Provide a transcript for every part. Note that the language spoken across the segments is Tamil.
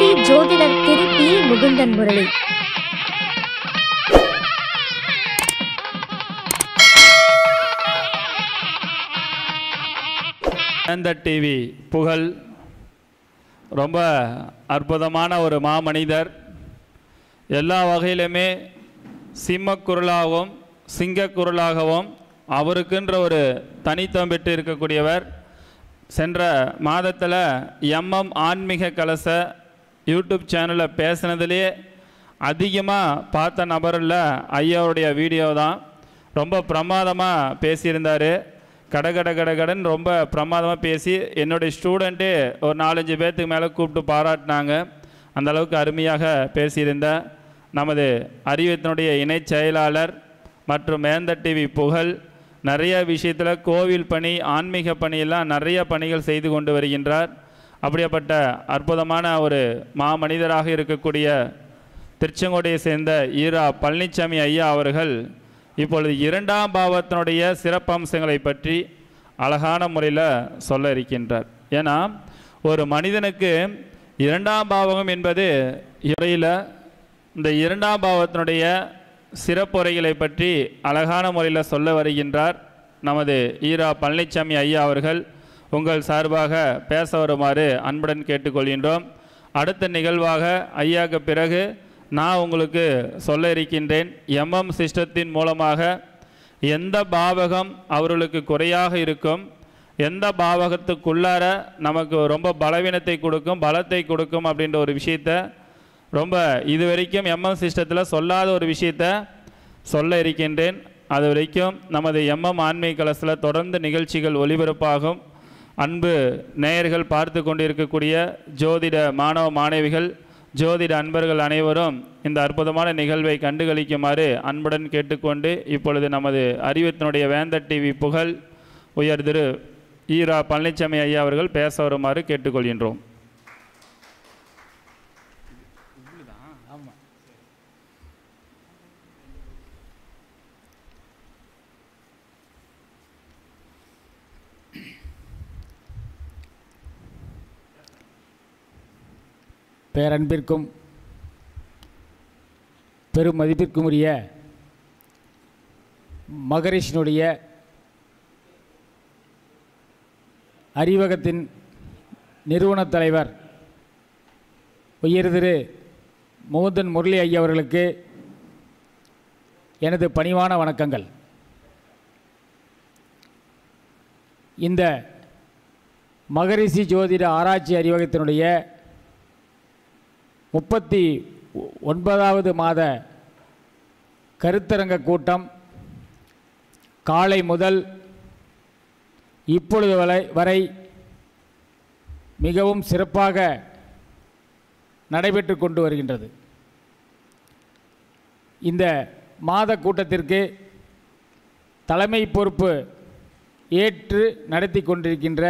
ஜோதிடர் திரு பி முகுந்தன் முரளி வேந்த டிவி புகழ் ரொம்ப அற்புதமான ஒரு மாமனிதர் எல்லா வகையிலுமே சிம்மக்குரலாகவும் சிங்கக்குரலாகவும் அவருக்குன்ற ஒரு தனித்துவம் பெற்று இருக்கக்கூடியவர் சென்ற மாதத்தில் எம்எம் ஆன்மீக கலச யூடியூப் சேனலில் பேசுனதுலேயே அதிகமாக பார்த்த நபரில் ஐயாவுடைய வீடியோ தான் ரொம்ப பிரமாதமாக பேசியிருந்தார் கட கட கட கடன்னு ரொம்ப பிரமாதமாக பேசி என்னுடைய ஸ்டூடெண்ட்டு ஒரு நாலஞ்சு பேர்த்துக்கு மேலே கூப்பிட்டு பாராட்டினாங்க அந்த அளவுக்கு அருமையாக பேசியிருந்த நமது அறிவியத்தினுடைய இணைச் செயலாளர் மற்றும் வேந்த டிவி புகழ் நிறைய விஷயத்தில் கோவில் பணி ஆன்மீக பணியெல்லாம் நிறைய பணிகள் செய்து கொண்டு வருகின்றார் அப்படியாப்பட்ட அற்புதமான ஒரு மாமனிதராக இருக்கக்கூடிய திருச்செங்கோடையை சேர்ந்த ஈரா பழனிசாமி ஐயா அவர்கள் இப்பொழுது இரண்டாம் பாவத்தினுடைய சிறப்பம்சங்களை பற்றி அழகான முறையில் சொல்ல இருக்கின்றார் ஏன்னா ஒரு மனிதனுக்கு இரண்டாம் பாவகம் என்பது இறையில் இந்த இரண்டாம் பாவத்தினுடைய சிறப்புரைகளை பற்றி அழகான முறையில் சொல்ல வருகின்றார் நமது ஈரா பழனிசாமி ஐயா அவர்கள் உங்கள் சார்பாக பேச வருமாறு அன்புடன் கேட்டுக்கொள்கின்றோம் அடுத்த நிகழ்வாக ஐயாக்கு பிறகு நான் உங்களுக்கு சொல்ல இருக்கின்றேன் எம்எம் சிஸ்டத்தின் மூலமாக எந்த பாவகம் அவர்களுக்கு குறையாக இருக்கும் எந்த பாவகத்துக்குள்ளார நமக்கு ரொம்ப பலவீனத்தை கொடுக்கும் பலத்தை கொடுக்கும் அப்படின்ற ஒரு விஷயத்தை ரொம்ப இது வரைக்கும் எம்எம் சிஸ்டத்தில் சொல்லாத ஒரு விஷயத்தை சொல்ல இருக்கின்றேன் அது வரைக்கும் நமது எம்எம் ஆன்மீக கலசில் தொடர்ந்து நிகழ்ச்சிகள் ஒளிபரப்பாகும் அன்பு நேயர்கள் பார்த்து கொண்டிருக்கக்கூடிய ஜோதிட மாணவ மாணவிகள் ஜோதிட அன்பர்கள் அனைவரும் இந்த அற்புதமான நிகழ்வை கண்டுகளிக்குமாறு அன்புடன் கேட்டுக்கொண்டு இப்பொழுது நமது அறிவத்தினுடைய வேந்த டிவி புகழ் உயர் திரு ஈரா பழனிசாமி ஐயா அவர்கள் பேச வருமாறு கேட்டுக்கொள்கின்றோம் பேரன்பிற்கும் பெரும் மதிப்பிற்கும் உரிய மகரிஷினுடைய அறிவகத்தின் நிறுவனத் தலைவர் உயர் திரு முகுந்தன் முரளி ஐயா அவர்களுக்கு எனது பணிவான வணக்கங்கள் இந்த மகரிஷி ஜோதிட ஆராய்ச்சி அறிவகத்தினுடைய முப்பத்தி ஒ- ஒன்பதாவது மாத கருத்தரங்க கூட்டம் காலை முதல் இப்பொழுது வரை வரை மிகவும் சிறப்பாக நடைபெற்று கொண்டு வருகின்றது இந்த மாத கூட்டத்திற்கு தலைமை பொறுப்பு ஏற்று நடத்தி கொண்டிருக்கின்ற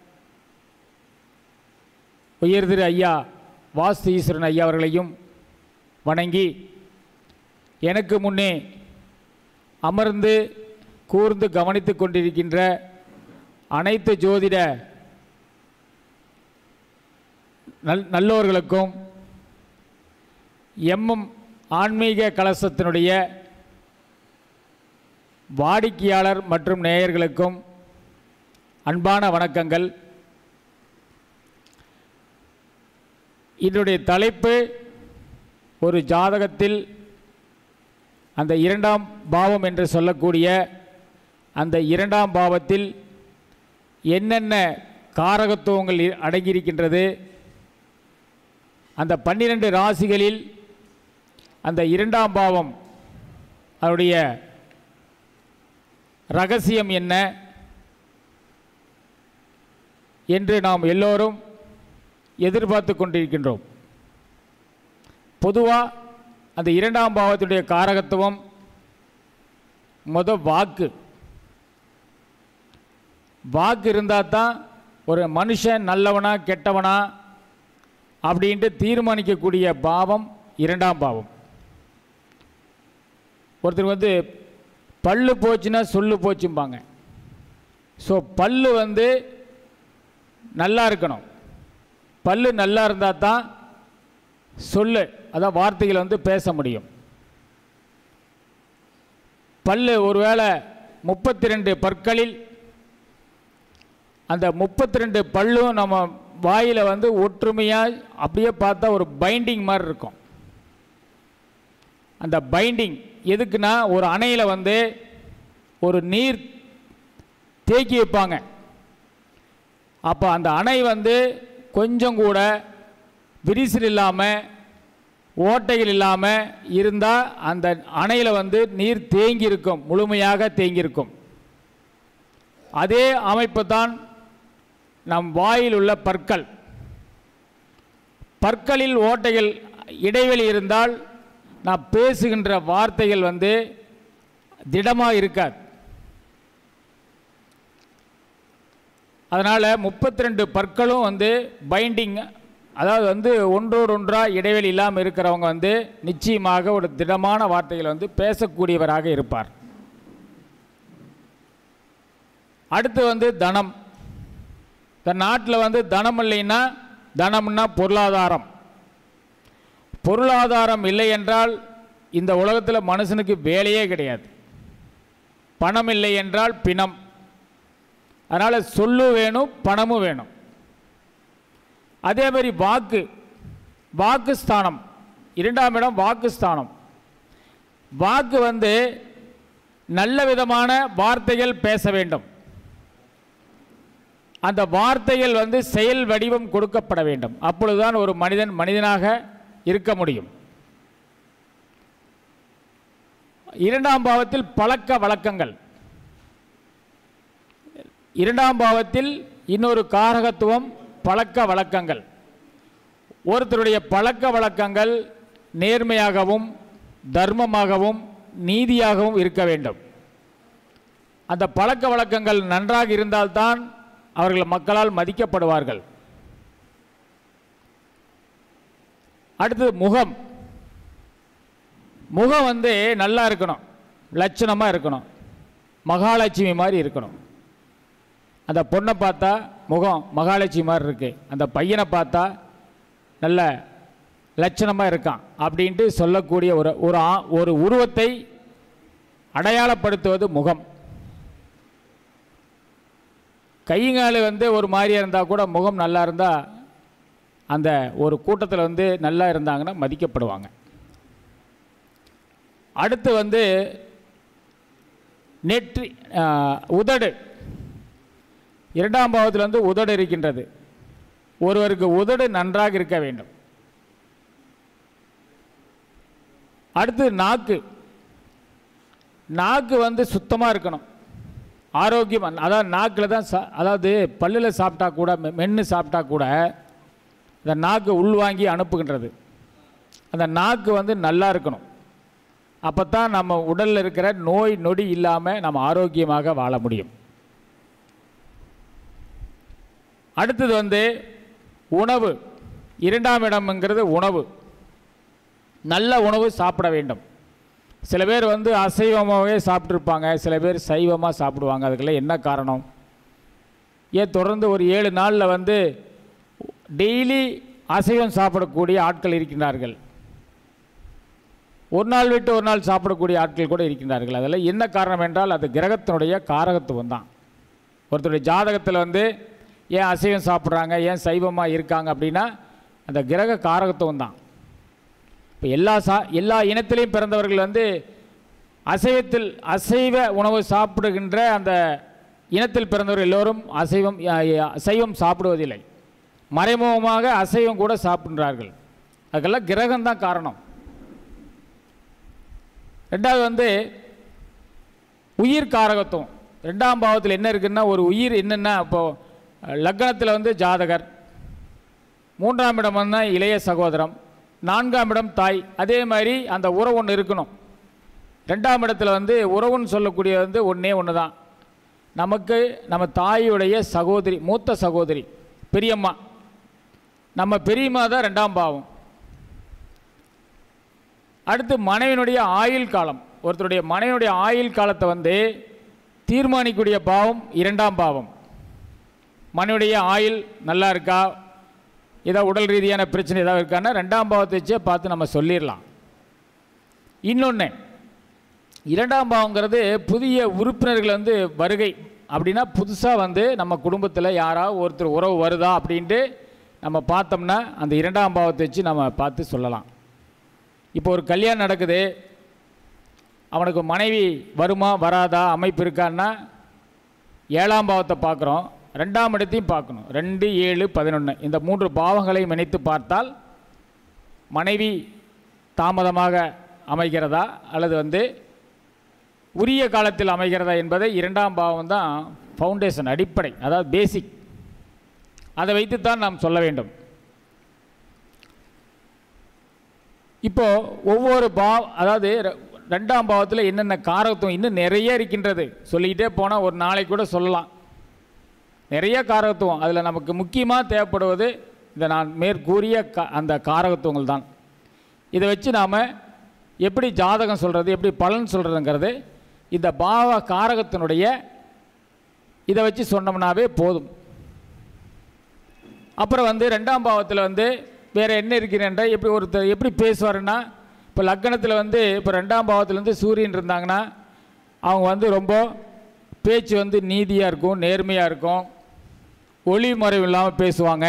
உயர் திரு ஐயா வாஸ்து ஈஸ்வரன் ஐயா அவர்களையும் வணங்கி எனக்கு முன்னே அமர்ந்து கூர்ந்து கவனித்து கொண்டிருக்கின்ற அனைத்து ஜோதிட நல் நல்லோர்களுக்கும் எம்எம் ஆன்மீக கலசத்தினுடைய வாடிக்கையாளர் மற்றும் நேயர்களுக்கும் அன்பான வணக்கங்கள் இதனுடைய தலைப்பு ஒரு ஜாதகத்தில் அந்த இரண்டாம் பாவம் என்று சொல்லக்கூடிய அந்த இரண்டாம் பாவத்தில் என்னென்ன காரகத்துவங்கள் இ- அடங்கியிருக்கின்றது அந்த பன்னிரண்டு ராசிகளில் அந்த இரண்டாம் பாவம் அதனுடைய ரகசியம் என்ன என்று நாம் எல்லோரும் எதிர்பார்த்து கொண்டிருக்கின்றோம் பொதுவாக அந்த இரண்டாம் பாவத்துடைய காரகத்துவம் முத வாக்கு வாக்கு இருந்தால் தான் ஒரு மனுஷன் நல்லவனா கெட்டவனா அப்படின்ட்டு தீர்மானிக்கக்கூடிய பாவம் இரண்டாம் பாவம் ஒருத்தர் வந்து பல்லு போச்சுன்னா சொல்லு போச்சும்பாங்க ஸோ பல்லு வந்து நல்லா இருக்கணும் பல்லு நல்லா இருந்தால் தான் சொல்லு அதான் வார்த்தைகளை வந்து பேச முடியும் பல்லு ஒருவேளை முப்பத்தி ரெண்டு பற்களில் அந்த முப்பத்தி ரெண்டு பல்லும் நம்ம வாயில் வந்து ஒற்றுமையாக அப்படியே பார்த்தா ஒரு பைண்டிங் மாதிரி இருக்கும் அந்த பைண்டிங் எதுக்குன்னா ஒரு அணையில் வந்து ஒரு நீர் தேக்கி வைப்பாங்க அப்போ அந்த அணை வந்து கொஞ்சம் கூட விரிசல் இல்லாமல் ஓட்டைகள் இல்லாமல் இருந்தால் அந்த அணையில் வந்து நீர் தேங்கி இருக்கும் முழுமையாக தேங்கி இருக்கும் அதே அமைப்பு தான் நம் வாயில் உள்ள பற்கள் பற்களில் ஓட்டைகள் இடைவெளி இருந்தால் நாம் பேசுகின்ற வார்த்தைகள் வந்து திடமாக இருக்காது அதனால் முப்பத்தி ரெண்டு பற்களும் வந்து பைண்டிங் அதாவது வந்து ஒன்றோடு ஒன்றாக இடைவெளி இல்லாமல் இருக்கிறவங்க வந்து நிச்சயமாக ஒரு திடமான வார்த்தைகளை வந்து பேசக்கூடியவராக இருப்பார் அடுத்து வந்து தனம் இந்த நாட்டில் வந்து தனம் இல்லைன்னா தனம்னா பொருளாதாரம் பொருளாதாரம் இல்லை என்றால் இந்த உலகத்தில் மனுஷனுக்கு வேலையே கிடையாது பணம் இல்லை என்றால் பிணம் அதனால் சொல்லு வேணும் பணமும் வேணும் அதே மாதிரி வாக்கு வாக்குஸ்தானம் இரண்டாம் இடம் வாக்குஸ்தானம் வாக்கு வந்து நல்ல விதமான வார்த்தைகள் பேச வேண்டும் அந்த வார்த்தைகள் வந்து செயல் வடிவம் கொடுக்கப்பட வேண்டும் அப்பொழுதுதான் ஒரு மனிதன் மனிதனாக இருக்க முடியும் இரண்டாம் பாவத்தில் பழக்க வழக்கங்கள் இரண்டாம் பாவத்தில் இன்னொரு காரகத்துவம் பழக்க வழக்கங்கள் ஒருத்தருடைய பழக்க வழக்கங்கள் நேர்மையாகவும் தர்மமாகவும் நீதியாகவும் இருக்க வேண்டும் அந்த பழக்க வழக்கங்கள் நன்றாக இருந்தால்தான் அவர்கள் மக்களால் மதிக்கப்படுவார்கள் அடுத்தது முகம் முகம் வந்து நல்லா இருக்கணும் லட்சணமாக இருக்கணும் மகாலட்சுமி மாதிரி இருக்கணும் அந்த பொண்ணை பார்த்தா முகம் மகாலட்சுமி மாதிரி இருக்கு அந்த பையனை பார்த்தா நல்ல லட்சணமாக இருக்கான் அப்படின்ட்டு சொல்லக்கூடிய ஒரு ஒரு ஆ- ஒரு உருவத்தை அடையாளப்படுத்துவது முகம் கைங்கால் வந்து ஒரு மாதிரியாக இருந்தால் கூட முகம் நல்லா இருந்தால் அந்த ஒரு கூட்டத்தில் வந்து நல்லா இருந்தாங்கன்னா மதிக்கப்படுவாங்க அடுத்து வந்து நெற்றி ஆ, உதடு இரண்டாம் பாவத்தில் வந்து உதடு இருக்கின்றது ஒருவருக்கு உதடு நன்றாக இருக்க வேண்டும் அடுத்து நாக்கு நாக்கு வந்து சுத்தமாக இருக்கணும் ஆரோக்கியம் அதாவது நாக்கில் தான் சா அதாவது பல்லில் சாப்பிட்டா கூட மெ- மென்று சாப்பிட்டா கூட இந்த நாக்கு உள்வாங்கி அனுப்புகின்றது அந்த நாக்கு வந்து நல்லா இருக்கணும் அப்போ தான் நம்ம உடலில் இருக்கிற நோய் நொடி இல்லாமல் நம்ம ஆரோக்கியமாக வாழ முடியும் அடுத்தது வந்து உணவு இரண்டாம் இடம்ங்கிறது உணவு நல்ல உணவு சாப்பிட வேண்டும் சில பேர் வந்து அசைவமாகவே சாப்பிட்ருப்பாங்க சில பேர் சைவமாக சாப்பிடுவாங்க அதுக்கெல்லாம் என்ன காரணம் ஏன் தொடர்ந்து ஒரு ஏழு நாளில் வந்து டெய்லி அசைவம் சாப்பிடக்கூடிய ஆட்கள் இருக்கின்றார்கள் ஒரு நாள் விட்டு ஒரு நாள் சாப்பிடக்கூடிய ஆட்கள் கூட இருக்கின்றார்கள் அதில் என்ன காரணம் என்றால் அது கிரகத்தினுடைய காரகத்துவம் தான் ஒருத்தருடைய ஜாதகத்தில் வந்து ஏன் அசைவம் சாப்பிட்றாங்க ஏன் சைவமாக இருக்காங்க அப்படின்னா அந்த கிரக காரகத்துவம் தான் இப்போ எல்லா சா எல்லா இனத்திலையும் பிறந்தவர்கள் வந்து அசைவத்தில் அசைவ உணவு சாப்பிடுகின்ற அந்த இனத்தில் பிறந்தவர்கள் எல்லோரும் அசைவம் அ, அ, சைவம் சாப்பிடுவதில்லை மறைமுகமாக அசைவம் கூட சாப்பிடுகிறார்கள் அதுக்கெல்லாம் கிரகம்தான் காரணம் ரெண்டாவது வந்து உயிர் காரகத்துவம் ரெண்டாம் பாவத்தில் என்ன இருக்குன்னா ஒரு உயிர் என்னென்னா இப்போது லக்னத்தில் வந்து ஜாதகர் மூன்றாம் இடம் வந்து இளைய சகோதரம் நான்காம் இடம் தாய் அதே மாதிரி அந்த உறவு ஒன்று இருக்கணும் ரெண்டாம் இடத்துல வந்து உறவுன்னு சொல்லக்கூடிய வந்து ஒன்றே ஒன்று தான் நமக்கு நம்ம தாயுடைய சகோதரி மூத்த சகோதரி பெரியம்மா நம்ம பெரியம்மா தான் ரெண்டாம் பாவம் அடுத்து மனைவினுடைய ஆயுள் காலம் ஒருத்தருடைய மனைவியுடைய ஆயுள் காலத்தை வந்து தீர்மானிக்கக்கூடிய பாவம் இரண்டாம் பாவம் மனைவியுடைய ஆயுள் நல்லா இருக்கா ஏதாவது உடல் ரீதியான பிரச்சனை ஏதாவது இருக்கான்னா ரெண்டாம் பாவத்தை வச்சே பார்த்து நம்ம சொல்லிடலாம் இன்னொன்று இரண்டாம் பாவங்கிறது புதிய உறுப்பினர்கள் வந்து வருகை அப்படின்னா புதுசாக வந்து நம்ம குடும்பத்தில் யாராவது ஒருத்தர் உறவு வருதா அப்படின்ட்டு நம்ம பார்த்தோம்னா அந்த இரண்டாம் பாவத்தை வச்சு நம்ம பார்த்து சொல்லலாம் இப்போ ஒரு கல்யாணம் நடக்குது அவனுக்கு மனைவி வருமா வராதா அமைப்பு இருக்கான்னா ஏழாம் பாவத்தை பார்க்குறோம் ரெண்டாம் இடத்தையும் பார்க்கணும் ரெண்டு ஏழு பதினொன்று இந்த மூன்று பாவங்களையும் இணைத்து பார்த்தால் மனைவி தாமதமாக அமைகிறதா அல்லது வந்து உரிய காலத்தில் அமைகிறதா என்பதை இரண்டாம் பாவம் தான் ஃபவுண்டேஷன் அடிப்படை அதாவது பேசிக் அதை வைத்துத்தான் நாம் சொல்ல வேண்டும் இப்போ ஒவ்வொரு பாவ அதாவது ரெ- ரெண்டாம் பாவத்தில் என்னென்ன காரகத்துவம் இன்னும் நிறைய இருக்கின்றது சொல்லிக்கிட்டே போனால் ஒரு நாளைக்கு கூட சொல்லலாம் நிறைய காரகத்துவம் அதில் நமக்கு முக்கியமாக தேவைப்படுவது இந்த நான் மேற்கூறிய க அந்த காரகத்துவங்கள் தான் இதை வச்சு நாம் எப்படி ஜாதகம் சொல்கிறது எப்படி பலன் சொல்கிறதுங்கிறது இந்த பாவ காரகத்தினுடைய இதை வச்சு சொன்னோம்னாவே போதும் அப்புறம் வந்து ரெண்டாம் பாவத்தில் வந்து வேறு என்ன இருக்கிறேன்டா எப்படி ஒருத்தர் எப்படி பேசுவாருன்னா இப்போ லக்கணத்தில் வந்து இப்போ ரெண்டாம் பாவத்தில் வந்து சூரியன் இருந்தாங்கன்னா அவங்க வந்து ரொம்ப பேச்சு வந்து நீதியாக இருக்கும் நேர்மையாக இருக்கும் ஒளி மறைவு இல்லாமல் பேசுவாங்க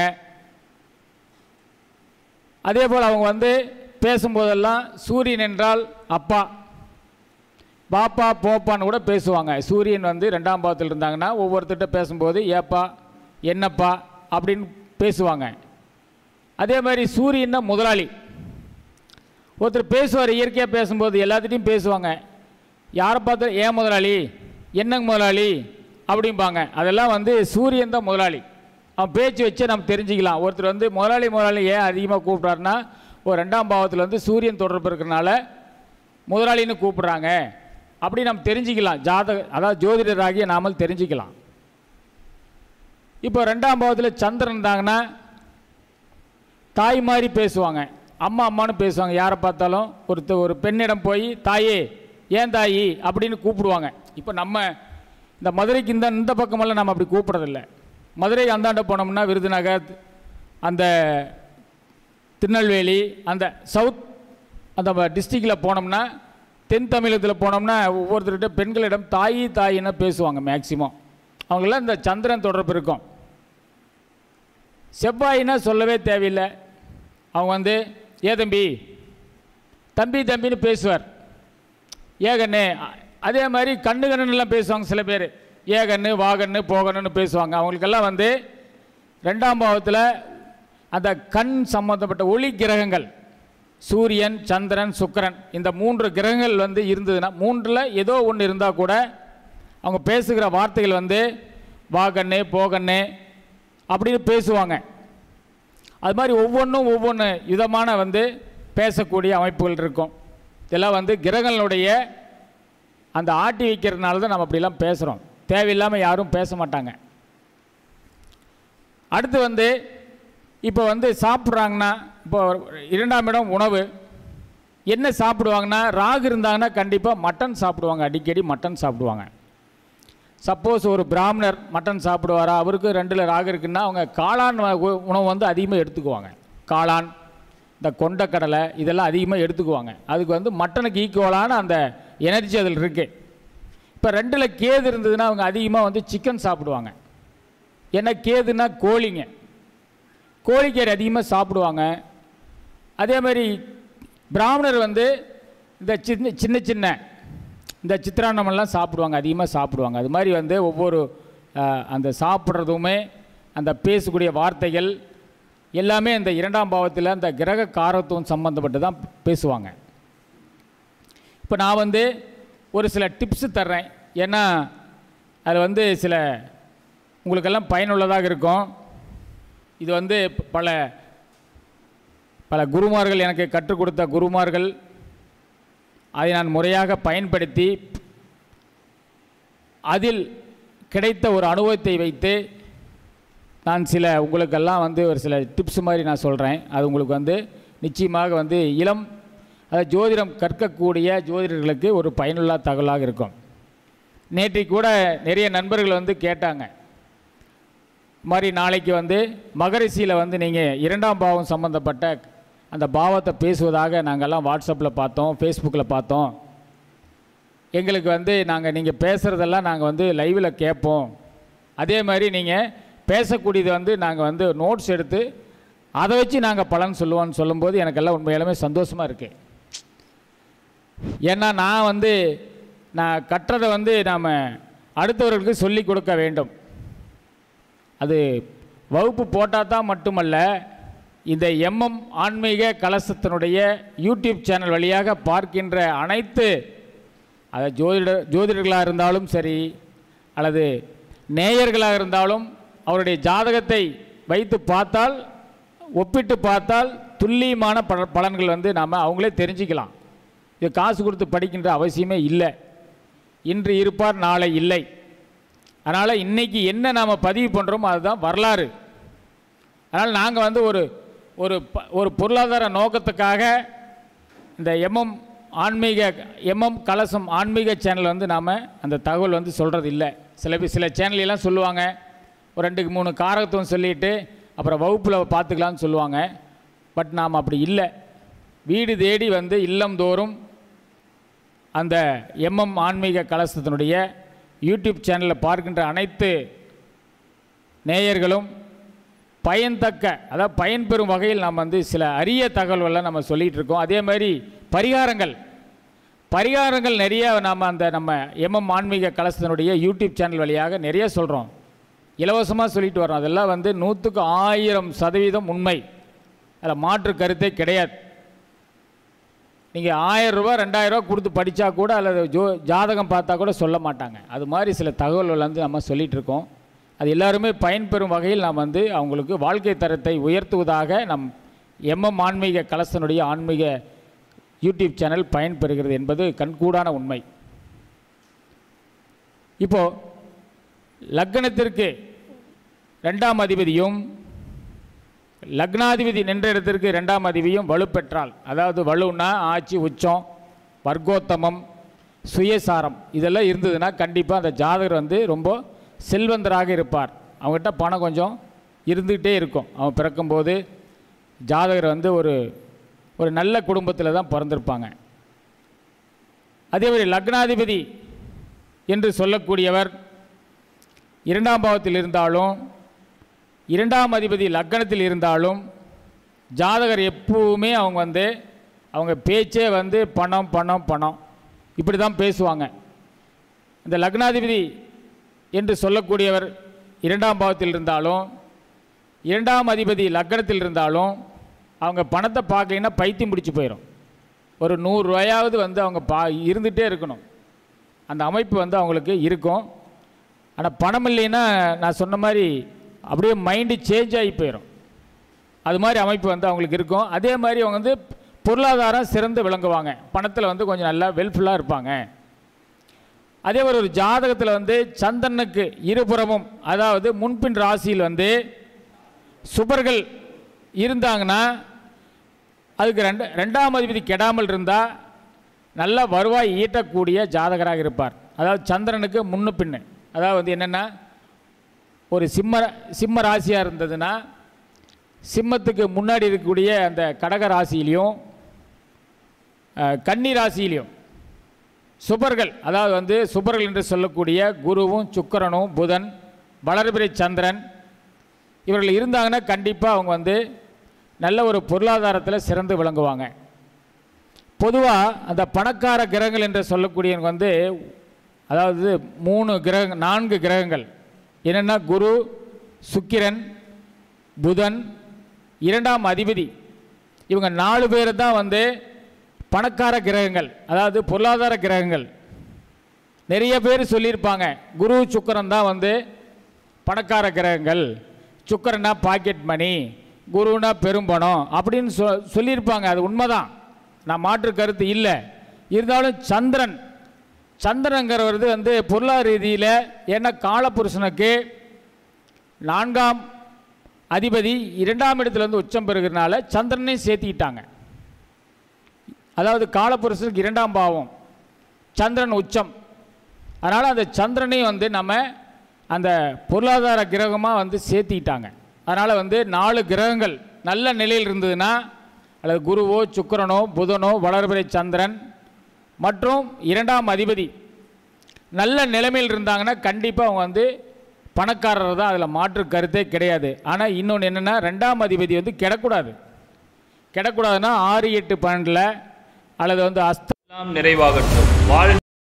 அதே போல் அவங்க வந்து பேசும்போதெல்லாம் சூரியன் என்றால் அப்பா பாப்பா போப்பான்னு கூட பேசுவாங்க சூரியன் வந்து ரெண்டாம் பாவத்தில் இருந்தாங்கன்னா ஒவ்வொருத்தர்கிட்ட பேசும்போது ஏப்பா என்னப்பா அப்படின்னு பேசுவாங்க அதே மாதிரி சூரியன் தான் முதலாளி ஒருத்தர் பேசுவார் இயற்கையாக பேசும்போது எல்லாத்திட்டையும் பேசுவாங்க யாரை பார்த்தா ஏன் முதலாளி என்னங்க முதலாளி அப்படிம்பாங்க அதெல்லாம் வந்து சூரியன் தான் முதலாளி அவன் பேச்சு வச்சே நம்ம தெரிஞ்சுக்கலாம் ஒருத்தர் வந்து முதலாளி முதலாளி ஏன் அதிகமாக கூப்பிட்றாருன்னா ஒரு ரெண்டாம் பாவத்தில் வந்து சூரியன் தொடர்பு இருக்கிறனால முதலாளின்னு கூப்பிட்றாங்க அப்படி நம்ம தெரிஞ்சுக்கலாம் ஜாதக அதாவது ஜோதிடராகிய நாமல் தெரிஞ்சுக்கலாம் இப்போ ரெண்டாம் பாவத்தில் சந்திரன் இருந்தாங்கன்னா தாய் மாதிரி பேசுவாங்க அம்மா அம்மான்னு பேசுவாங்க யாரை பார்த்தாலும் ஒருத்தர் ஒரு பெண்ணிடம் போய் தாயே ஏன் தாயி அப்படின்னு கூப்பிடுவாங்க இப்போ நம்ம இந்த மதுரைக்கு இந்த இந்த பக்கமெல்லாம் நம்ம அப்படி கூப்பிட்றதில்ல மதுரை அந்தாண்ட போனோம்னா விருதுநகர் அந்த திருநெல்வேலி அந்த சவுத் அந்த டிஸ்ட்ரிக்டில் போனோம்னா தென் தமிழகத்தில் போனோம்னா ஒவ்வொருத்தர்கிட்ட பெண்களிடம் தாயி தாயின்னு பேசுவாங்க மேக்சிமம் அவங்களாம் இந்த சந்திரன் தொடர்பு இருக்கும் செவ்வாயின்னா சொல்லவே தேவையில்லை அவங்க வந்து ஏ தம்பி தம்பி தம்பின்னு பேசுவார் ஏகண்ணு அ- அதே மாதிரி கண்ணு கண்ணுலாம் பேசுவாங்க சில பேர் ஏகண்ணு வாகண்ணு போகணுன்னு பேசுவாங்க அவங்களுக்கெல்லாம் வந்து ரெண்டாம் பாவத்தில் அந்த கண் சம்பந்தப்பட்ட ஒளி கிரகங்கள் சூரியன் சந்திரன் சுக்கிரன் இந்த மூன்று கிரகங்கள் வந்து இருந்ததுன்னா மூன்றில் ஏதோ ஒன்று இருந்தால் கூட அவங்க பேசுகிற வார்த்தைகள் வந்து வாகண்ணு போகண்ணு அப்படின்னு பேசுவாங்க அது மாதிரி ஒவ்வொன்றும் ஒவ்வொன்று விதமான வந்து பேசக்கூடிய அமைப்புகள் இருக்கும் இதெல்லாம் வந்து கிரகங்களுடைய அந்த ஆட்டி வைக்கிறதுனால தான் நம்ம அப்படிலாம் பேசுகிறோம் தேவையில்லாமல் யாரும் பேச மாட்டாங்க அடுத்து வந்து இப்போ வந்து சாப்பிட்றாங்கன்னா இப்போ இரண்டாம் இடம் உணவு என்ன சாப்பிடுவாங்கன்னா ராகு இருந்தாங்கன்னா கண்டிப்பாக மட்டன் சாப்பிடுவாங்க அடிக்கடி மட்டன் சாப்பிடுவாங்க சப்போஸ் ஒரு பிராமணர் மட்டன் சாப்பிடுவாரா அவருக்கு ரெண்டில் ராகு இருக்குன்னா அவங்க காளான் வ- உணவு வந்து அதிகமாக எடுத்துக்குவாங்க காளான் இந்த கொண்டக்கடலை இதெல்லாம் அதிகமாக எடுத்துக்குவாங்க அதுக்கு வந்து மட்டனுக்கு ஈக்குவலான அந்த எனர்ஜி அதில் இருக்குது இப்போ ரெண்டில் கேது இருந்ததுன்னா அவங்க அதிகமாக வந்து சிக்கன் சாப்பிடுவாங்க ஏன்னா கேதுன்னா கோழிங்க கோழிக்கறி அதிகமாக சாப்பிடுவாங்க அதே மாதிரி பிராமணர் வந்து இந்த சின்ன சின்ன சின்ன இந்த சித்திராண்ணமெல்லாம் சாப்பிடுவாங்க அதிகமாக சாப்பிடுவாங்க அது மாதிரி வந்து ஒவ்வொரு அஹ், அந்த சாப்பிட்றதுமே அந்த பேசக்கூடிய வார்த்தைகள் எல்லாமே இந்த இரண்டாம் பாவத்தில் அந்த கிரக காரத்துவம் சம்மந்தப்பட்டு தான் பேசுவாங்க இப்போ நான் வந்து ஒரு சில டிப்ஸு தர்றேன் ஏன்னா அது வந்து சில உங்களுக்கெல்லாம் பயனுள்ளதாக இருக்கும் இது வந்து பல பல குருமார்கள் எனக்கு கற்றுக் கொடுத்த குருமார்கள் அதை நான் முறையாக பயன்படுத்தி அதில் கிடைத்த ஒரு அனுபவத்தை வைத்து நான் சில உங்களுக்கெல்லாம் வந்து ஒரு சில டிப்ஸ் மாதிரி நான் சொல்கிறேன் அது உங்களுக்கு வந்து நிச்சயமாக வந்து இளம் அதாவது ஜோதிடம் கற்கக்கூடிய ஜோதிடர்களுக்கு ஒரு பயனுள்ள தகவலாக இருக்கும் நேற்றைக்கு கூட நிறைய நண்பர்கள் வந்து கேட்டாங்க மாதிரி நாளைக்கு வந்து மகரிஷியில் வந்து நீங்கள் இரண்டாம் பாவம் சம்மந்தப்பட்ட அந்த பாவத்தை பேசுவதாக நாங்கள்லாம் வாட்ஸ்அப்பில் பார்த்தோம் ஃபேஸ்புக்கில் பார்த்தோம் எங்களுக்கு வந்து நாங்கள் நீங்கள் பேசுகிறதெல்லாம் நாங்கள் வந்து லைவில் கேட்போம் அதே மாதிரி நீங்கள் பேசக்கூடியது வந்து நாங்கள் வந்து நோட்ஸ் எடுத்து அதை வச்சு நாங்கள் பலன் சொல்லுவோம்னு சொல்லும்போது எனக்கெல்லாம் உண்மையாலுமே சந்தோஷமாக இருக்குது ஏன்னா நான் வந்து நான் கற்றதை வந்து நாம் அடுத்தவர்களுக்கு சொல்லி கொடுக்க வேண்டும் அது வகுப்பு போட்டால் தான் மட்டுமல்ல இந்த எம்எம் ஆன்மீக கலசத்தினுடைய யூடியூப் சேனல் வழியாக பார்க்கின்ற அனைத்து அது ஜோதிட ஜோதிடர்களாக இருந்தாலும் சரி அல்லது நேயர்களாக இருந்தாலும் அவருடைய ஜாதகத்தை வைத்து பார்த்தால் ஒப்பிட்டு பார்த்தால் துல்லியமான பல பலன்கள் வந்து நாம் அவங்களே தெரிஞ்சுக்கலாம் இது காசு கொடுத்து படிக்கின்ற அவசியமே இல்லை இன்று இருப்பார் நாளை இல்லை அதனால் இன்றைக்கி என்ன நாம் பதிவு பண்ணுறோமோ அதுதான் வரலாறு அதனால் நாங்கள் வந்து ஒரு ஒரு ப ஒரு பொருளாதார நோக்கத்துக்காக இந்த எம்எம் ஆன்மீக எம்எம் கலசம் ஆன்மீக சேனல் வந்து நாம் அந்த தகவல் வந்து சொல்கிறது இல்லை சில பேர் சில சேனல் எல்லாம் சொல்லுவாங்க ஒரு ரெண்டுக்கு மூணு காரகத்துவம் சொல்லிட்டு அப்புறம் வகுப்பில் பார்த்துக்கலாம்னு சொல்லுவாங்க பட் நாம் அப்படி இல்லை வீடு தேடி வந்து இல்லம் தோறும் அந்த எம்எம் ஆன்மீக கலசத்தினுடைய யூடியூப் சேனலில் பார்க்கின்ற அனைத்து நேயர்களும் பயன்தக்க அதாவது பயன்பெறும் வகையில் நாம் வந்து சில அரிய தகவல்களை நம்ம சொல்லிகிட்டு இருக்கோம் அதே மாதிரி பரிகாரங்கள் பரிகாரங்கள் நிறைய நாம் அந்த நம்ம எம்எம் ஆன்மீக கலசத்தினுடைய யூடியூப் சேனல் வழியாக நிறைய சொல்கிறோம் இலவசமாக சொல்லிட்டு வரோம் அதெல்லாம் வந்து நூற்றுக்கு ஆயிரம் சதவீதம் உண்மை அதில் மாற்று கருத்தே கிடையாது நீங்கள் ஆயிரம் ரூபா ரெண்டாயிரம் ரூபா கொடுத்து படித்தா கூட அல்லது ஜோ ஜாதகம் பார்த்தா கூட சொல்ல மாட்டாங்க அது மாதிரி சில தகவல்கள் வந்து நம்ம சொல்லிகிட்டு இருக்கோம் அது எல்லாருமே பயன்பெறும் வகையில் நாம் வந்து அவங்களுக்கு வாழ்க்கை தரத்தை உயர்த்துவதாக நம் எம்எம் ஆன்மீக கலசனுடைய ஆன்மீக யூடியூப் சேனல் பயன்பெறுகிறது என்பது கண்கூடான உண்மை இப்போ லக்னத்திற்கு ரெண்டாம் அதிபதியும் லக்னாதிபதி நின்ற இடத்திற்கு ரெண்டாம் அதிபதியும் வலுப்பெற்றால் அதாவது வலுன்னா ஆட்சி உச்சம் வர்க்கோத்தமம் சுயசாரம் இதெல்லாம் இருந்ததுன்னா கண்டிப்பாக அந்த ஜாதகர் வந்து ரொம்ப செல்வந்தராக இருப்பார் அவங்ககிட்ட பணம் கொஞ்சம் இருந்துக்கிட்டே இருக்கும் அவன் பிறக்கும்போது ஜாதகர் வந்து ஒரு ஒரு நல்ல குடும்பத்தில் தான் பிறந்திருப்பாங்க அதே மாதிரி லக்னாதிபதி என்று சொல்லக்கூடியவர் இரண்டாம் பாவத்தில் இருந்தாலும் இரண்டாம் அதிபதி லக்னத்தில் இருந்தாலும் ஜாதகர் எப்பவுமே அவங்க வந்து அவங்க பேச்சே வந்து பணம் பணம் பணம் இப்படி தான் பேசுவாங்க இந்த லக்னாதிபதி என்று சொல்லக்கூடியவர் இரண்டாம் பாவத்தில் இருந்தாலும் இரண்டாம் அதிபதி லக்னத்தில் இருந்தாலும் அவங்க பணத்தை பார்க்கலைன்னா பைத்தியம் பிடிச்சி போயிடும் ஒரு நூறுரூவாயாவது வந்து அவங்க பா இருந்துகிட்டே இருக்கணும் அந்த அமைப்பு வந்து அவங்களுக்கு இருக்கும் ஆனால் பணம் இல்லைன்னா நான் சொன்ன மாதிரி அப்படியே மைண்டு சேஞ்ச் ஆகி போயிடும் அது மாதிரி அமைப்பு வந்து அவங்களுக்கு இருக்கும் அதே மாதிரி அவங்க வந்து பொருளாதாரம் சிறந்து விளங்குவாங்க பணத்தில் வந்து கொஞ்சம் நல்லா வெல்ஃபுல்லாக இருப்பாங்க அதே மாதிரி ஒரு ஜாதகத்தில் வந்து சந்திரனுக்கு இருபுறமும் அதாவது முன்பின் ராசியில் வந்து சுபர்கள் இருந்தாங்கன்னா அதுக்கு ரெண்டு ரெண்டாம் அதிபதி கெடாமல் இருந்தால் நல்ல வருவாய் ஈட்டக்கூடிய ஜாதகராக இருப்பார் அதாவது சந்திரனுக்கு முன்னு பின்னு அதாவது வந்து என்னென்னா ஒரு சிம்ம சிம்ம ராசியாக இருந்ததுன்னா சிம்மத்துக்கு முன்னாடி இருக்கக்கூடிய அந்த கடக ராசியிலையும் அஹ், கன்னி ராசியிலையும் சுபர்கள் அதாவது வந்து சுபர்கள் என்று சொல்லக்கூடிய குருவும் சுக்கிரனும் புதன் வளர்பிறை சந்திரன் இவர்கள் இருந்தாங்கன்னா கண்டிப்பாக அவங்க வந்து நல்ல ஒரு பொருளாதாரத்தில் சிறந்து விளங்குவாங்க பொதுவாக அந்த பணக்கார கிரகங்கள் என்று சொல்லக்கூடியவங்க வந்து அதாவது மூணு கிரக நான்கு கிரகங்கள் என்னென்னா குரு சுக்கிரன் புதன் இரண்டாம் அதிபதி இவங்க நாலு பேர் தான் வந்து பணக்கார கிரகங்கள் அதாவது பொருளாதார கிரகங்கள் நிறைய பேர் சொல்லியிருப்பாங்க குரு சுக்கிரன் தான் வந்து பணக்கார கிரகங்கள் சுக்கிரனா பாக்கெட் மணி குருனா பெரும்பணம் அப்படின்னு சொ சொல்லியிருப்பாங்க அது உண்மைதான் நான் மாற்று கருத்து இல்லை இருந்தாலும் சந்திரன் சந்திரங்கிறவது வந்து பொருளாதார ரீதியில் ஏன்னா காலபுருஷனுக்கு நான்காம் அதிபதி இரண்டாம் இடத்துல வந்து உச்சம் பெறுகிறனால சந்திரனையும் சேர்த்திக்கிட்டாங்க அதாவது காலபுருஷனுக்கு இரண்டாம் பாவம் சந்திரன் உச்சம் அதனால் அந்த சந்திரனையும் வந்து நம்ம அந்த பொருளாதார கிரகமாக வந்து சேர்த்திக்கிட்டாங்க அதனால் வந்து நாலு கிரகங்கள் நல்ல நிலையில் இருந்ததுன்னா அல்லது குருவோ சுக்கிரனோ புதனோ வளர்பிறை சந்திரன் மற்றும் இரண்டாம் அதிபதி நல்ல நிலைமையில் இருந்தாங்கன்னா கண்டிப்பாக அவங்க வந்து பணக்காரர் தான் அதில் மாற்று கருத்தே கிடையாது ஆனால் இன்னொன்று என்னென்னா ரெண்டாம் அதிபதி வந்து கிடக்கூடாது கிடக்கூடாதுன்னா ஆறு எட்டு பன்னெண்டில் அல்லது வந்து அஸ்த எல்லாம் நிறைவாகட்டும் வாழ்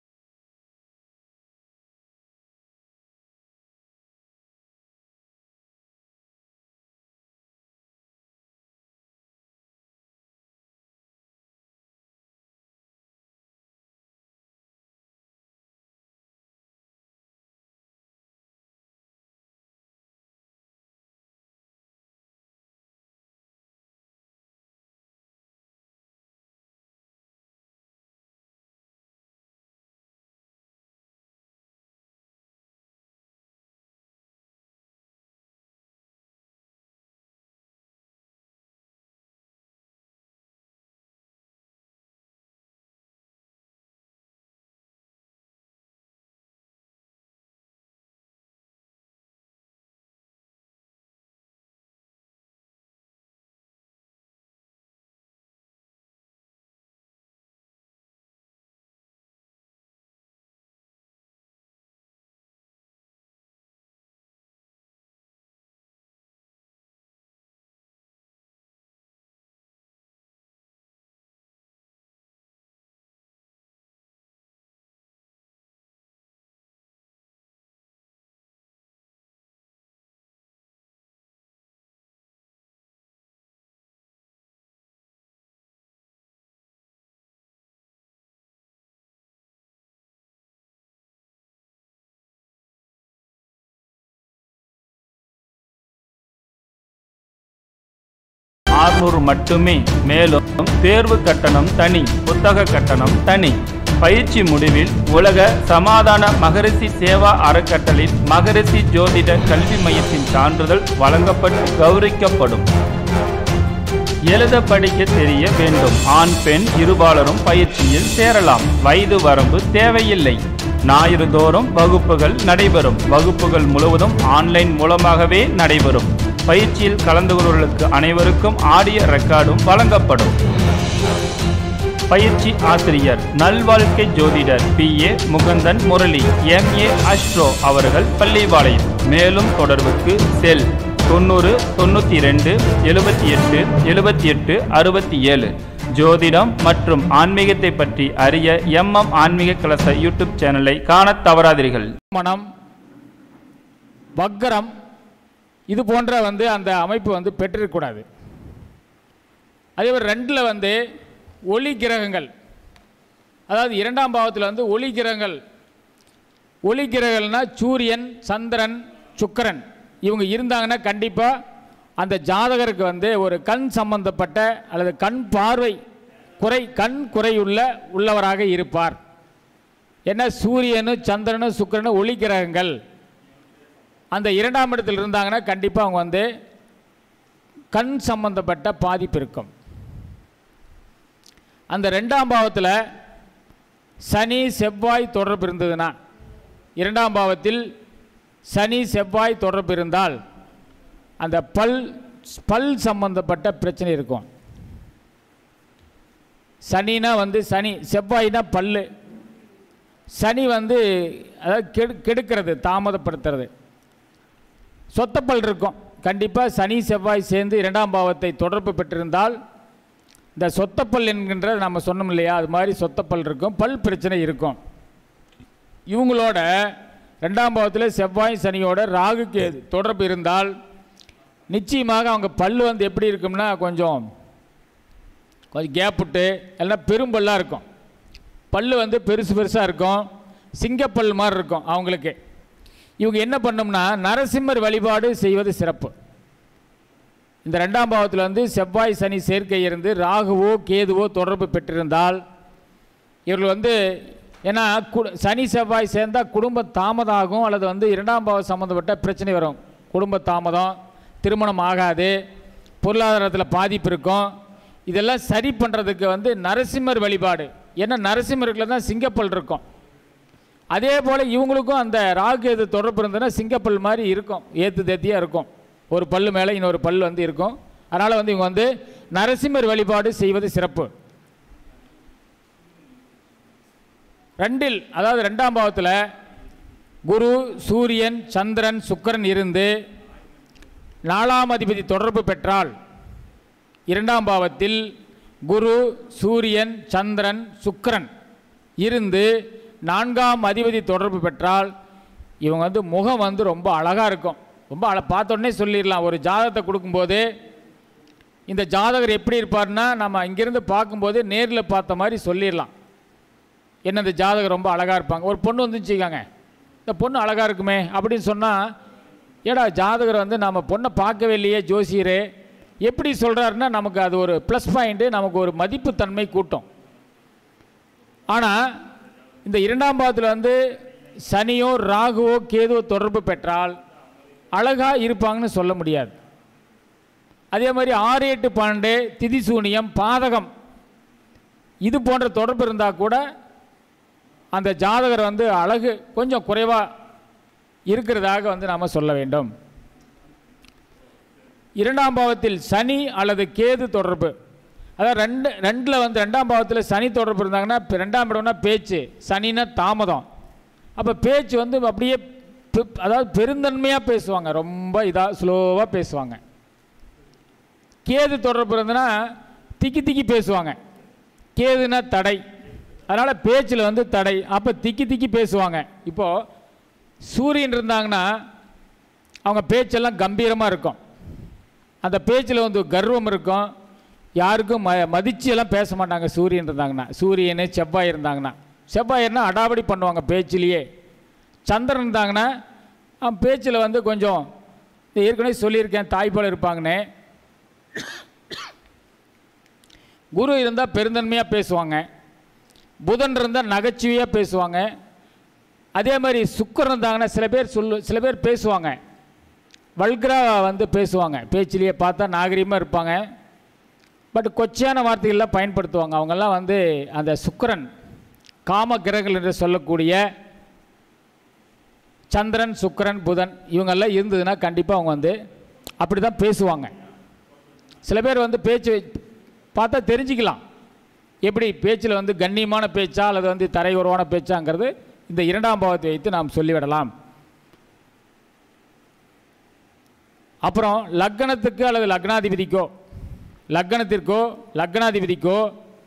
ஆறுநூறு மட்டுமே மேலும் தேர்வு கட்டணம் தனி புத்தக கட்டணம் தனி பயிற்சி முடிவில் உலக சமாதான மகரிஷி சேவா அறக்கட்டளின் மகரிஷி ஜோதிட கல்வி மையத்தின் சான்றிதழ் வழங்கப்பட்டு கௌரவிக்கப்படும் எழுத படிக்க தெரிய வேண்டும் ஆண் பெண் இருபாலரும் பயிற்சியில் சேரலாம் வயது வரம்பு தேவையில்லை ஞாயிறு தோறும் வகுப்புகள் நடைபெறும் வகுப்புகள் முழுவதும் ஆன்லைன் மூலமாகவே நடைபெறும் பயிற்சியில் கலந்து கொள்வர்களுக்கு அனைவருக்கும் ஆடியோ ரெக்கார்டும் வழங்கப்படும் பயிற்சி ஆசிரியர் நல்வாழ்க்கை ஜோதிடர் P A Mukundan Murali M A astro அவர்கள் பள்ளிபாளையம் மேலும் தொடர்புக்கு செல் தொண்ணூறு தொண்ணூற்றி ரெண்டு எழுபத்தி எட்டு எழுபத்தி எட்டு அறுபத்தி ஏழு ஜோதிடம் மற்றும் ஆன்மீகத்தை பற்றி அறிய எம்எம் ஆன்மீக கலச யூடியூப் சேனலை காணத் தவறாதீர்கள் மனம் வக்கரம் இது போன்ற வந்து அந்த அமைப்பு வந்து பெற்றிருக்கக்கூடாது அதே மாதிரி ரெண்டில் வந்து ஒளி கிரகங்கள் அதாவது இரண்டாம் பாவத்தில் வந்து ஒளி கிரகங்கள் ஒளி கிரகங்கள்னா சூரியன் சந்திரன் சுக்கிரன் இவங்க இருந்தாங்கன்னா கண்டிப்பாக அந்த ஜாதகருக்கு வந்து ஒரு கண் சம்பந்தப்பட்ட அல்லது கண் பார்வை குறை கண் குறையுள்ள உள்ளவராக இருப்பார் ஏன்னா சூரியனும் சந்திரனும் சுக்கிரனும் ஒளி கிரகங்கள் அந்த இரண்டாம் இடத்தில் இருந்தாங்கன்னா கண்டிப்பாக அவங்க வந்து கண் சம்பந்தப்பட்ட பாதிப்பு இருக்கும் அந்த ரெண்டாம் பாவத்தில் சனி செவ்வாய் தொடர்பு இருந்ததுன்னா இரண்டாம் பாவத்தில் சனி செவ்வாய் தொடர்பு இருந்தால் அந்த பல் பல் சம்பந்தப்பட்ட பிரச்சனை இருக்கும் சனினா வந்து சனி செவ்வாய்னா பல்லு சனி வந்து அதாவது கெடு கெடுக்கிறது தாமதப்படுத்துறது சொத்தப்பல் இருக்கும் கண்டிப்பாக சனி செவ்வாய் சேர்ந்து இரண்டாம் பாவத்தை தொடர்பு பெற்றிருந்தால் இந்த சொத்தப்பல் என்கின்ற நம்ம சொன்னோம் இல்லையா அது மாதிரி சொத்தப்பல் இருக்கும் பல் பிரச்சனை இருக்கும் இவங்களோட ரெண்டாம் பாவத்தில் செவ்வாய் சனியோட ராகு கேது தொடர்பு இருந்தால் நிச்சயமாக அவங்க பல் வந்து எப்படி இருக்கும்னா கொஞ்சம் கொஞ்சம் கேப் விட்டு எல்லாம் பெரும்பல்லாக இருக்கும் பல் வந்து பெருசு பெருசாக இருக்கும் சிங்கப்பல் மாதிரி இருக்கும் அவங்களுக்கு இவங்க என்ன பண்ணோம்னா நரசிம்மர் வழிபாடு செய்வது சிறப்பு இந்த ரெண்டாம் பாவத்தில் வந்து செவ்வாய் சனி சேர்க்கை இருந்து ராகுவோ கேதுவோ தொடர்பு பெற்றிருந்தால் இவர்கள் வந்து ஏன்னா கு- சனி செவ்வாய் சேர்ந்தால் குடும்ப தாமதம் ஆகும் அல்லது வந்து இரண்டாம் பாவம் சம்மந்தப்பட்ட பிரச்சனை வரும் குடும்ப தாமதம் திருமணம் ஆகாது பொருளாதாரத்தில் பாதிப்பு இருக்கும் இதெல்லாம் சரி பண்ணுறதுக்கு வந்து நரசிம்மர் வழிபாடு ஏன்னா நரசிம்மருக்குள்ள தான் சிங்கப்பல் இருக்கும் அதே போல் இவங்களுக்கும் அந்த ராகு எது தொடர்பு இருந்ததுன்னா சிங்கப்பல் மாதிரி இருக்கும் ஏத்து தேத்தியாக இருக்கும் ஒரு பல்லு மேலே இன்னொரு பல் வந்து இருக்கும் அதனால் வந்து இவங்க வந்து நரசிம்மர் வழிபாடு செய்வது சிறப்பு ரெண்டில் அதாவது ரெண்டாம் பாவத்தில் குரு சூரியன் சந்திரன் சுக்கிரன் இருந்து நாலாம் அதிபதி தொடர்பு பெற்றால் இரண்டாம் பாவத்தில் குரு சூரியன் சந்திரன் சுக்கிரன் இருந்து நான்காம் அதிபதி தொடர்பு பெற்றால் இவங்க வந்து முகம் வந்து ரொம்ப அழகாக இருக்கும் ரொம்ப அழ பார்த்த உடனே சொல்லிடலாம் ஒரு ஜாதகத்தை கொடுக்கும்போது இந்த ஜாதகர் எப்படி இருப்பார்னா நம்ம இங்கேருந்து பார்க்கும்போது நேரில் பார்த்த மாதிரி சொல்லிடலாம் என்ன இந்த ஜாதகர் ரொம்ப அழகாக இருப்பாங்க ஒரு பொண்ணு வந்து வச்சுக்காங்க இந்த பொண்ணு அழகாக இருக்குமே அப்படின்னு சொன்னால் ஏடா ஜாதகர் வந்து நம்ம பொண்ணை பார்க்கவே இல்லையே ஜோசியரே எப்படி சொல்கிறாருன்னா நமக்கு அது ஒரு ப்ளஸ் பாயிண்ட்டு நமக்கு ஒரு மதிப்புத்தன்மை கூட்டம் ஆனால் இந்த இரண்டாம் பாவத்தில் வந்து சனியோ ராகுவோ கேதுவோ தொடர்பு பெற்றால் அழகாக இருப்பாங்கன்னு சொல்ல முடியாது அதே மாதிரி ஆறு எட்டு பன்னெண்டு திதிசூனியம் பாதகம் இது போன்ற தொடர்பு இருந்தால் கூட அந்த ஜாதகர் வந்து அழகு கொஞ்சம் குறைவாக இருக்கிறதாக வந்து நாம் சொல்ல வேண்டும் இரண்டாம் பாவத்தில் சனி அல்லது கேது தொடர்பு அதாவது ரெண்டு ரெண்டில் வந்து ரெண்டாம் பாவத்தில் சனி தொடர்பு இருந்தாங்கன்னா இப்ப ரெண்டாம் இடம்னா பேச்சு சனின்னா தாமதம் அப்போ பேச்சு வந்து அப்படியே பெ- அதாவது பெருந்தன்மையாக பேசுவாங்க ரொம்ப இதாக ஸ்லோவாக பேசுவாங்க கேது தொடர்பு இருந்ததுன்னா திக்கி திக்கி பேசுவாங்க கேதுனா தடை அதனால் பேச்சில் வந்து தடை அப்போ திக்கி திக்கி பேசுவாங்க இப்போது சூரியன் இருந்தாங்கன்னா அவங்க பேச்செல்லாம் கம்பீரமாக இருக்கும் அந்த பேச்சில் வந்து கர்வம் இருக்கும் யாருக்கும் ம மதிச்சு எல்லாம் பேச மாட்டாங்க சூரியன் இருந்தாங்கன்னா சூரியன் செவ்வாய் இருந்தாங்கன்னா செவ்வாய்னா அடாவடி பண்ணுவாங்க பேச்சிலேயே சந்திரன் இருந்தாங்கன்னா அவன் பேச்சில் வந்து கொஞ்சம் ஏற்கனவே சொல்லியிருக்கேன் தாய்ப்பால் இருப்பாங்கன்னு குரு இருந்தால் பெருந்தன்மையாக பேசுவாங்க புதன் இருந்தால் நகைச்சுவையாக பேசுவாங்க அதே மாதிரி சுக்கரன் இருந்தாங்கன்னா சில பேர் சொல்லு சில பேர் பேசுவாங்க வல்கரா வந்து பேசுவாங்க பேச்சிலேயே பார்த்தா நாகரிகமாக இருப்பாங்க பட் கொச்சையான வார்த்தைகள்லாம் பயன்படுத்துவாங்க அவங்கெல்லாம் வந்து அந்த சுக்கிரன் காம கிரகங்கள் என்று சொல்லக்கூடிய சந்திரன் சுக்கிரன் புதன் இவங்கெல்லாம் இருந்ததுன்னா கண்டிப்பாக அவங்க வந்து அப்படி தான் பேசுவாங்க சில பேர் வந்து பேச்சு பார்த்தா தெரிஞ்சுக்கலாம் எப்படி பேச்சில் வந்து கண்ணியமான பேச்சா அல்லது வந்து தரையுறவான பேச்சாங்கிறது இந்த இரண்டாம் பாவத்தை வைத்து நாம் சொல்லிவிடலாம் அப்புறம் லக்னத்துக்கு அல்லது லக்னாதிபதிக்கோ லக்னத்திற்கோ லக்னாதிபதிக்கோ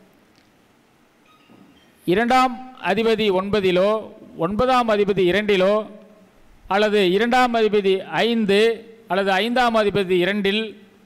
இரண்டாம் அதிபதி ஒன்பதிலோ ஒன்பதாம் அதிபதி இரண்டிலோ அல்லது இரண்டாம் அதிபதி ஐந்து அல்லது ஐந்தாம் அதிபதி இரண்டில்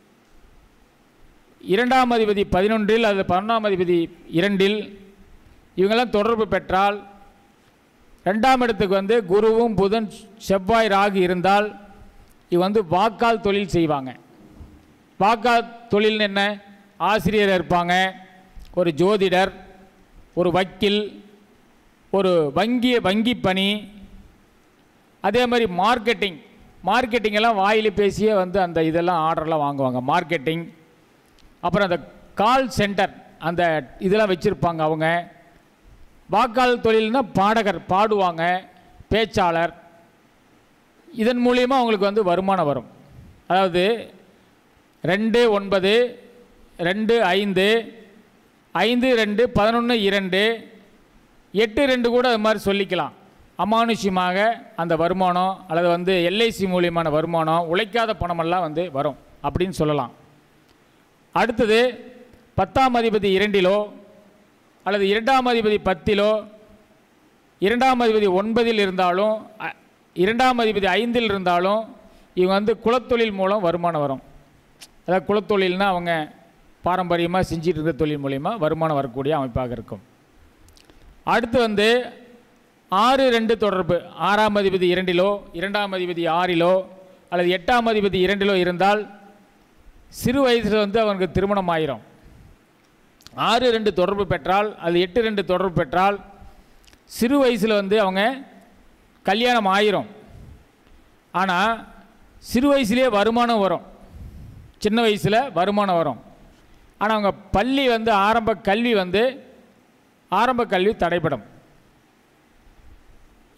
இரண்டாம் அதிபதி பதினொன்றில் அல்லது பதினொன்றாம் அதிபதி இரண்டில் இவங்கெல்லாம் தொடர்பு பெற்றால் ரெண்டாம் இடத்துக்கு வந்து குருவும் புதன் செவ்வாய் ராகு இருந்தால் இவங்க வந்து வாக்கால் தொழில் செய்வாங்க வாக்கால் தொழில்னு என்ன ஆசிரியர் இருப்பாங்க ஒரு ஜோதிடர் ஒரு வக்கீல் ஒரு வங்கி வங்கி பணி அதே மாதிரி மார்க்கெட்டிங் மார்க்கெட்டிங் எல்லாம் வாயில் பேசியே வந்து அந்த இதெல்லாம் ஆர்டர்லாம் வாங்குவாங்க மார்க்கெட்டிங் அப்புறம் அந்த கால் சென்டர் அந்த இதெல்லாம் வச்சுருப்பாங்க அவங்க வாக்காளர் தொழில்னா பாடகர் பாடுவாங்க பேச்சாளர் இதன் மூலியமாக அவங்களுக்கு வந்து வருமானம் வரும் அதாவது ரெண்டு ஒன்பது ரெண்டு ஐந்து ஐந்து ரெண்டு பதினொன்று இரண்டு எட்டு ரெண்டு கூட அது மாதிரி சொல்லிக்கலாம் அமானுஷ்யமாக அந்த வருமானம் அல்லது வந்து எல்ஐசி மூலியமான வருமானம் உழைக்காத பணமெல்லாம் வந்து வரும் அப்படின்னு சொல்லலாம் அடுத்தது பத்தாம் அதிபதி இரண்டிலோ அல்லது இரண்டாம் அதிபதி பத்திலோ இரண்டாம் அதிபதி ஒன்பதில் இருந்தாலும் அ- இரண்டாம் அதிபதி ஐந்தில் இருந்தாலும் இவங்க வந்து குலத்தொழில் மூலம் வருமானம் வரும் அதாவது குலத்தொழில்னா அவங்க பாரம்பரியமாக செஞ்சிட்டு இருக்கிற தொழில் மூலிமா வருமானம் வரக்கூடிய அமைப்பாக இருக்கும் அடுத்து வந்து ஆறு ரெண்டு தொடர்பு ஆறாம் அதிபதி இரண்டிலோ இரண்டாம் அதிபதி ஆறிலோ அல்லது எட்டாம் அதிபதி இரண்டிலோ இருந்தால் சிறு வயசில் வந்து அவனுக்கு திருமணம் ஆயிரும் ஆறு ரெண்டு தொடர்பு பெற்றால் அது எட்டு ரெண்டு தொடர்பு பெற்றால் சிறு வயசில் வந்து அவங்க கல்யாணம் ஆயிரும் ஆனால் சிறு வயசுலேயே வருமானம் வரும் சின்ன வயசில் வருமானம் வரும் ஆனால் அவங்க பள்ளி வந்து ஆரம்ப கல்வி வந்து ஆரம்ப கல்வி தடைப்படும்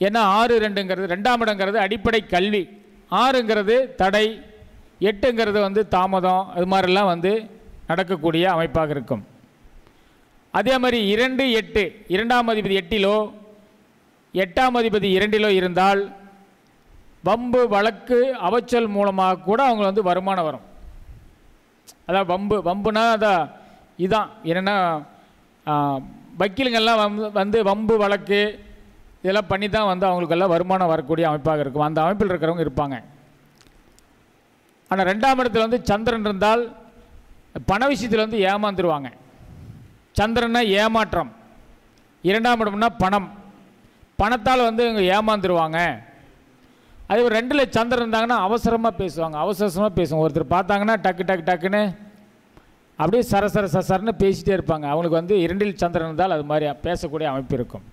ஏன்னா ஆறு ரெண்டுங்கிறது ரெண்டாம் இடங்கிறது அடிப்படை கல்வி ஆறுங்கிறது தடை எட்டுங்கிறது வந்து தாமதம் அது மாதிரிலாம் வந்து நடக்கக்கூடிய அமைப்பாக இருக்கும் அதே மாதிரி இரண்டு எட்டு இரண்டாம் அதிபதி எட்டிலோ எட்டாம் அதிபதி இரண்டிலோ இருந்தால் வம்பு வழக்கு அவச்சல் மூலமாக கூட அவங்க வந்து வருமானம் வரும் அதான் வம்பு வம்புனா அதான் இதான் என்னென்னா வக்கீலுங்கெல்லாம் வந்து வந்து வம்பு வழக்கு இதெல்லாம் பண்ணி தான் வந்து அவங்களுக்கெல்லாம் வருமானம் வரக்கூடிய அமைப்பாக இருக்கும் அந்த அமைப்பில் இருக்கிறவங்க இருப்பாங்க ஆனால் ரெண்டாம் இடத்துல வந்து சந்திரன் இருந்தால் பண விஷயத்தில் வந்து ஏமாந்துருவாங்க சந்திரன்னா ஏமாற்றம் இரண்டாம் இடம்னா பணம் பணத்தால் வந்து இவங்க ஏமாந்துருவாங்க அதே ஒரு ரெண்டில் சந்திரன் இருந்தாங்கன்னா அவசரமாக பேசுவாங்க அவசர அவசரமாக பேசுவாங்க ஒருத்தர் பார்த்தாங்கன்னா டக்கு டக்கு டக்குன்னு அப்படியே சரசர சசரன்னு பேசிட்டே இருப்பாங்க அவங்களுக்கு வந்து இரண்டில் சந்திரன் இருந்தால் அது மாதிரி பேசக்கூடிய அமைப்பு இருக்கும்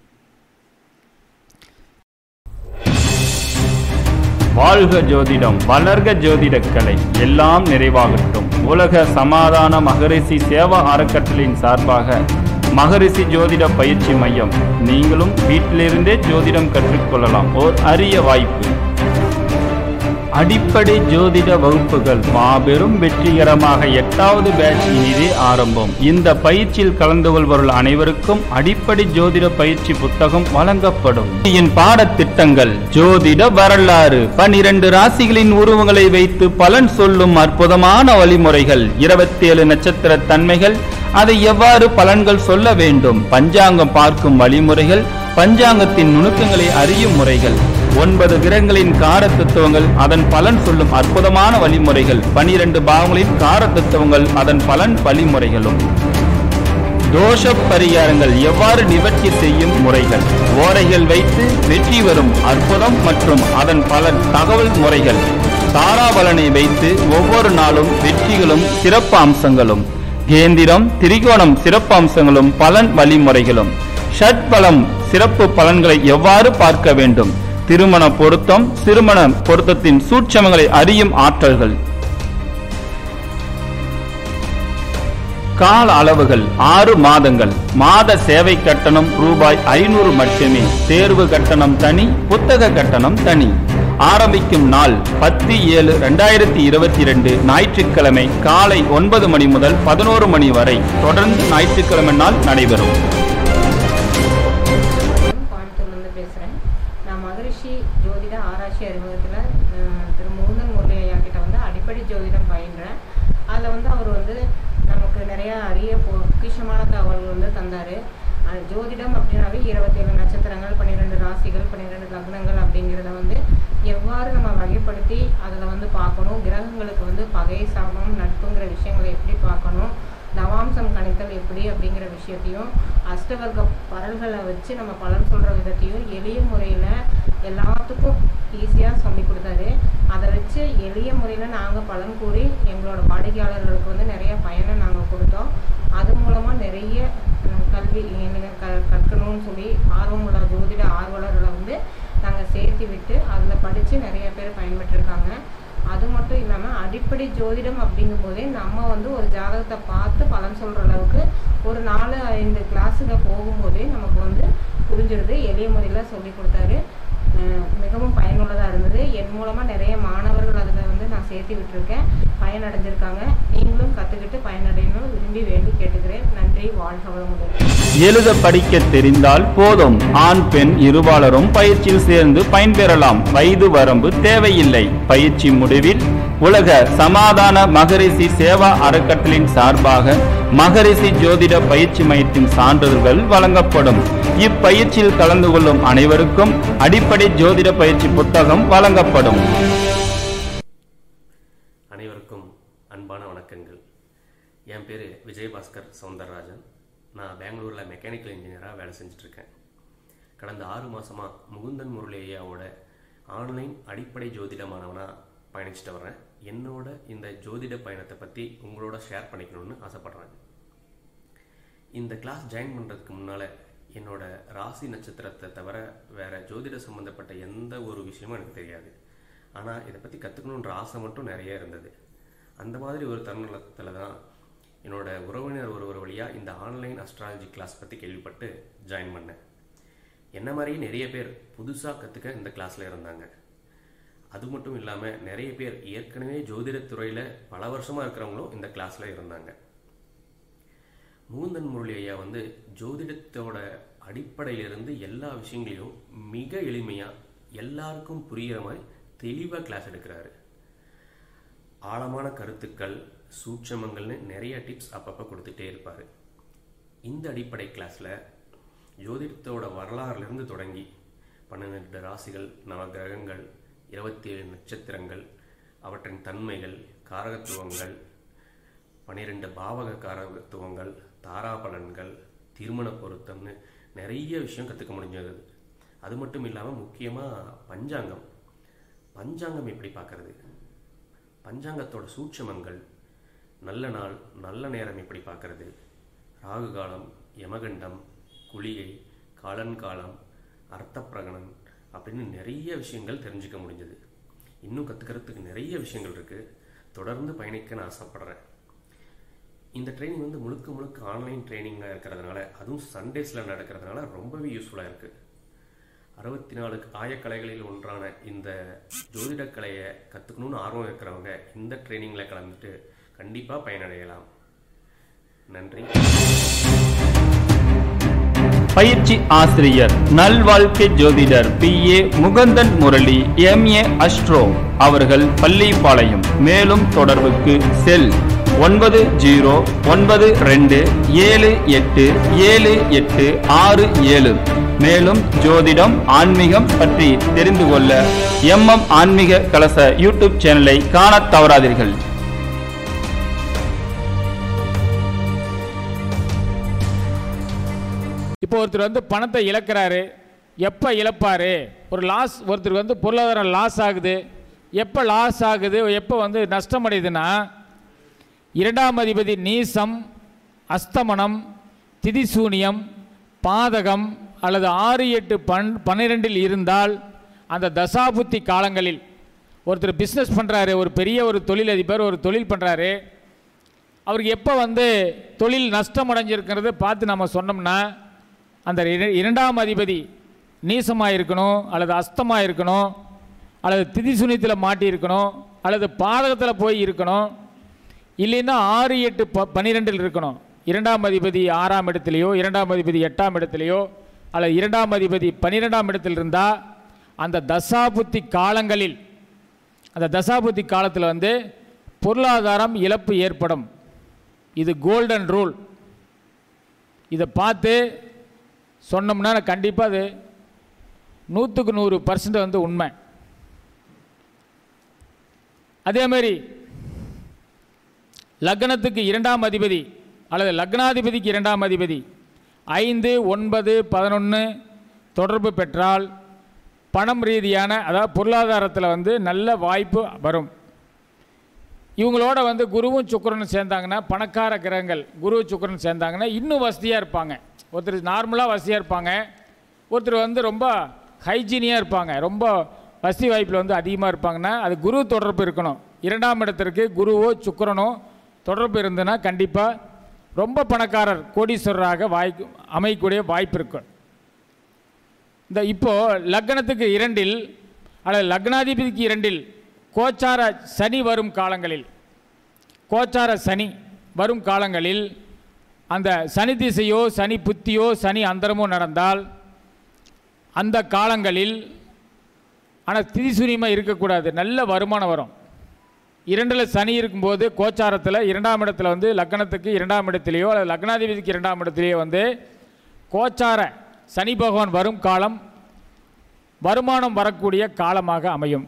வாழ்க ஜோதிடம் வளர்க ஜோதிடக்கலை எல்லாம் நிறைவாகட்டும் உலக சமாதான மகரிஷி சேவா அறக்கட்டளையின் சார்பாக மகரிஷி ஜோதிட பயிற்சி மையம் நீங்களும் வீட்டிலிருந்தே ஜோதிடம் கற்றுக்கொள்ளலாம் ஓர் அரிய வாய்ப்பு அடிப்படை ஜோதிட வகுப்புகள் மாபெரும் வெற்றிகரமாக எட்டாவது பேட்ச் இனிதே ஆரம்பம் இந்த பயிற்சியில் கலந்து கொள்பவர்கள் அனைவருக்கும் அடிப்படை ஜோதிட பயிற்சி புத்தகம் வழங்கப்படும் என் பாடத்திட்டங்கள் ஜோதிட வரலாறு பனிரெண்டு ராசிகளின் உருவங்களை வைத்து பலன் சொல்லும் அற்புதமான வழிமுறைகள் இருபத்தி ஏழு நட்சத்திர தன்மைகள் அதை எவ்வாறு பலன்கள் சொல்ல வேண்டும் பஞ்சாங்கம் பார்க்கும் வழிமுறைகள் பஞ்சாங்கத்தின் நுணுக்கங்களை அறியும் முறைகள் ஒன்பது கிரகங்களின் கார தத்துவங்கள் அதன் பலன் சொல்லும் அற்புதமான வழிமுறைகள் பனிரெண்டு பாவங்களின் கார தத்துவங்கள் அதன் பலன் வழிமுறைகளும் தோஷ பரிகாரங்கள் எவ்வாறு நிவர்த்தி செய்யும் முறைகள் ஓரைகள் வைத்து வெற்றி வரும் அற்புதம் மற்றும் அதன் பலன் தகவல் முறைகள் தாராபலனை வைத்து ஒவ்வொரு நாளும் வெற்றிகளும் சிறப்பு அம்சங்களும் கேந்திரம் திரிகோணம் சிறப்பு அம்சங்களும் பலன் வழிமுறைகளும் ஷட்பலம் சிறப்பு பலன்களை எவ்வாறு பார்க்க வேண்டும் திருமண பொருத்தம் திருமண பொருத்தத்தின் சூட்சமங்களை அறியும் ஆற்றல்கள் கால அளவுகள் ஆறு மாதங்கள் மாத சேவை கட்டணம் ரூபாய் ஐநூறு மட்டுமே தேர்வு கட்டணம் தனி புத்தக கட்டணம் தனி ஆரம்பிக்கும் நாள் பத்து ஏழு ரெண்டாயிரத்தி இருபத்தி ரெண்டு ஞாயிற்றுக்கிழமை காலை ஒன்பது மணி முதல் பதினோரு மணி வரை தொடர்ந்து ஞாயிற்றுக்கிழமை நாள் நடைபெறும் கோயம்புத்தூர்லேருந்து பேசுகிறேன் நான் மகரிஷி ஜோதிட ஆராய்ச்சி அறிமுகத்தில் திரு முகுந்தன் முரளி ஐயா கிட்ட வந்து அடிப்படை ஜோதிடம் பயின்றேன் அதில் வந்து அவர் வந்து நமக்கு நிறையா அரிய பொக்கிஷமான தகவல்கள் வந்து தந்தார் ஜோதிடம் அப்படின்னாவே இருபத்தேழு நட்சத்திரங்கள் பன்னிரெண்டு ராசிகள் பன்னிரெண்டு லக்னங்கள் அப்படிங்கிறத வந்து எவ்வாறு நம்ம வகைப்படுத்தி அதில் வந்து பார்க்கணும் கிரகங்களுக்கு வந்து பகை சமம் நட்புங்கிற விஷயங்களை எப்படி பார்க்கணும் நவாம்சம் கணித்தல் எப்படி அப்படிங்கிற விஷயத்தையும் அஷ்டவர்க்க பரல்களை வச்சு நம்ம பலன் சொல்கிற விதத்தையும் எளிய முறையில் எல்லாத்துக்கும் ஈஸியாக சொல்லி கொடுத்தாரு அதை வச்சு எளிய முறையில் நாங்கள் பலன் கூறி எங்களோட வாடிக்கையாளர்களுக்கு வந்து நிறைய பயனை நாங்கள் கொடுத்தோம் அது மூலமாக நிறைய அஹ், கல்வி எனக்கு க கற்கணும்னு சொல்லி ஆர்வமுள்ள ஜோதிட ஆர்வலர்களை வந்து நாங்கள் சேர்த்து விட்டு அதில் படித்து நிறைய பேர் பயன்பெற்றிருக்காங்க அது மட்டும் இல்லாமல் அடிப்படை ஜோதிடம் அப்படிங்கும்போதே நம்ம வந்து ஒரு ஜாதகத்தை பார்த்து பலன் சொல்கிற அளவுக்கு ஒரு நாலு ஐந்து கிளாஸுக்கு போகும்போதே நமக்கு வந்து புரிஞ்சிடுது எளிய முறையில் சொல்லி கொடுத்தாரு அஹ் மிகவும் பயனுள்ளதாக இருந்தது என் மூலமாக நிறைய மாணவர்கள் அதில் வந்து நான் சேர்த்து விட்டுருக்கேன் பயனடைஞ்சிருக்காங்க நீங்களும் கற்றுக்கிட்டு பயனடையணும் விரும்பி வேண்டி கேட்டுக்கிறேன் நன்றி வாழ்க வளமுடன் எழுத படிக்க தெரிந்தால் போதும் ஆண் பெண் இருபாலரும் பயிற்சியில் சேர்ந்து பயன்பெறலாம் வயது வரம்பு தேவையில்லை பயிற்சி முடிவில் உலக சமாதான மகரிஷி சேவா அறக்கட்டளின் சார்பாக மகரிஷி ஜோதிட பயிற்சி மையத்தின் சான்றிதழ்கள் வழங்கப்படும் இப்பயிற்சியில் கலந்து கொள்ளும் அனைவருக்கும் அடிப்படை ஜோதிட பயிற்சி புத்தகம் வழங்கப்படும் அனைவருக்கும் அன்பான வணக்கங்கள் என் பேர் விஜயபாஸ்கர் சவுந்தரராஜன் நான் பெங்களூரில் மெக்கானிக்கல் இன்ஜினியராக வேலை செஞ்சுட்ருக்கேன் கடந்த ஆறு மாதமாக முகுந்தன் முரளி ஐயாவோட ஆன்லைன் அடிப்படை ஜோதிட மாணவனாக பயணிச்சுட்டு வரேன் என்னோட இந்த ஜோதிட பயணத்தை பற்றி உங்களோட ஷேர் பண்ணிக்கணும்னு ஆசைப்பட்றேன் இந்த கிளாஸ் ஜாயின் பண்ணுறதுக்கு முன்னால் என்னோட ராசி நட்சத்திரத்தை தவிர வேற ஜோதிட சம்மந்தப்பட்ட எந்த ஒரு விஷயமும் எனக்கு தெரியாது ஆனால் இதை பற்றி கற்றுக்கணுன்ற ஆசை மட்டும் நிறைய இருந்தது அந்த மாதிரி ஒரு தருணத்தில் தான் என்னோட உறவினர் ஒருவர் வழியாக இந்த ஆன்லைன் அஸ்ட்ராலஜி கிளாஸ் பற்றி கேள்விப்பட்டு ஜாயின் பண்ணேன் என்ன மாதிரியே நிறைய பேர் புதுசாக கற்றுக்க இந்த கிளாஸில் இருந்தாங்க அது மட்டும் இல்லாமல் நிறைய பேர் ஏற்கனவே ஜோதிடத்துறையில் பல வருஷமாக இருக்கிறவங்களும் இந்த கிளாஸில் இருந்தாங்க முகுந்தன் முரளி ஐயா வந்து ஜோதிடத்தோட அடிப்படையிலிருந்து எல்லா விஷயங்களையும் மிக எளிமையாக எல்லாருக்கும் புரிகிற மாதிரி தெளிவாக கிளாஸ் எடுக்கிறாரு ஆழமான கருத்துக்கள் சூட்சமங்கள்னு நிறைய டிப்ஸ் அப்பப்போ கொடுத்துட்டே இருப்பார் இந்த அடிப்படை கிளாஸில் ஜோதிடத்தோட வரலாறுலேருந்து தொடங்கி பன்னிரெண்டு ராசிகள் நவகிரகங்கள் இருபத்தி ஏழு நட்சத்திரங்கள் அவற்றின் தன்மைகள் காரகத்துவங்கள் பன்னிரெண்டு பாவக காரகத்துவங்கள் தாராபலன்கள் திருமண பொருத்தம்னு நிறைய விஷயம் கற்றுக்க முடிஞ்சது அது மட்டும் இல்லாமல் முக்கியமாக பஞ்சாங்கம் பஞ்சாங்கம் எப்படி பார்க்கறது பஞ்சாங்கத்தோட சூட்சமங்கள் நல்ல நாள் நல்ல நேரம் எப்படி பார்க்கறது ராகு காலம் யமகண்டம் குளிகை காலன் காலம் அர்த்தப்பிரகணன் அப்படின்னு நிறைய விஷயங்கள் தெரிஞ்சுக்க முடிஞ்சது இன்னும் கற்றுக்கிறதுக்கு நிறைய விஷயங்கள் இருக்குது தொடர்ந்து பயணிக்க நான் ஆசைப்படுறேன் இந்த ட்ரைனிங் வந்து முழுக்க முழுக்க ஆன்லைன் ட்ரைனிங்காக இருக்கிறதுனால அதுவும் சண்டேஸில் நடக்கிறதுனால ரொம்பவே யூஸ்ஃபுல்லாக இருக்குது அறுபத்தி நாலு ஆயக்கலைகளில் ஒன்றான இந்த ஜோதிடக்கலையை கற்றுக்கணும்னு ஆர்வம் இருக்கிறவங்க இந்த ட்ரைனிங்கில் கலந்துட்டு கண்டிப்பாக பயனடையலாம் நன்றி பயிற்சி ஆசிரியர் நல்வாழ்க்கை ஜோதிடர் P A Mukundan Murali M A astro அவர்கள் பள்ளிப்பாளையம் மேலும் தொடர்புக்கு செல் ஒன்பது ஜீரோ ஒன்பது ரெண்டு ஏழு எட்டு ஏழு எட்டு ஆறு ஏழு மேலும் ஜோதிடம் ஆன்மீகம் பற்றி தெரிந்து கொள்ள எம் எம் ஆன்மீக கலச யூடியூப் சேனலை காணத் தவறாதீர்கள் இப்போ ஒருத்தர் வந்து பணத்தை இழக்கிறாரு எப்போ இழப்பாரு ஒரு லாஸ் ஒருத்தருக்கு வந்து பொருளாதாரம் லாஸ் ஆகுது எப்போ லாஸ் ஆகுது எப்போ வந்து நஷ்டம் அடையுதுன்னா இரண்டாம் அதிபதி நீசம் அஸ்தமனம் திதிசூனியம் பாதகம் அல்லது ஆறு எட்டு பன் பன்னிரெண்டில் இருந்தால் அந்த தசாபுத்தி காலங்களில் ஒருத்தர் பிஸ்னஸ் பண்ணுறாரு ஒரு பெரிய ஒரு தொழிலதிபர் ஒரு தொழில் பண்ணுறாரு அவருக்கு எப்போ வந்து தொழில் நஷ்டம் அடைஞ்சிருக்கிறத பார்த்து நம்ம சொன்னோம்னா அந்த இர- இரண்டாம் அதிபதி நீசமாக இருக்கணும் அல்லது அஸ்தமாக இருக்கணும் அல்லது திதிசுனித்தில் மாட்டி இருக்கணும் அல்லது பாதகத்தில் போய் இருக்கணும் இல்லைன்னா ஆறு எட்டு ப பன்னிரெண்டில் இருக்கணும் இரண்டாம் அதிபதி ஆறாம் இடத்துலையோ இரண்டாம் அதிபதி எட்டாம் இடத்துலையோ அல்லது இரண்டாம் அதிபதி பன்னிரெண்டாம் இடத்தில் இருந்தால் அந்த தசாபுத்தி காலங்களில் அந்த தசாபுத்தி காலத்தில் வந்து பொருளாதாரம் இழப்பு ஏற்படும் இது கோல்டன் ரூல் இதை பார்த்து சொன்னோம்னா கண்டிப்பாக அது நூற்றுக்கு நூறு பர்சன்ட் வந்து உண்மை அதே மாதிரி லக்னத்துக்கு இரண்டாம் அதிபதி அல்லது லக்னாதிபதிக்கு இரண்டாம் அதிபதி ஐந்து ஒன்பது பதினொன்று தொடர்பு பெற்றால் பணம் ரீதியான அதாவது பொருளாதாரத்தில் வந்து நல்ல வாய்ப்பு வரும் இவங்களோட வந்து குருவும் சுக்கிரனும் சேர்ந்தாங்கன்னா பணக்கார கிரகங்கள் குரு சுக்கிரன் சேர்ந்தாங்கன்னா இன்னும் வசதியாக இருப்பாங்க ஒருத்தர் நார்மலாக வசதியாக இருப்பாங்க ஒருத்தர் வந்து ரொம்ப ஹைஜீனியாக இருப்பாங்க ரொம்ப வசதி வாய்ப்பில் வந்து அதிகமாக இருப்பாங்கன்னா அது குரு தொடர்பு இருக்கணும் இரண்டாம் இடத்திற்கு குருவோ சுக்கிரனோ தொடர்பு இருந்ததுன்னா கண்டிப்பாக ரொம்ப பணக்காரர் கோடீஸ்வரராக வாய்க்கு அமையக்கூடிய வாய்ப்பு இருக்கும் இந்த இப்போ லக்னத்துக்கு இரண்டில் அல்லது லக்னாதிபதிக்கு இரண்டில் கோச்சார சனி வரும் காலங்களில் கோச்சார சனி வரும் காலங்களில் அந்த சனி திசையோ சனி புத்தியோ சனி அந்தரமோ நடந்தால் அந்த காலங்களில் ஆனால் திரிசூனியமாக இருக்கக்கூடாது நல்ல வருமானம் வரும் இரண்டில் சனி இருக்கும்போது கோச்சாரத்தில் இரண்டாம் இடத்துல வந்து லக்னத்துக்கு இரண்டாம் இடத்துலையோ அல்லது லக்னாதிபதிக்கு இரண்டாம் இடத்துலையோ வந்து கோச்சார சனி பகவான் வரும் காலம் வருமானம் வரக்கூடிய காலமாக அமையும்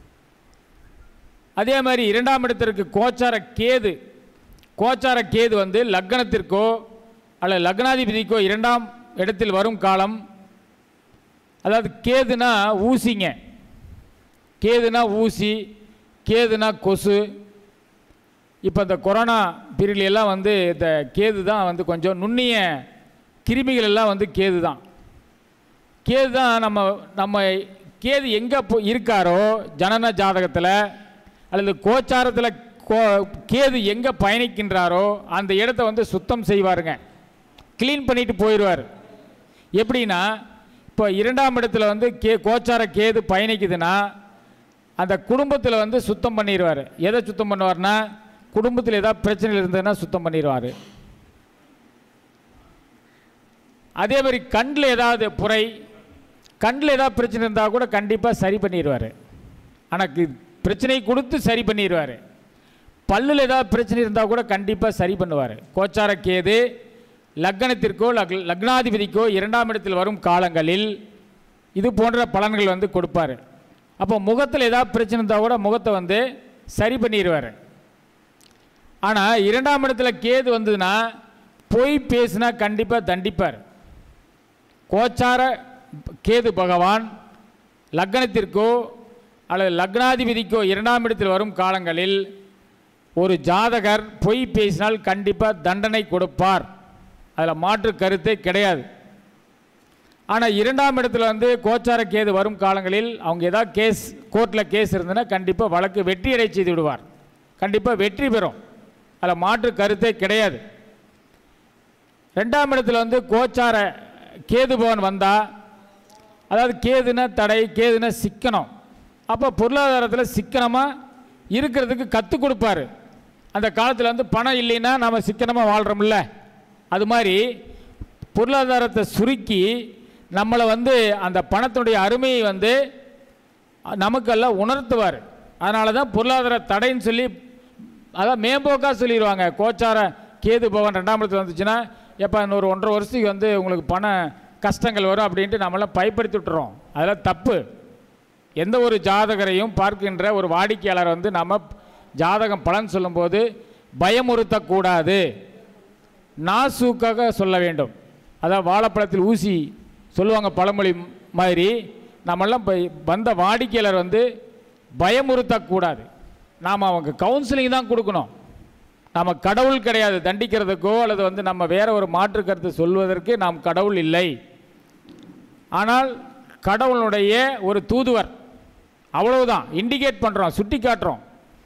அதே மாதிரி இரண்டாம் இடத்திற்கு கோச்சார கேது கோச்சார கேது வந்து லக்னத்திற்கோ அல்லது லக்னாதிபதிக்கோ இரண்டாம் இடத்தில் வரும் காலம் அதாவது கேதுனா ஊசிங்க கேதுனா ஊசி கேதுனா கொசு இப்போ இந்த கொரோனா பீரியட்ல எல்லாம் வந்து இந்த கேது தான் வந்து கொஞ்சம் நுண்ணிய கிருமிகள் எல்லாம் வந்து கேது தான் கேது தான் நம்ம நம்ம கேது எங்கே இருக்காரோ ஜனன ஜாதகத்தில் அல்லது கோச்சாரத்தில் கோ கேது எங்கே பயணிக்கின்றாரோ அந்த இடத்த வந்து சுத்தம் செய்வாருங்க க்ளீன் பண்ணிட்டு போயிடுவார் எப்படின்னா இப்போ இரண்டாம் இடத்துல வந்து கே கோச்சார கேது பயணிக்குதுன்னா அந்த குடும்பத்தில் வந்து சுத்தம் பண்ணிடுவார் எதை சுத்தம் பண்ணுவார்னா குடும்பத்தில் ஏதாவது பிரச்சனை இருந்ததுன்னா சுத்தம் பண்ணிடுவார் அதே மாதிரி கண்ணில் ஏதாவது புரை கண்ணில் ஏதாவது பிரச்சனை இருந்தால் கூட கண்டிப்பாக சரி பண்ணிடுவார் ஆனால் பிரச்சனை கொடுத்து சரி பண்ணிடுவார் பல்லில் ஏதாவது பிரச்சனை இருந்தால் கூட கண்டிப்பாக சரி பண்ணுவார் கோச்சார கேது லக்னத்திற்கோ லக் லக்னாதிபதிக்கோ இரண்டாம் இடத்தில் வரும் காலங்களில் இது போன்ற பலன்கள் வந்து கொடுப்பார் அப்போ முகத்தில் ஏதாவது பிரச்சனை இருந்தால் கூட முகத்தை வந்து சரி பண்ணிடுவார் ஆனால் இரண்டாம் இடத்துல கேது வந்ததுன்னா பொய் பேசினா கண்டிப்பாக தண்டிப்பார் கோச்சார கேது பகவான் லக்னத்திற்கோ அல்லது லக்னாதிபதிக்கோ இரண்டாம் இடத்தில் வரும் காலங்களில் ஒரு ஜாதகர் பொய் பேசினால் கண்டிப்பாக தண்டனை கொடுப்பார் அதில் மாற்று கருத்தே கிடையாது ஆனால் இரண்டாம் இடத்துல வந்து கோச்சார கேது வரும் காலங்களில் அவங்க ஏதாவது கேஸ் கோர்ட்டில் கேஸ் இருந்ததுன்னா கண்டிப்பாக வழக்கு வெற்றியடை செய்து விடுவார் கண்டிப்பாக வெற்றி பெறும் அதில் மாற்று கருத்தே கிடையாது ரெண்டாம் இடத்துல வந்து கோச்சார கேது பவன் வந்தால் அதாவது கேதுனா தடை கேதுனா சிக்கனம் அப்போ பொருளாதாரத்தில் சிக்கனமாக இருக்கிறதுக்கு கற்றுக் கொடுப்பாரு அந்த காலத்தில் வந்து பணம் இல்லைன்னா நாம் சிக்கனமாக வாழ்கிறோம்ல அது மாதிரி பொருளாதாரத்தை சுருக்கி நம்மளை வந்து அந்த பணத்தினுடைய அருமையை வந்து நமக்கெல்லாம் உணர்த்துவார் அதனால தான் பொருளாதார தடைன்னு சொல்லி அதான் மேம்போக்காக சொல்லிடுவாங்க கோச்சார கேது பவன் ரெண்டாம் இடத்துல வந்துச்சுன்னா எப்போ இன்னொரு ஒன்றரை வருஷத்துக்கு வந்து உங்களுக்கு பண கஷ்டங்கள் வரும் அப்படின்ட்டு நம்மளாம் பயப்படுத்தி விட்டுறோம் அதெல்லாம் தப்பு எந்த ஒரு ஜாதகரையும் பார்க்கின்ற ஒரு வாடிக்கையாளர் வந்து நம்ம ஜாதகம் பலன் சொல்லும்போது பயமுறுத்தக்கூடாது நாசூக்காக சொல்ல வேண்டும் அதான் வாழைப்பழத்தில் ஊசி சொல்லுவாங்க பழமொழி மாதிரி நம்மெல்லாம் இப்போ வந்த வாடிக்கையாளர் வந்து பயமுறுத்தக்கூடாது நாம் அவங்க கவுன்சிலிங் தான் கொடுக்கணும் நம்ம கடவுள் கிடையாது தண்டிக்கிறதுக்கோ அல்லது வந்து நம்ம வேற ஒரு மாற்று கருத்து சொல்வதற்கு நாம் கடவுள் இல்லை ஆனால் கடவுளுடைய ஒரு தூதுவர் அவ்வளவுதான் இண்டிகேட் பண்ணுறோம் சுட்டி காட்டுறோம்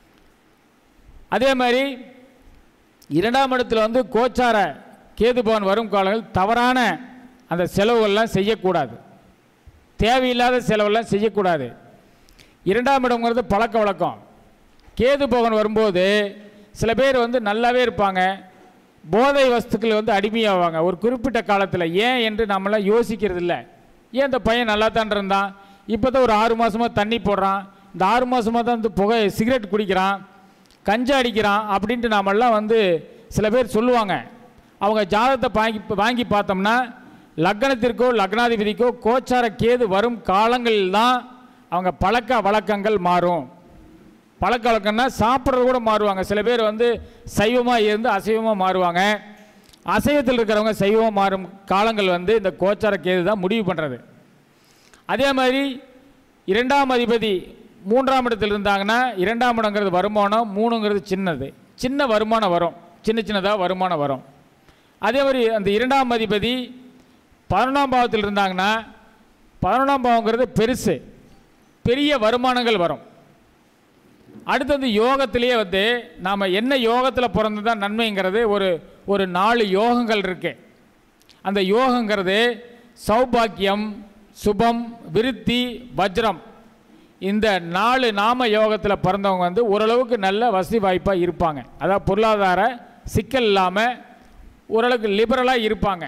அதே மாதிரி இரண்டாம் இடத்துல வந்து கோச்சார கேதுபவன் வரும் காலங்கள் தவறான அந்த செலவுகள்லாம் செய்யக்கூடாது தேவையில்லாத செலவெல்லாம் செய்யக்கூடாது இரண்டாம் இடம்ங்கிறது பழக்க வழக்கம் கேது பவன் வரும்போது சில பேர் வந்து நல்லாவே இருப்பாங்க போதை வஸ்துக்கள் வந்து அடிமையாவாங்க ஒரு குறிப்பிட்ட காலத்தில் ஏன் என்று நம்மளாம் யோசிக்கிறது இல்லை ஏன் இந்த பையன் நல்லா தான் இருந்தான் இப்போ தான் ஒரு ஆறு மாதமாக தண்ணி போடுறான் இந்த ஆறு மாதமாக தான் வந்து புகை சிகரெட் குடிக்கிறான் கஞ்சா அடிக்கிறான் அப்படின்ட்டு நாமெல்லாம் வந்து சில பேர் சொல்லுவாங்க அவங்க ஜாதகத்தை வாங்கி வாங்கி பார்த்தோம்னா லக்னத்திற்கோ லக்னாதிபதிக்கோ கோச்சார கேது வரும் காலங்களில் தான் அவங்க பழக்க வழக்கங்கள் மாறும் பழக்க வழக்கம்னா சாப்பிட்றது கூட மாறுவாங்க சில பேர் வந்து சைவமாக இருந்து அசைவமாக மாறுவாங்க அசைவத்தில் இருக்கிறவங்க சைவமாக மாறும் காலங்கள் வந்து இந்த கோச்சார கேது தான் முடிவு பண்ணுறது அதே மாதிரி இரண்டாம் அதிபதி மூன்றாம் இடத்தில் இருந்தாங்கன்னா இரண்டாம் இடங்கிறது வருமானம் மூணுங்கிறது சின்னது சின்ன வருமானம் வரும் சின்ன சின்னதாக வருமானம் வரும் அதே மாதிரி அந்த இரண்டாம் அதிபதி பதினொன்றாம் பாவத்தில் இருந்தாங்கன்னா பதினொன்றாம் பாவங்கிறது பெருசு பெரிய வருமானங்கள் வரும் அடுத்து வந்து யோகத்திலேயே வந்து நாம் என்ன யோகத்தில் பிறந்ததா நன்மைங்கிறது ஒரு ஒரு நாலு யோகங்கள் இருக்கு அந்த யோகங்கிறது சௌபாக்கியம் சுபம் விருத்தி வஜ்ரம் இந்த நாலு நாம யோகத்தில் பிறந்தவங்க வந்து ஓரளவுக்கு நல்ல வசதி வாய்ப்பாக இருப்பாங்க அதாவது பொருளாதார சிக்கல் இல்லாமல் ஓரளவுக்கு லிபரலாக இருப்பாங்க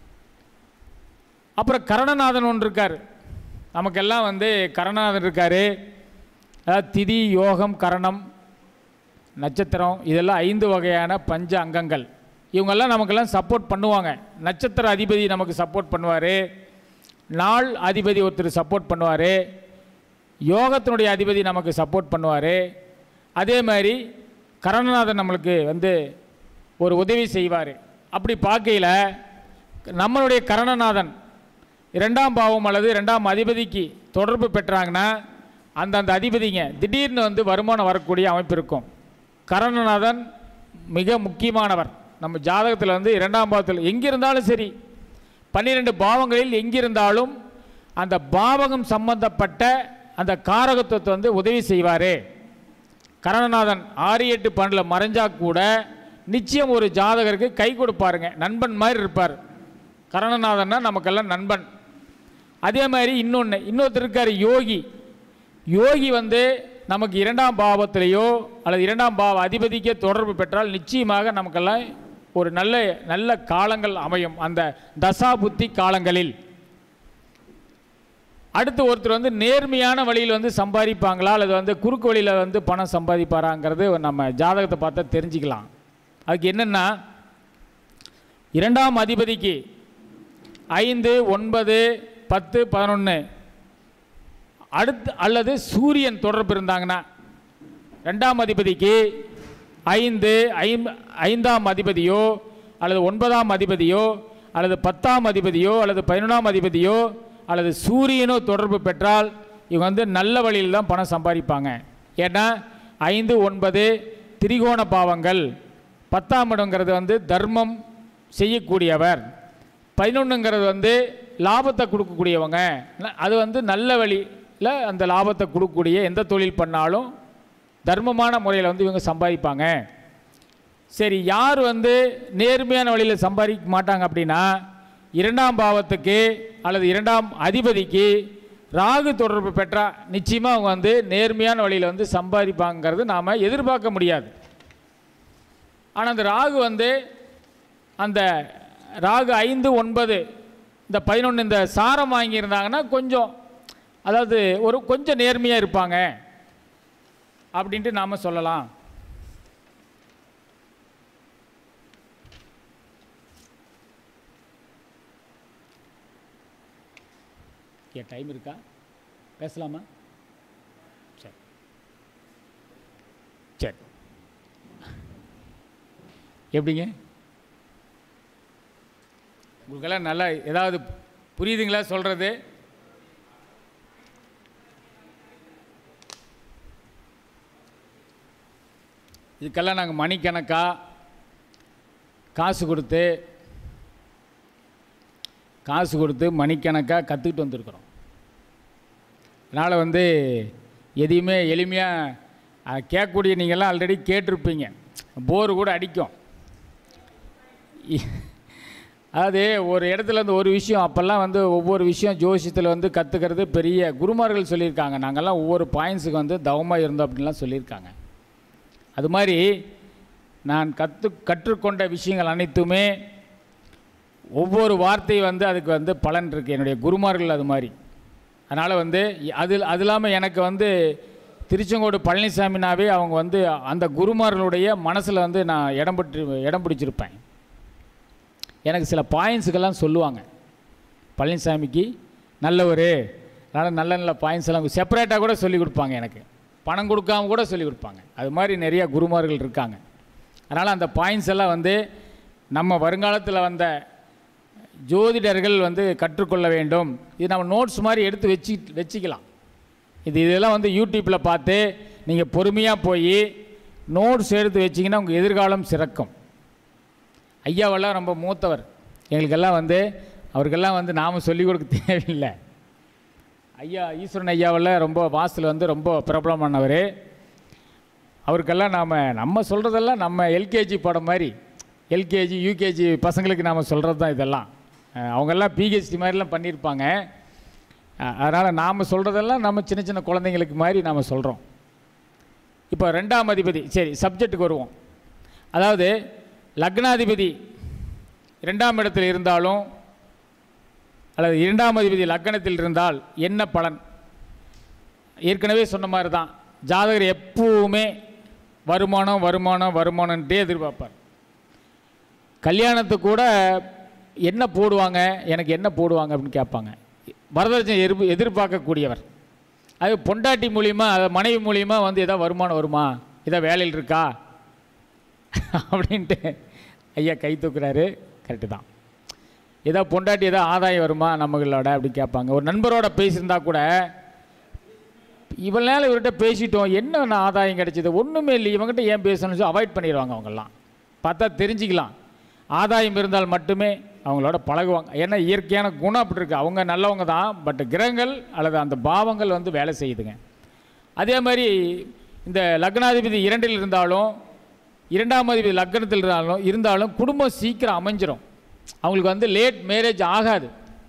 அப்புறம் கரணநாதன் ஒன்று இருக்கார் நமக்கெல்லாம் வந்து கரணநாதன் இருக்கார் அதாவது திதி யோகம் கரணம் நட்சத்திரம் இதெல்லாம் ஐந்து வகையான பஞ்ச அங்கங்கள் இவங்கெல்லாம் நமக்கெல்லாம் சப்போர்ட் பண்ணுவாங்க நட்சத்திர அதிபதி நமக்கு சப்போர்ட் பண்ணுவார் நாள் அதிபதி ஒருத்தர் சப்போர்ட் பண்ணுவார் யோகத்தினுடைய அதிபதி நமக்கு சப்போர்ட் பண்ணுவார் அதே மாதிரி கரணநாதன் நம்மளுக்கு வந்து ஒரு உதவி செய்வார் அப்படி பார்க்கையில் நம்மளுடைய கரணநாதன் இரண்டாம் பாவம் அல்லது இரண்டாம் அதிபதிக்கு தொடர்பு பெற்றாங்கன்னா அந்தந்த அதிபதிங்க திடீர்னு வந்து வருமானம் வரக்கூடிய அமைப்பு இருக்கும் கரணநாதன் மிக முக்கியமானவர் நம்ம ஜாதகத்தில் வந்து இரண்டாம் பாவத்தில் எங்கிருந்தாலும் சரி பன்னிரெண்டு பாவங்களில் எங்கிருந்தாலும் அந்த பாவகம் சம்பந்தப்பட்ட அந்த காரகத்துவத்தை வந்து உதவி செய்வார் கரணநாதன் ஆறு எட்டு பன்னில் மறைஞ்சா கூட நிச்சயம் ஒரு ஜாதகருக்கு கை கொடுப்பாருங்க நண்பன் மாதிரி இருப்பார் கரணநாதன்னா நமக்கெல்லாம் நண்பன் அதே மாதிரி இன்னொன்று இன்னொருத்தர் இருக்கார் யோகி யோகி வந்து நமக்கு இரண்டாம் பாவத்திலேயோ அல்லது இரண்டாம் பாவ அதிபதிக்கே தொடர்பு பெற்றால் நிச்சயமாக நமக்கெல்லாம் ஒரு நல்ல நல்ல காலங்கள் அமையும் அந்த தசா புத்தி காலங்களில் அடுத்து ஒருத்தர் வந்து நேர்மையான வழியில் வந்து சம்பாதிப்பாங்களா அல்லது வந்து குறுக்கு வழியில் வந்து பணம் சம்பாதிப்பாராங்கிறது நம்ம ஜாதகத்தை பார்த்தா தெரிஞ்சுக்கலாம் அதுக்கு என்னென்னா இரண்டாம் அதிபதிக்கு ஐந்து ஒன்பது பத்து பதினொன்று அடுத்து அல்லது சூரியன் தொடர்பு இருந்தாங்கன்னா ரெண்டாம் அதிபதிக்கு ஐந்து ஐம் ஐந்தாம் அதிபதியோ அல்லது ஒன்பதாம் அதிபதியோ அல்லது பத்தாம் அதிபதியோ அல்லது பதினொன்றாம் அதிபதியோ அல்லது சூரியனோ தொடர்பு பெற்றால் இவங்க வந்து நல்ல வழியில் தான் பணம் சம்பாதிப்பாங்க ஏன்னா ஐந்து ஒன்பது திரிகோண பாவங்கள் பத்தாம் இடங்கிறது வந்து தர்மம் செய்யக்கூடியவர் பதினொன்றுங்கிறது வந்து லாபத்தை கொடுக்கக்கூடியவங்க ந- அது வந்து நல்ல வழியில் அந்த லாபத்தை கொடுக்கக்கூடிய எந்த தொழில் பண்ணாலும் தர்மமான முறையில் வந்து இவங்க சம்பாதிப்பாங்க சரி யார் வந்து நேர்மையான வழியில் சம்பாதிக்க மாட்டாங்க அப்படின்னா இரண்டாம் பாவத்துக்கு அல்லது இரண்டாம் அதிபதிக்கு ராகு தொடர்பு பெற்றா நிச்சயமாக அவங்க வந்து நேர்மையான வழியில் வந்து சம்பாதிப்பாங்கிறது நாம் எதிர்பார்க்க முடியாது ஆனால் அந்த ராகு வந்து அந்த ராகு ஐந்து ஒன்பது இந்த பதினொன்று இந்த சாரம் வாங்கியிருந்தாங்கன்னா கொஞ்சம் அதாவது ஒரு கொஞ்சம் நேர்மையாக இருப்பாங்க அப்படின்ட்டு நாம் சொல்லலாம் ஏ டைம் இருக்கா பேசலாமா சரி சரி எப்படிங்க உங்களுக்கெல்லாம் நல்லா ஏதாவது புரியுதுங்களா சொல்கிறது இதுக்கெல்லாம் நாங்கள் மணிக்கணக்கா காசு கொடுத்து காசு கொடுத்து மணிக்கணக்காக கற்றுக்கிட்டு வந்திருக்கிறோம் அதனால் வந்து எதையுமே எளிமையாக கேட்கக்கூடிய நீங்கள்லாம் ஆல்ரெடி கேட்டிருப்பீங்க போர் கூட அடிக்கும் இ- அதாவது ஒரு இடத்துல இருந்து ஒரு விஷயம் அப்போல்லாம் வந்து ஒவ்வொரு விஷயம் ஜோசியத்தில் வந்து கற்றுக்கிறது பெரிய குருமார்கள் சொல்லியிருக்காங்க நாங்கள்லாம் ஒவ்வொரு பாயிண்ட்ஸுக்கு வந்து தவமாக இருந்தோம் அப்படின்லாம் சொல்லியிருக்காங்க அது மாதிரி நான் கற்று கற்றுக்கொண்ட விஷயங்கள் அனைத்துமே ஒவ்வொரு வார்த்தை வந்து அதுக்கு வந்து பலன் இருக்குது என்னுடைய குருமார்கள் அது மாதிரி அதனால் வந்து அது அது இல்லாமல் எனக்கு வந்து திருச்செங்கோடு பழனிசாமினாவே அவங்க வந்து அந்த குருமார்களுடைய மனசில் வந்து நான் இடம் பற்றி இடம் பிடிச்சிருப்பேன் எனக்கு சில பாயிண்ட்ஸுக்கெல்லாம் சொல்லுவாங்க பழனிசாமிக்கு நல்லவர் அதனால் நல்ல நல்ல பாயிண்ட்ஸ் எல்லாம் செப்பரேட்டாக கூட சொல்லி கொடுப்பாங்க எனக்கு பணம் கொடுக்காம கூட சொல்லி கொடுப்பாங்க அது மாதிரி நிறையா குருமார்கள் இருக்காங்க அதனால் அந்த பாயிண்ட்ஸ் எல்லாம் வந்து நம்ம வருங்காலத்தில் வந்த ஜோதிடர்கள் வந்து கற்றுக்கொள்ள வேண்டும் இது நம்ம நோட்ஸ் மாதிரி எடுத்து வச்சு வச்சுக்கலாம் இது இதெல்லாம் வந்து யூடியூப்பில் பார்த்து நீங்கள் பொறுமையாக போய் நோட்ஸ் எடுத்து வச்சிங்கன்னா உங்கள் எதிர்காலம் சிறக்கும் ஐயாவெல்லாம் ரொம்ப மூத்தவர் எங்களுக்கெல்லாம் வந்து அவருக்கெல்லாம் வந்து நாம் சொல்லிக் கொடுக்க தேவையில்லை ஐயா ஈஸ்வரன் ஐயாவெல்லாம் ரொம்ப வாசல் வந்து ரொம்ப பிரபலமானவர் அவருக்கெல்லாம் நாம் நம்ம சொல்கிறதெல்லாம் நம்ம எல்கேஜி படம் மாதிரி எல்கேஜி யூகேஜி பசங்களுக்கு நாம் சொல்கிறது தான் இதெல்லாம் அஹ் அவங்கெல்லாம் பிஹெச்டி மாதிரிலாம் பண்ணியிருப்பாங்க அதனால் நாம் சொல்கிறதெல்லாம் நம்ம சின்ன சின்ன குழந்தைங்களுக்கு மாதிரி நாம் சொல்கிறோம் இப்போ ரெண்டாம் அதிபதி சரி சப்ஜெக்ட்டுக்கு வருவோம் அதாவது லக்னாதிபதி இரண்டாம் இடத்தில் இருந்தாலும் அல்லது இரண்டாம் அதிபதி லக்னத்தில் இருந்தால் என்ன பலன் ஏற்கனவே சொன்ன மாதிரி தான் ஜாதகர் எப்பவுமே வருமானம் வருமானம் வருமானம்ன்றே எதிர்பார்ப்பார் கல்யாணத்துக்கு கூட என்ன போடுவாங்க எனக்கு என்ன போடுவாங்க அப்படின்னு கேட்பாங்க வரதட்சணை எதிர்ப்பு எதிர்பார்க்கக்கூடியவர் அது பொண்டாட்டி மூலியமா அது மனைவி மூலியமா வந்து ஏதாவது வருமானம் வருமா ஏதாவது வேலையில் இருக்கா அப்படின்ட்டு ஐயா கை தூக்குறாரு கரெக்டு தான் ஏதோ பொண்டாட்டி ஏதோ ஆதாயம் வருமா நம்மளோட அப்படி கேட்பாங்க ஒரு நண்பரோட பேசியிருந்தா கூட இவ்வளோ நேரம் இவர்கிட்ட பேசிட்டோம் என்ன நான் ஆதாயம் கிடைச்சது ஒன்றுமே இல்லை இவங்ககிட்ட ஏன் பேசணும்னு சொல்லி அவாய்ட் பண்ணிடுவாங்க அவங்கெல்லாம் பார்த்தா தெரிஞ்சுக்கலாம் ஆதாயம் இருந்தால் மட்டுமே அவங்களோட பழகுவாங்க ஏன்னா இயற்கையான குணம் அப்படி இருக்குது அவங்க நல்லவங்க தான் பட் கிரகங்கள் அல்லது அந்த பாவங்கள் வந்து வேலை செய்யுதுங்க அதே மாதிரி இந்த லக்னாதிபதி இரண்டில் இருந்தாலும் இரண்டாம் அதிபதி லக்னத்தில் இருந்தாலும் இருந்தாலும் குடும்பம் சீக்கிரம் அமைஞ்சிரும் அவங்களுக்கு வந்து லேட் மேரேஜ் ஆகாது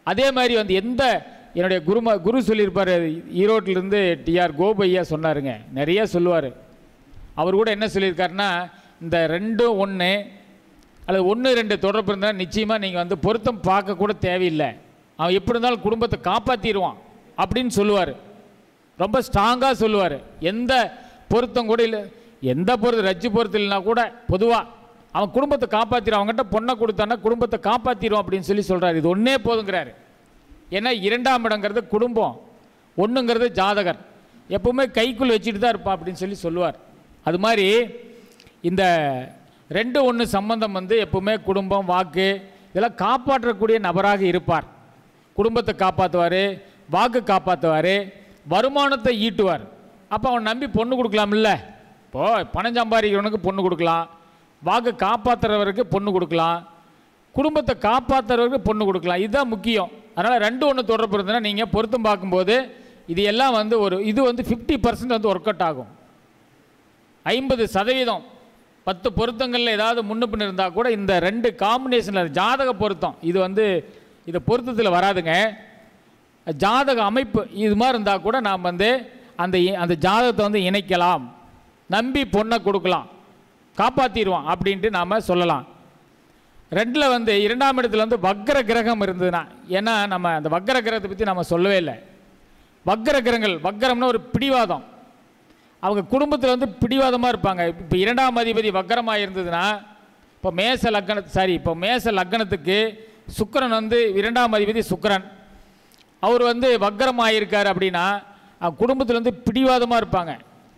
அதே மாதிரி வந்து எந்த என்னுடைய குருமா குரு சொல்லியிருப்பார் ஈரோட்டிலேருந்து டிஆர் கோபையா சொன்னாருங்க நிறைய சொல்லுவார் அவர் கூட என்ன சொல்லியிருக்காருன்னா இந்த ரெண்டும் ஒன்று அல்லது ஒன்று ரெண்டு தொடர்பு இருந்தால் நிச்சயமாக நீங்கள் வந்து பொருத்தம் பார்க்க கூட தேவையில்லை அவன் எப்படி இருந்தாலும் குடும்பத்தை காப்பாற்றிடுவான் அப்படின்னு சொல்லுவார் ரொம்ப ஸ்ட்ராங்காக சொல்லுவார் எந்த பொருத்தம் கூட இல்லை எந்த பொருத்தம் ரஜ்ஜு பொருத்தம் இல்லைனா கூட பொதுவாக அவன் குடும்பத்தை காப்பாற்றிடும் அவங்ககிட்ட பொண்ணை கொடுத்தான்னா குடும்பத்தை காப்பாற்றிடும் அப்படின்னு சொல்லி சொல்கிறார் இது ஒன்றே போதுங்கிறாரு ஏன்னா இரண்டாம் இடங்கிறது குடும்பம் ஒன்றுங்கிறது ஜாதகர் எப்பவுமே கைக்குள் வச்சுட்டு தான் இருப்பான் அப்படின்னு சொல்லி சொல்லுவார் அது மாதிரி இந்த ரெண்டு ஒன்று சம்பந்தம் வந்து எப்பவுமே குடும்பம் வாக்கு இதெல்லாம் காப்பாற்றக்கூடிய நபராக இருப்பார் குடும்பத்தை காப்பாற்றுவார் வாக்கு காப்பாற்றுவார் வருமானத்தை ஈட்டுவார் அப்போ அவன் நம்பி பொண்ணு கொடுக்கலாம்ல இப்போ பணம் சம்பாதிக்கிறவனுக்கு பொண்ணு கொடுக்கலாம் வாக்கு காப்பாற்றுறவருக்கு பொண்ணு கொடுக்கலாம் குடும்பத்தை காப்பாற்றுறவருக்கு பொண்ணு கொடுக்கலாம் இதுதான் முக்கியம் அதனால் ரெண்டு ஒன்று தொடர்பு இருந்ததுன்னா நீங்கள் பொருத்தம் பார்க்கும்போது இது எல்லாம் வந்து ஒரு இது வந்து ஃபிஃப்டி பர்சன்ட் வந்து ஒர்க் அவுட் ஆகும் ஐம்பது சதவீதம் பத்து பொருத்தங்களில் ஏதாவது முன்ன பின்ன இருந்தால் கூட இந்த ரெண்டு காம்பினேஷனில் ஜாதக பொருத்தம் இது வந்து இது பொருத்தத்தில் வராதுங்க ஜாதக அமைப்பு இது மாதிரி இருந்தால் கூட நாம் வந்து அந்த இ- அந்த ஜாதகத்தை வந்து இணைக்கலாம் நம்பி பொண்ணை கொடுக்கலாம் காப்பாற்றிடுவான் அப்படின்ட்டு நாம் சொல்லலாம் ரெண்டில் வந்து இரண்டாம் இடத்துல வந்து வக்கர கிரகம் இருந்ததுன்னா ஏன்னா நம்ம அந்த வக்கர கிரகத்தை பற்றி நம்ம சொல்லவே இல்லை வக்கர கிரகங்கள் வக்கரம்னா ஒரு பிடிவாதம் அவங்க குடும்பத்தில் வந்து பிடிவாதமாக இருப்பாங்க இப்போ இரண்டாம் அதிபதி வக்கரமாக இருந்ததுன்னா இப்போ மேச லக்கண சாரி இப்போ மேச லக்கணத்துக்கு சுக்கிரன் வந்து இரண்டாம் அதிபதி சுக்கிரன் அவர் வந்து வக்கரமாக இருக்கார் அப்படின்னா அவங்க குடும்பத்தில் வந்து பிடிவாதமாக இருப்பாங்க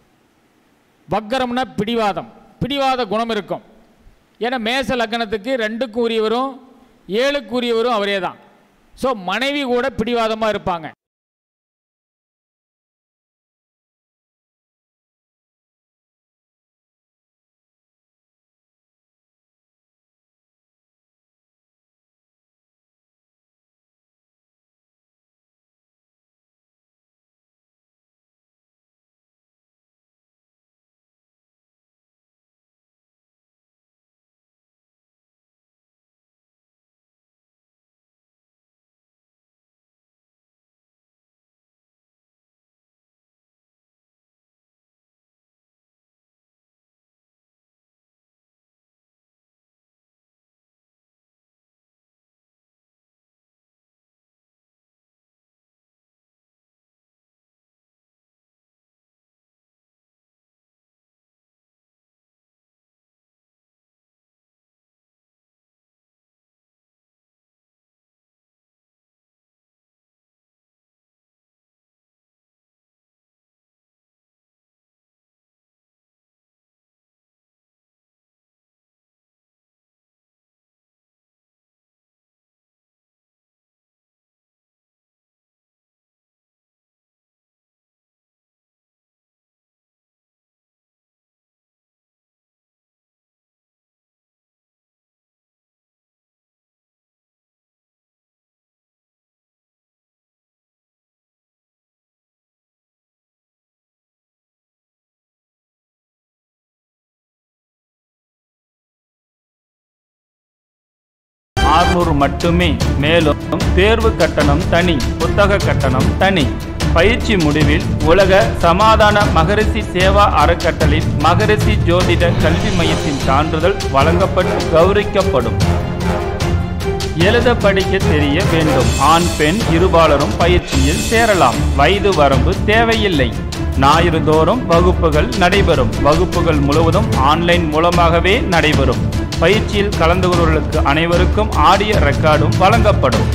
வக்கரம்னா பிடிவாதம் பிடிவாத குணம் இருக்கும் ஏன்னா மேச லக்கணத்துக்கு ரெண்டுக்கும் உரியவரும் ஏழுக்கு உரியவரும் அவரே தான் ஸோ மனைவி கூட பிடிவாதமாக இருப்பாங்க ஆறுநூறு மட்டுமே மேலும் தேர்வு கட்டணம் தனி புத்தக கட்டணம் தனி பயிற்சி முடிவில் உலக சமாதான மகரிஷி சேவா அறக்கட்டளின் மகரிஷி ஜோதிட கல்வி மையத்தின் சான்றிதழ் வழங்கப்பட்டு கௌரவிக்கப்படும் எழுத படிக்க தெரிய வேண்டும் ஆண் பெண் இருபாலரும் பயிற்சியில் சேரலாம் வயது வரம்பு தேவையில்லை ஞாயிறு தோறும் வகுப்புகள் நடைபெறும் வகுப்புகள் முழுவதும் ஆன்லைன் மூலமாகவே நடைபெறும் பயிற்சியில் கலந்து கொள்வர்களுக்கு அனைவருக்கும் ஆடியோ ரெக்கார்டும் வழங்கப்படும்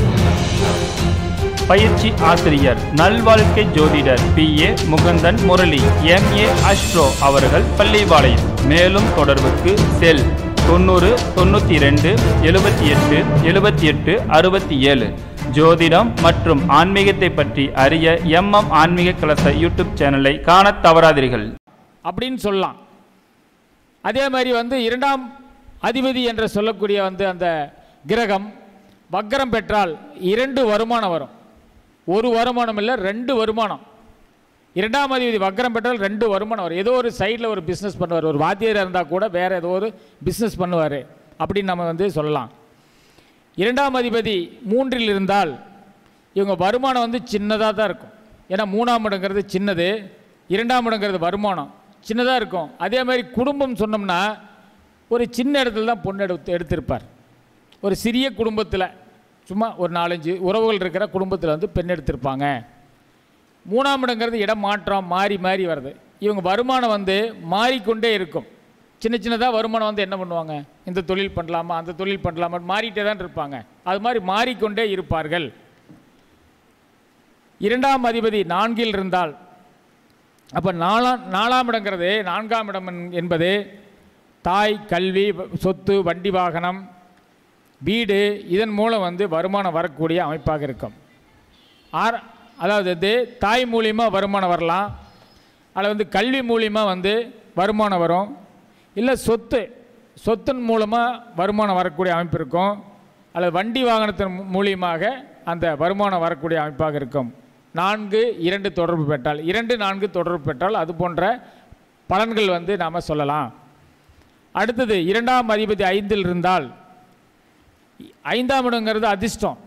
பயிற்சி ஆசிரியர் நல்வாழ்க்கை ஜோதிடர் P A Mukundan Murali M A astro அவர்கள் பள்ளிபாளையம் மேலும் தொடர்புக்கு செல் தொண்ணூறு தொண்ணூற்றி ரெண்டு எழுபத்தி எட்டு எழுபத்தி எட்டு அறுபத்தி ஏழு ஜோதிடம் மற்றும் ஆன்மீகத்தை பற்றி அறிய எம்எம் ஆன்மீக கலச யூடியூப் சேனலை காணத் தவறாதீர்கள் அப்படின்னு சொல்லலாம் அதே மாதிரி வந்து இரண்டாம் அதிபதி என்று சொல்லக்கூடிய வந்து அந்த கிரகம் வக்கரம் பெற்றால் இரண்டு வருமானம் வரும் ஒரு வருமானம் இல்லை ரெண்டு வருமானம் இரண்டாம் அதிபதி வக்கரம் பெற்றால் ரெண்டு வருமானம் வரும் ஏதோ ஒரு சைடில் ஒரு பிஸ்னஸ் பண்ணுவார் ஒரு வாத்தியாராக இருந்தால் கூட வேறு ஏதோ ஒரு பிஸ்னஸ் பண்ணுவார் அப்படின்னு நம்ம வந்து சொல்லலாம் இரண்டாம் அதிபதி மூன்றில் இருந்தால் இவங்க வருமானம் வந்து சின்னதாக தான் இருக்கும் ஏன்னா மூணாம் இடங்கிறது சின்னது இரண்டாம் இடங்கிறது வருமானம் சின்னதாக இருக்கும் அதே மாதிரி குடும்பம் சொன்னோம்னா ஒரு சின்ன இடத்துல தான் பொண்ணு எடுத்து எடுத்திருப்பார் ஒரு சிறிய குடும்பத்தில் சும்மா ஒரு நாலஞ்சு உறவுகள் இருக்கிற குடும்பத்தில் வந்து பெண் எடுத்திருப்பாங்க மூணாம் இடங்கிறது இடம் மாற்றம் மாறி மாறி வருது இவங்க வருமானம் வந்து மாறிக்கொண்டே இருக்கும் சின்ன சின்னதாக வருமானம் வந்து என்ன பண்ணுவாங்க இந்த தொழில் பண்ணலாமா அந்த தொழில் பண்ணலாமா மாறிட்டே தான் இருப்பாங்க அது மாதிரி மாறிக்கொண்டே இருப்பார்கள் இரண்டாம் அதிபதி நான்கில் இருந்தால் அப்போ நாலாம் நாலாம் இடங்கிறது நான்காம் இடம் என்- என்பது தாய் கல்வி வ- சொத்து வண்டி வாகனம் வீடு இதன் மூலம் வந்து வருமானம் வரக்கூடிய அமைப்பாக இருக்கும் ஆர் அதாவது வந்து தாய் மூலியமாக வருமானம் வரலாம் அதில் வந்து கல்வி மூலியமாக வந்து வருமானம் வரும் இல்லை சொத்து சொத்தின் மூலமாக வருமானம் வரக்கூடிய அமைப்பு இருக்கும் அல்லது வண்டி வாகனத்தின் மூ- மூலியமாக அந்த வருமானம் வரக்கூடிய அமைப்பாக இருக்கும் நான்கு இரண்டு தொடர்பு பெற்றால் இரண்டு நான்கு தொடர்பு பெற்றால் அது போன்ற பலன்கள் வந்து நாம் சொல்லலாம் அடுத்தது இரண்டாம் அதிபதி ஐந்தில் இருந்தால் ஐந்தாம் இடங்கிறது அதிர்ஷ்டம்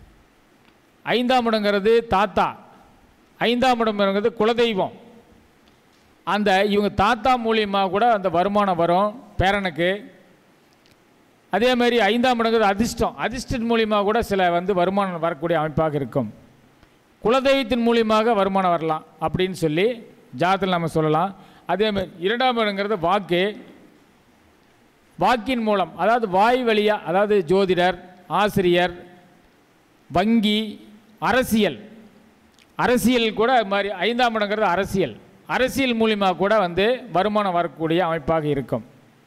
ஐந்தாம் இடங்கிறது தாத்தா ஐந்தாம் இடம்ங்கிறது குலதெய்வம் அந்த இவங்க தாத்தா மூலியமாக கூட அந்த வருமானம் வரும் பேரனுக்கு அதே மாதிரி ஐந்தாம் இடங்கிறது அதிர்ஷ்டம் அதிர்ஷ்டம் மூலியமாக கூட சில வந்து வருமானம் வரக்கூடிய அமைப்பாக இருக்கும் குலதெய்வத்தின் மூலியமாக வருமானம் வரலாம் அப்படின்னு சொல்லி ஜாதத்தில் நம்ம சொல்லலாம் அதே மாதிரி இரண்டாம் இடங்கிறது வாக்கு வாக்கின் மூலம் அதாவது வாய் வழியாக அதாவது ஜோதிடர் ஆசிரியர் வங்கி அரசியல் அரசியல் கூட அது மாதிரி ஐந்தாம் இடங்கிறது அரசியல் அரசியல் மூலிமா கூட வந்து வருமானம் வரக்கூடிய அமைப்பாக இருக்கும்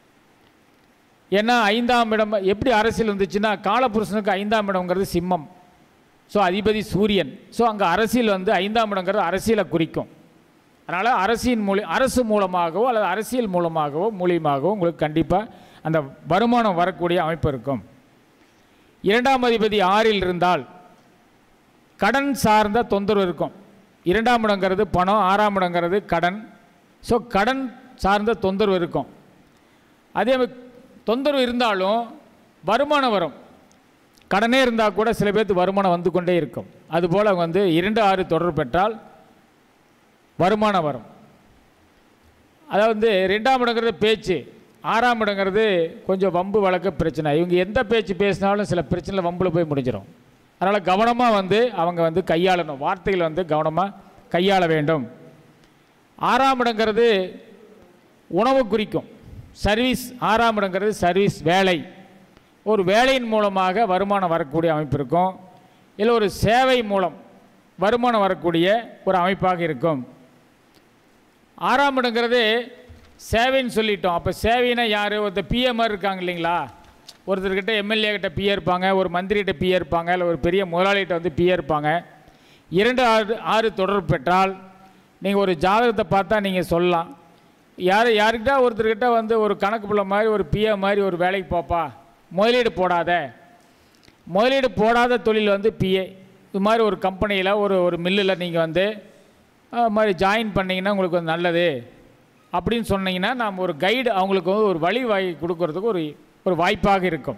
ஏன்னா ஐந்தாம் இடம் எப்படி அரசியல் வந்துச்சுன்னா காலபுருஷனுக்கு ஐந்தாம் இடம்ங்கிறது சிம்மம் ஸோ அதிபதி சூரியன் ஸோ அங்கே அரசியல் வந்து ஐந்தாம் இடங்கிறது அரசியலை குறிக்கும் அதனால் அரசின் மூலி அரசு மூலமாகவோ அல்லது அரசியல் மூலமாகவோ மூலியமாகவோ உங்களுக்கு கண்டிப்பாக அந்த வருமானம் வரக்கூடிய அமைப்பு இருக்கும் இரண்டாம் அதிபதி ஆறில் இருந்தால் கடன் சார்ந்த தொந்தரவு இருக்கும் இரண்டாம் இடங்கிறது பணம் ஆறாம் இடங்கிறது கடன் ஸோ கடன் சார்ந்த தொந்தரவு இருக்கும் அதே மாதிரி தொந்தரவு இருந்தாலும் வருமானம் வரும் கடனே இருந்தால் கூட சில பேர்த்து வருமானம் வந்து கொண்டே இருக்கும் அதுபோல் வந்து இரண்டு ஆறு தொடர்பு பெற்றால் வருமானம் வரும் அதாவது வந்து ரெண்டாம் இடங்கிறது பேச்சு ஆறாம் இடங்கிறது கொஞ்சம் வம்பு வழக்கு பிரச்சனை இவங்க எந்த பேச்சு பேசினாலும் சில பிரச்சனையில் வம்பில் போய் முடிஞ்சிடும் அதனால் கவனமாக வந்து அவங்க வந்து கையாளணும் வார்த்தைகள் வந்து கவனமாக கையாள வேண்டும் ஆறாம் இடங்கிறது உணவு குறிக்கும் சர்வீஸ் ஆறாம் இடங்கிறது சர்வீஸ் வேலை ஒரு வேலையின் மூலமாக வருமானம் வரக்கூடிய அமைப்பு இருக்கும் இல்லை ஒரு சேவை மூலம் வருமானம் வரக்கூடிய ஒரு அமைப்பாக இருக்கும் ஆறாம் இடங்கிறது சேவைன்னு சொல்லிட்டோம் அப்போ சேவைனா யார் ஒருத்தர் பிஎம்ஆர் இருக்காங்க இல்லைங்களா ஒருத்தர்கிட்ட எம்எல்ஏ கிட்ட பிஏ இருப்பாங்க ஒரு மந்திரிகிட்ட பிஏ இருப்பாங்க இல்லை ஒரு பெரிய முதலாளிகிட்ட வந்து பிஏ இருப்பாங்க இரண்டு ஆறு ஆறு தொடர்பு பெற்றால் நீங்கள் ஒரு ஜாதகத்தை பார்த்தா நீங்கள் சொல்லலாம் யார் யாருக்கிட்ட ஒருத்தர்கிட்ட வந்து ஒரு கணக்கு புள்ள மாதிரி ஒரு பிஏ மாதிரி ஒரு வேலைக்கு போப்பா முதலீடு போடாத முதலீடு போடாத தொழில் வந்து பிஏ இது மாதிரி ஒரு கம்பெனியில் ஒரு ஒரு மில்லில் நீங்கள் வந்து அது மாதிரி ஜாயின் பண்ணிங்கன்னா உங்களுக்கு வந்து நல்லது அப்படின்னு சொன்னீங்கன்னா நாம் ஒரு கைடு அவங்களுக்கு வந்து ஒரு வழி வாங்கி கொடுக்கறதுக்கு ஒரு ஒரு வாய்ப்பாக இருக்கும்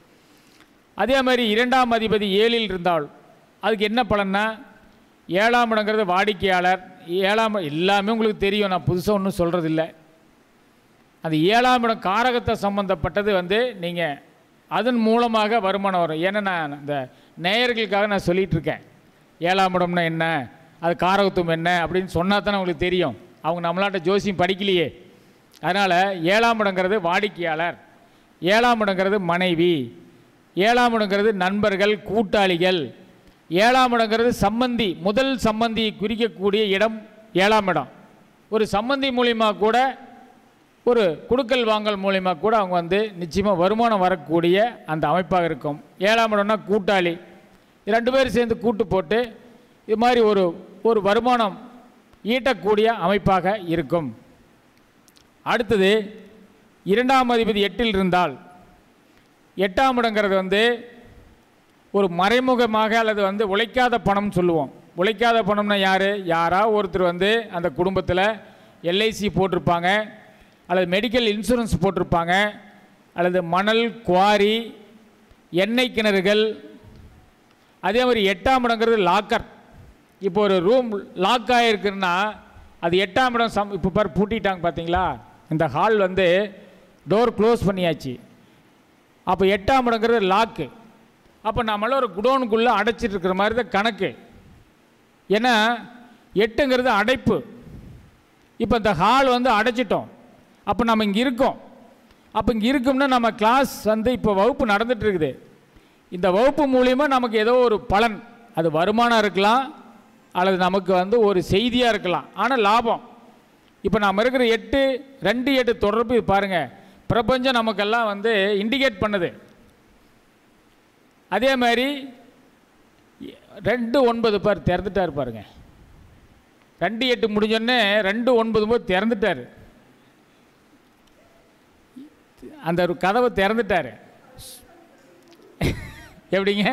அதே மாதிரி இரண்டாம் அதிபதி ஏழில் இருந்தால் அதுக்கு என்ன பலன்னா ஏழாம் இடங்கிறது வாடிக்கையாளர் ஏழாம் எல்லாமே உங்களுக்கு தெரியும் நான் புதுசாக ஒன்றும் சொல்கிறது இல்லை அந்த ஏழாம் இடம் காரகத்தை சம்பந்தப்பட்டது வந்து நீங்கள் அதன் மூலமாக வருமானம் வரும் ஏன்னா நான் இந்த நேயர்களுக்காக நான் சொல்லிகிட்டு இருக்கேன் ஏழாம் இடம்னா என்ன அது காரகத்துவம் என்ன அப்படின்னு சொன்னால் தானே உங்களுக்கு தெரியும் அவங்க நம்மளாட்ட ஜோசியம் படிக்கலையே அதனால் ஏழாம் இடங்கிறது வாடிக்கையாளர் ஏழாம் இடங்கிறது மனைவி ஏழாம் இடங்கிறது நண்பர்கள் கூட்டாளிகள் ஏழாம் இடங்கிறது சம்பந்தி முதல் சம்பந்தியை குறிக்கக்கூடிய இடம் ஏழாம் இடம் ஒரு சம்பந்தி மூலிமா கூட ஒரு குடுக்கல் வாங்கல் மூலிமா கூட அவங்க வந்து நிச்சயமாக வருமானம் வரக்கூடிய அந்த அமைப்பாக இருக்கும் ஏழாம் இடம்னா கூட்டாளி ரெண்டு பேரும் சேர்ந்து கூட்டு போட்டு இது மாதிரி ஒரு ஒரு வருமானம் ஈட்டக்கூடிய அமைப்பாக இருக்கும் அடுத்தது இரண்டாம் அதிபதி எட்டில் இருந்தால் எட்டாம் இடங்கிறது வந்து ஒரு மறைமுகமாக அல்லது வந்து உழைக்காத பணம் சொல்லுவோம் உழைக்காத பணம்னா யார் யாரா ஒருத்தர் வந்து அந்த குடும்பத்தில் எல்ஐசி போட்டிருப்பாங்க அல்லது மெடிக்கல் இன்சூரன்ஸ் போட்டிருப்பாங்க அல்லது மணல் குவாரி எண்ணெய் கிணறுகள் அதே மாதிரி எட்டாம் இடங்கிறது லாக்கர் இப்போ ஒரு ரூம் லாக் ஆகிருக்குன்னா அது எட்டாம் இடம் சம் இப்போ பாரு பூட்டிட்டாங்க பார்த்தீங்களா இந்த ஹால் வந்து டோர் க்ளோஸ் பண்ணியாச்சு அப்போ எட்டாம் இடங்கிறது லாக்கு அப்போ நம்மளாம் ஒரு குடோனுக்குள்ளே அடைச்சிட்டு இருக்கிற மாதிரி தான் கணக்கு ஏன்னா எட்டுங்கிறது அடைப்பு இப்போ இந்த ஹால் வந்து அடைச்சிட்டோம் அப்போ நம்ம இங்கே இருக்கோம் அப்போ இங்கே இருக்கோம்னா நம்ம கிளாஸ் வந்து இப்போ வகுப்பு நடந்துட்டு இருக்குது இந்த வகுப்பு மூலியமாக நமக்கு ஏதோ ஒரு பலன் அது வருமானம் இருக்கலாம் அல்லது நமக்கு வந்து ஒரு செய்தியாக இருக்கலாம் ஆனால் லாபம் இப்போ நம்ம இருக்கிற எட்டு ரெண்டு எட்டு தொடர்பு பாருங்கள் பிரபஞ்சம் நமக்கெல்லாம் வந்து இண்டிகேட் பண்ணுது அதே மாதிரி ரெண்டு ஒன்பது பேர் திறந்துட்டார் பாருங்க ரெண்டு எட்டு முடிஞ்சோடனே ரெண்டு ஒன்பது போது திறந்துட்டார் அந்த ஒரு கதவை திறந்துட்டார் எப்படிங்க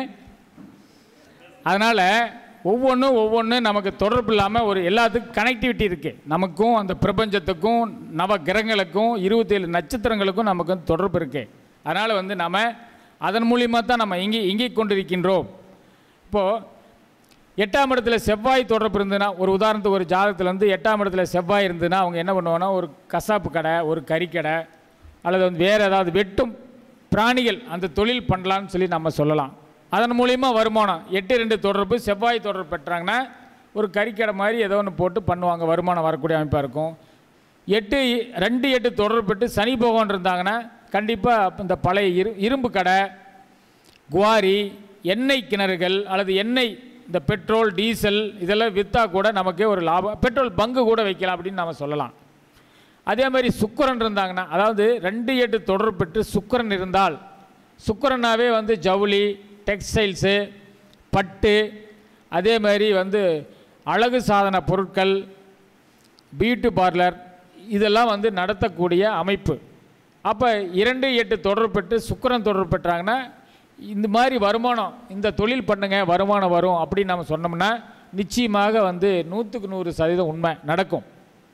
அதனால் ஒவ்வொன்றும் ஒவ்வொன்றும் நமக்கு தொடர்பு இல்லாமல் ஒரு எல்லாத்துக்கும் கனெக்டிவிட்டி இருக்குது நமக்கும் அந்த பிரபஞ்சத்துக்கும் நவ கிரகங்களுக்கும் இருபத்தேழு நட்சத்திரங்களுக்கும் நமக்கு வந்து தொடர்பு இருக்குது அதனால் வந்து நம்ம அதன் மூலியமாக தான் நம்ம இங்கே இங்கே கொண்டிருக்கின்றோம் இப்போது எட்டாம் இடத்துல செவ்வாய் தொடர்பு இருந்ததுன்னா ஒரு உதாரணத்துக்கு ஒரு ஜாதகத்தில் வந்து எட்டாம் இடத்துல செவ்வாய் இருந்ததுன்னா அவங்க என்ன பண்ணுவாங்கன்னா ஒரு கசாப்பு கடை ஒரு கறிக்கடை அல்லது வந்து வேறு ஏதாவது வெட்டும் பிராணிகள் அந்த தொழில் பண்ணலான்னு சொல்லி நம்ம சொல்லலாம் அதன் மூலிமா வருமானம் எட்டு ரெண்டு தொடர்பு செவ்வாய் தொடர்பு பெற்றாங்கன்னா ஒரு கறிக்கடை மாதிரி ஏதோ ஒன்று போட்டு பண்ணுவாங்க வருமானம் வரக்கூடிய அமைப்பாக இருக்கும் எட்டு ரெண்டு எட்டு தொடர்பு பெற்று சனி பகவான் இருந்தாங்கன்னா கண்டிப்பாக இந்த பழைய இரு இரும்பு கடை குவாரி எண்ணெய் கிணறுகள் அல்லது எண்ணெய் இந்த பெட்ரோல் டீசல் இதெல்லாம் விற்றா கூட நமக்கே ஒரு லாபம் பெட்ரோல் பங்கு கூட வைக்கலாம் அப்படின்னு நம்ம சொல்லலாம் அதே மாதிரி சுக்கிரன் இருந்தாங்கன்னா அதாவது ரெண்டு எட்டு தொடர்பு பெற்று சுக்கிரன் இருந்தால் சுக்கிரனாவே வந்து ஜவுளி டெக்ஸ்டைல்ஸு பட்டு அதே மாதிரி வந்து அழகு சாதன பொருட்கள் பியூட்டி பார்லர் இதெல்லாம் வந்து நடத்தக்கூடிய அமைப்பு அப்போ இரண்டு எட்டு தொடர்பு பெற்று சுக்கிரன் தொடர்பு பெற்றாங்கன்னா இந்த மாதிரி வருமானம் இந்த தொழில் பண்ணுங்க வருமானம் வரும் அப்படின்னு நம்ம சொன்னோம்னா நிச்சயமாக வந்து நூற்றுக்கு நூறு சதவீதம் உண்மை நடக்கும்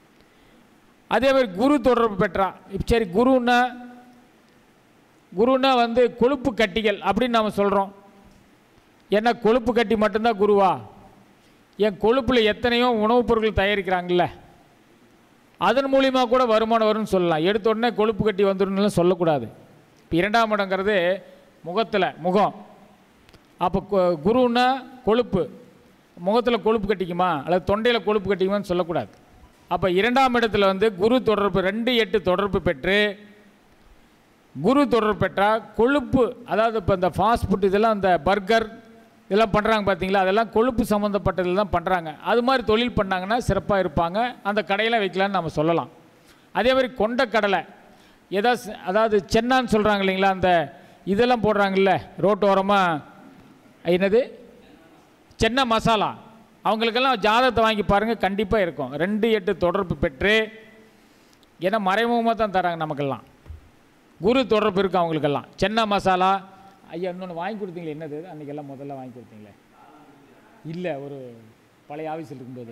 அதே மாதிரி குரு தொடர்பு பெற்றா இப்ப சரி குருன்னா குருன்னா வந்து கொழுப்பு கட்டிகள் அப்படின்னு நம்ம சொல்கிறோம் ஏன்னா கொழுப்பு கட்டி மட்டும்தான் குருவா என் கொழுப்பில் எத்தனையோ உணவுப் பொருட்கள் தயாரிக்கிறாங்கல்ல அதன் மூலிமா கூட வருமானம் வரும்னு சொல்லலாம் எடுத்த உடனே கொழுப்பு கட்டி வந்துடும்னு சொல்லக்கூடாது இப்போ இரண்டாம் இடங்கிறது முகத்தில் முகம் அப்போ கொ- குருன்னா கொழுப்பு முகத்தில் கொழுப்பு கட்டிக்குமா அல்லது தொண்டையில் கொழுப்பு கட்டிக்குமான்னு சொல்லக்கூடாது அப்போ இரண்டாம் இடத்துல வந்து குரு தொடர்பு ரெண்டு எட்டு தொடர்பு பெற்று குரு தொடர்பு பெற்றால் கொழுப்பு அதாவது இப்போ இந்த ஃபாஸ்ட் ஃபுட் இதெல்லாம் இந்த பர்கர் இதெல்லாம் பண்ணுறாங்க பார்த்தீங்களா அதெல்லாம் கொழுப்பு சம்மந்தப்பட்டதில் தான் பண்ணுறாங்க அது மாதிரி தொழில் பண்ணாங்கன்னா சிறப்பாக இருப்பாங்க அந்த கடையில் வைக்கலாம்னு நம்ம சொல்லலாம் அதே மாதிரி கொண்ட கடலை ஏதாவது ஸ்- அதாவது சென்னான்னு சொல்கிறாங்க இல்லைங்களா அந்த இதெல்லாம் போடுறாங்கல்ல ரோட்டோரமாக என்னது சென்னை மசாலா அவங்களுக்கெல்லாம் ஜாதகத்தை வாங்கி பாருங்கள் கண்டிப்பாக இருக்கும் ரெண்டு எட்டு தொடர்பு பெற்று ஏன்னா மறைமுகமாக தான் தராங்க நமக்கெல்லாம் குரு தொடர்பு இருக்கு அவங்களுக்கெல்லாம் சென்னை மசாலா ஐயா இன்னொன்று வாங்கி கொடுத்தீங்களே என்னது அன்றைக்கெல்லாம் முதல்ல வாங்கி கொடுத்தீங்களே இல்லை ஒரு பழைய ஆஃபீஸில் இருக்கும்போது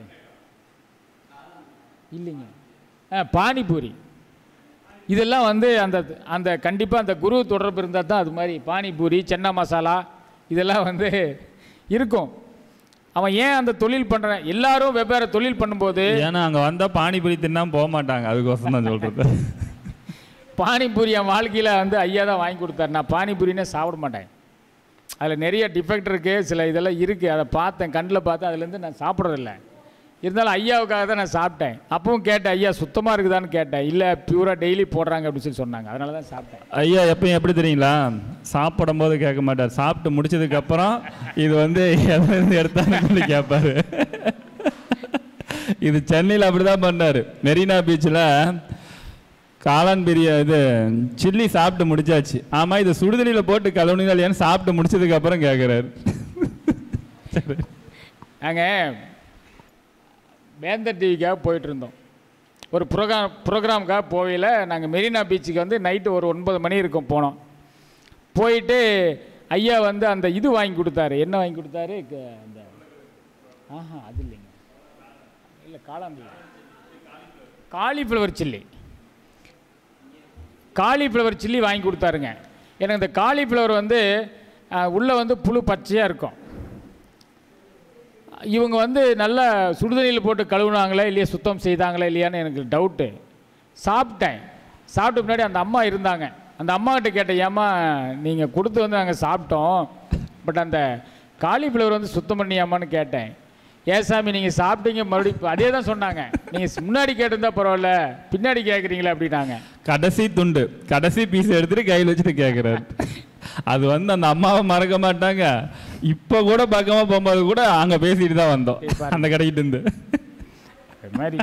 இல்லைங்க ஆ பானிபூரி இதெல்லாம் வந்து அந்த அந்த கண்டிப்பாக அந்த குரு தொடர்பு இருந்தால் தான் அது மாதிரி பானிபூரி சென்னை மசாலா இதெல்லாம் வந்து இருக்கும் அவன் ஏன் அந்த தொழில் பண்ணுறான் எல்லாரும் வெவ்வேறு தொழில் பண்ணும்போது ஏன்னா அங்க வந்தா பானிபூரி தின்னாம போக மாட்டாங்க அதுக்கோசரம் தான் சொல்றது பானிபூரி என் வாழ்க்கையில் வந்து ஐயா தான் வாங்கி கொடுத்தாரு நான் பானிபூரினே சாப்பிட மாட்டேன் அதில் நிறைய டிஃபெக்ட் இருக்குது சில இதெல்லாம் இருக்குது அதை பார்த்தேன் கண்ணில் பார்த்து அதுலேருந்து நான் சாப்பிட்றதில்ல இருந்தாலும் ஐயாவுக்காக தான் நான் சாப்பிட்டேன் அப்பவும் கேட்டேன் ஐயா சுத்தமாக இருக்குதான்னு கேட்டேன் இல்லை பியூராக டெய்லி போடுறாங்க அப்படின்னு சொல்லி சொன்னாங்க அதனால தான் சாப்பிட்டேன் ஐயா எப்பயும் எப்படி தெரியுங்களா சாப்பிடும் போது கேட்க மாட்டார் சாப்பிட்டு முடிச்சதுக்கு அப்புறம் இது வந்து எதுலேருந்து எடுத்தான்னு சொல்லி கேட்பாரு இது சென்னையில் அப்படிதான் பண்ணாரு மெரினா பீச்சில் காளான் பிரிய இது சில்லி சாப்பிட்டு முடிச்சாச்சு ஆமாம் இது சுடுதண்ணியில் போட்டு கழுவுனீங்க இல்லையான்னு சாப்பிட்டு முடிச்சதுக்கு அப்புறம் கேட்குறாரு நாங்கள் வேந்தர் டிவிக்காக போயிட்டு இருந்தோம் ஒரு ப்ரோக்ராம் ப்ரோக்ராமுக்காக போகையில் நாங்கள் மெரினா பீச்சுக்கு வந்து நைட்டு ஒரு ஒன்பது மணி இருக்கும் போனோம் போயிட்டு ஐயா வந்து அந்த இது வாங்கி கொடுத்தாரு என்ன வாங்கி கொடுத்தாரு க- அந்த ஆஹா அது இல்லைங்க இல்லை காளான் இல்லை காலிஃப்ளவர் சில்லி காலிஃப்ளவர் சில்லி வாங்கி கொடுத்தாருங்க எனக்கு இந்த காலிஃப்ளவர் வந்து உள்ளே வந்து புழு பச்சையாக இருக்கும் இவங்க வந்து நல்லா சுடுதண்ணியில் போட்டு கழுவுனாங்களா இல்லையா சுத்தம் செய்தாங்களா இல்லையான்னு எனக்கு டவுட்டு சாப்பிட்டேன் சாப்பிட்ட முன்னாடி அந்த அம்மா இருந்தாங்க அந்த அம்மாகிட்ட கேட்டேன் ஏம்மா நீங்கள் கொடுத்து வந்து நாங்கள் சாப்பிட்டோம் பட் அந்த காலிஃப்ளவர் வந்து சுத்தம் பண்ணியாமான்னு கேட்டேன் ஏன் சாமி நீங்கள் சாப்பிட்டீங்க மறுபடியும் அதே தான் சொன்னாங்க நீங்கள் முன்னாடி கேட்டிருந்தா பரவாயில்ல பின்னாடி கேட்குறீங்களா அப்படின்னாங்க கடைசி துண்டு கடைசி பீஸ் எடுத்துட்டு கையில் வச்சுட்டு கேட்குறாரு அது வந்து அந்த அம்மாவை மறக்க மாட்டாங்க இப்போ கூட பக்கமா போகும்போது கூட அங்க பேசிட்டு தான் வந்தோம் அந்த கடைக்கிட்ட இருந்து அது மாதிரி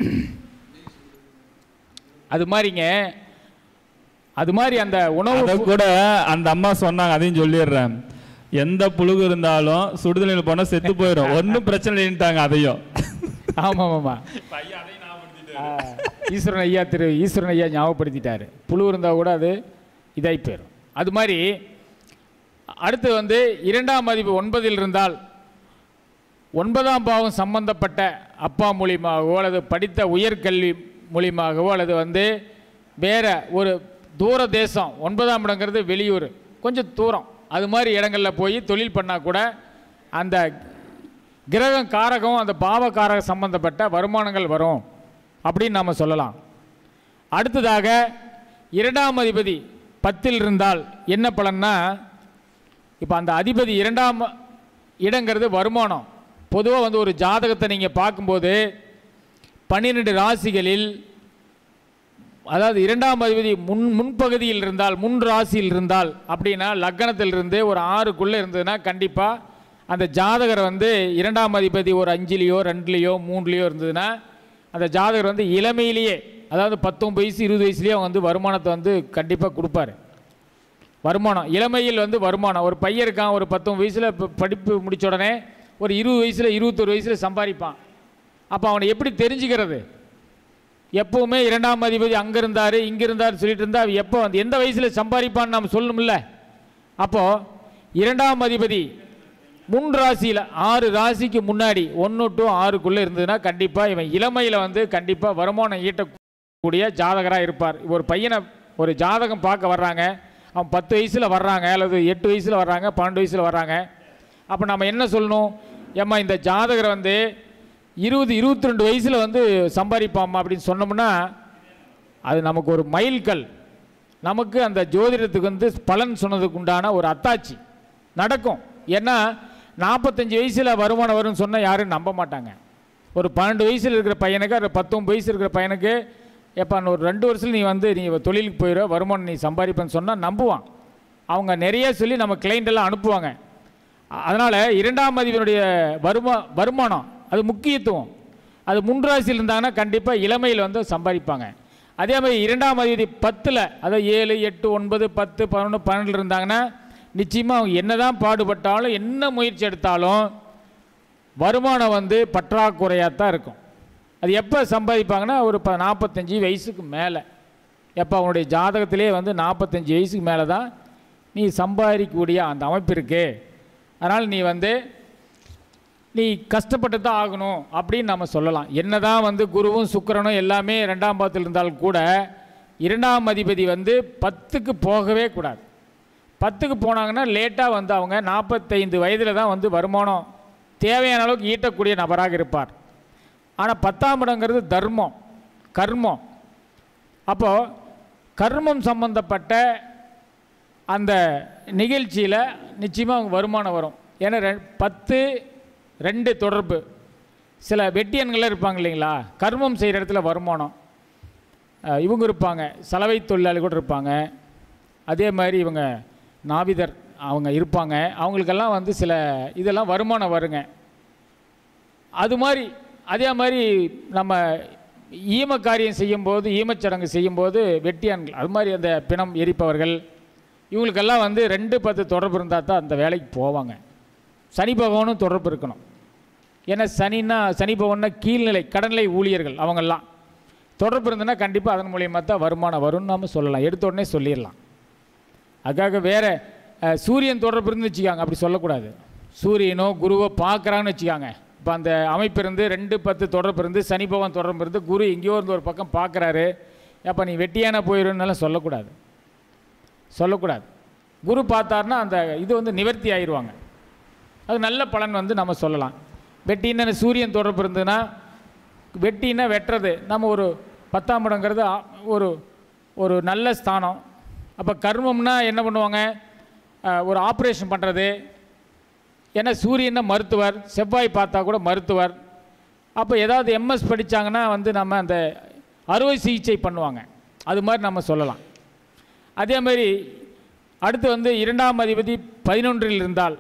அது மாதிரிங்க அது மாதிரி அந்த உணவு அதை கூட அந்த அம்மா சொன்னாங்க அதையும் சொல்லிடுறேன் எந்த புழுகு இருந்தாலும் சுடுதண்ணியில் போனால் செத்து போயிடும் ஒன்றும் பிரச்சனை இல்லைன்ட்டாங்க அதையும் ஆமாம் ஆமாம் ஈஸ்வரன் ஐயா திரு ஈஸ்வரன் ஐயா ஞாபகப்படுத்திட்டாரு புழு இருந்தால் கூட அது இதாகி போயிடும் அது மாதிரி அடுத்து வந்து இரண்டாம் மதிப்பு ஒன்பதில் இருந்தால் ஒன்பதாம் பாவம் சம்பந்தப்பட்ட அப்பா மூலியமாகவோ அல்லது படித்த உயர்கல்வி மூலியமாகவோ அல்லது வந்து வேற ஒரு தூர தேசம் ஒன்பதாம் இடங்கிறது வெளியூர் கொஞ்சம் தூரம் அது மாதிரி இடங்களில் போய் தொழில் பண்ணால் கூட அந்த கிரகம் காரகம் அந்த பாவ காரகம் சம்பந்தப்பட்ட வருமானங்கள் வரும் அப்படின்னு நாம் சொல்லலாம் அடுத்ததாக இரண்டாம் அதிபதி பத்தில் இருந்தால் என்ன பலன்னா இப்போ அந்த அதிபதி இரண்டாம் இடங்கிறது வருமானம் பொதுவாக வந்து ஒரு ஜாதகத்தை நீங்கள் பார்க்கும்போது பன்னிரெண்டு ராசிகளில் அதாவது இரண்டாம் அதிபதி முன் முன்பகுதியில் இருந்தால் முன் ராசியில் இருந்தால் அப்படின்னா லக்னத்திலிருந்து ஒரு ஆறுக்குள்ளே இருந்ததுன்னா கண்டிப்பாக அந்த ஜாதகர் வந்து இரண்டாம் அதிபதி ஒரு அஞ்சுலேயோ ரெண்டுலேயோ மூணுலேயோ இருந்ததுன்னா அந்த ஜாதகர் வந்து இளமையிலேயே அதாவது பத்தொம்பது வயசு இருபது வயசுலேயே அவங்க வந்து வருமானத்தை வந்து கண்டிப்பாக கொடுப்பாரு வருமானம் இளமையில் வந்து வருமானம் ஒரு பையன் இருக்கான் ஒரு பத்தொம்பது வயசில் இப்போ படிப்பு முடிச்ச உடனே ஒரு இருபது வயசில் இருபத்தொரு வயசில் சம்பாதிப்பான் அப்போ அவனை எப்படி தெரிஞ்சுக்கிறது எப்பவுமே இரண்டாம் அதிபதி அங்கே இருந்தார் இங்கே இருந்தார் சொல்லிட்டு இருந்தா அவன் எப்போ வந்து எந்த வயசில் சம்பாதிப்பான்னு நம்ம சொல்லணும்ல அப்போது இரண்டாம் அதிபதி முன் ராசியில் ஆறு ராசிக்கு முன்னாடி ஒன்று டு ஆறுக்குள்ளே இருந்ததுன்னா கண்டிப்பாக இவன் இளமையில் வந்து கண்டிப்பாக வருமானம் ஈட்டக்கூடிய ஜாதகராக இருப்பார் ஒரு பையனை ஒரு ஜாதகம் பார்க்க வர்றாங்க அவன் பத்து வயசில் வர்றாங்க அல்லது எட்டு வயசில் வர்றாங்க பன்னெண்டு வயசில் வர்றாங்க அப்போ நம்ம என்ன சொல்லணும் ஏம்மா இந்த ஜாதகரை வந்து இருபது இருபத்தி ரெண்டு வயசில் வந்து சம்பாதிப்பாம்மா அப்படின்னு சொன்னோம்னா அது நமக்கு ஒரு மைல்கல் நமக்கு அந்த ஜோதிடத்துக்கு வந்து பலன் சொன்னதுக்கு உண்டான ஒரு அத்தாட்சி நடக்கும் ஏன்னா நாற்பத்தஞ்சு வயசில் வருமானம் வரும்னு சொன்னால் யாரும் நம்ப மாட்டாங்க ஒரு பன்னெண்டு வயசில் இருக்கிற பையனுக்கு ஒரு பத்தொம்பது வயசு இருக்கிற பையனுக்கு எப்போ ஒரு ரெண்டு வருஷத்தில் நீ வந்து நீ தொழிலுக்கு போயிடுற வருமானம் நீ சம்பாதிப்பேன்னு சொன்னால் நம்புவான் அவங்க நிறைய சொல்லி நம்ம client எல்லாம் அனுப்புவாங்க அதனால் இரண்டாம் அதிபனுடைய வருமா வருமானம் அது முக்கியத்துவம் அது முன்ராசியில் இருந்தாங்கன்னா கண்டிப்பாக இளமையில் வந்து சம்பாதிப்பாங்க அதே மாதிரி இரண்டாம் அதிபதி பத்தில் அதாவது ஏழு எட்டு ஒன்பது பத்து பதினொன்று பன்னெண்டில் இருந்தாங்கன்னா நிச்சயமாக அவங்க என்ன தான் பாடுபட்டாலும் என்ன முயற்சி எடுத்தாலும் வருமானம் வந்து பற்றாக்குறையாக தான் இருக்கும் அது எப்போ சம்பாதிப்பாங்கன்னா ஒரு ப நாற்பத்தஞ்சு வயசுக்கு மேலே எப்போ அவனுடைய ஜாதகத்திலே வந்து நாற்பத்தஞ்சு வயசுக்கு மேலே தான் நீ சம்பாதிக்கக்கூடிய அந்த அமைப்பு இருக்கு அதனால் நீ வந்து நீ கஷ்டப்பட்டு தான் ஆகணும் அப்படின்னு நம்ம சொல்லலாம் என்னதான் வந்து குருவும் சுக்கிரனும் எல்லாமே ரெண்டாம் பாவத்தில் இருந்தாலும் கூட இரண்டாம் அதிபதி வந்து பத்துக்கு போகவே கூடாது பத்துக்கு போனாங்கன்னா லேட்டாக வந்து அவங்க நாற்பத்தைந்து வயதில் தான் வந்து வருமானம் தேவையான அளவுக்கு ஈட்டக்கூடிய நபராக இருப்பார் ஆனால் பத்தாம் இடங்கிறது தர்மம் கர்மம் அப்போது கர்மம் சம்பந்தப்பட்ட அந்த நிகழ்ச்சியில் நிச்சயமாக அவங்க வருமானம் வரும் ஏன்னா ரெ- பத்து ரெண்டு தொடர்பு சில வெட்டியன்கள்லாம் இருப்பாங்க இல்லைங்களா கர்மம் செய்கிற இடத்துல வருமானம் அஹ் இவங்க இருப்பாங்க சலவை தொழிலாளி கூட இருப்பாங்க அதே மாதிரி இவங்க நாவிதர் அவங்க இருப்பாங்க அவங்களுக்கெல்லாம் வந்து சில இதெல்லாம் வருமானம் வருங்க அது மாதிரி அதே மாதிரி நம்ம ஈம காரியம் செய்யும்போது ஈமச்சடங்கு செய்யும்போது வெட்டியான்கள் அது மாதிரி அந்த பிணம் எரிப்பவர்கள் இவங்களுக்கெல்லாம் வந்து ரெண்டு பத்து தொடர்பு இருந்தால் தான் அந்த வேலைக்கு போவாங்க சனி பகவானும் தொடர்பு இருக்கணும் ஏன்னா சனின்னா சனி பகவான்னா கீழ்நிலை கடநிலை ஊழியர்கள் அவங்கெல்லாம் தொடர்பு இருந்ததுன்னா கண்டிப்பாக அதன் மூலியமாக தான் வருமானம் வரும்னு நாம சொல்லலாம் எடுத்த உடனே சொல்லிடலாம் அதுக்காக வேற அஹ், சூரியன் தொடர்பு இருந்து வச்சுக்காங்க அப்படி சொல்லக்கூடாது சூரியனோ குருவோ பார்க்குறான்னு வச்சுக்காங்க இப்போ அந்த அமைப்பு இருந்து ரெண்டு பத்து தொடர்பு இருந்து சனி பகவான் தொடர்பு இருந்து குரு எங்கேயோ இருந்து ஒரு பக்கம் பார்க்குறாரு அப்போ நீ வெட்டியான போயிடும்னாலும் சொல்லக்கூடாது சொல்லக்கூடாது குரு பார்த்தாருன்னா அந்த இது வந்து நிவர்த்தி ஆயிடுவாங்க அது நல்ல பலன் வந்து நம்ம சொல்லலாம் வெட்டின்னு சூரியன் தொடர்பு இருந்ததுன்னா வெட்டின்னா வெட்டுறது நம்ம ஒரு பத்தாம் இடங்கிறது ஆ- ஒரு ஒரு நல்ல ஸ்தானம் அப்போ கர்மம்னா என்ன பண்ணுவாங்க அஹ், ஒரு ஆப்ரேஷன் பண்ணுறது ஏன்னா சூரியனை மருத்துவர் செவ்வாய் பார்த்தா கூட மருத்துவர் அப்போ ஏதாவது எம்எஸ் படித்தாங்கன்னா வந்து நம்ம அந்த அறுவை சிகிச்சை பண்ணுவாங்க அது மாதிரி நம்ம சொல்லலாம் அதே மாதிரி அடுத்து வந்து இரண்டாம் அதிபதி பதினொன்றில் இருந்தால்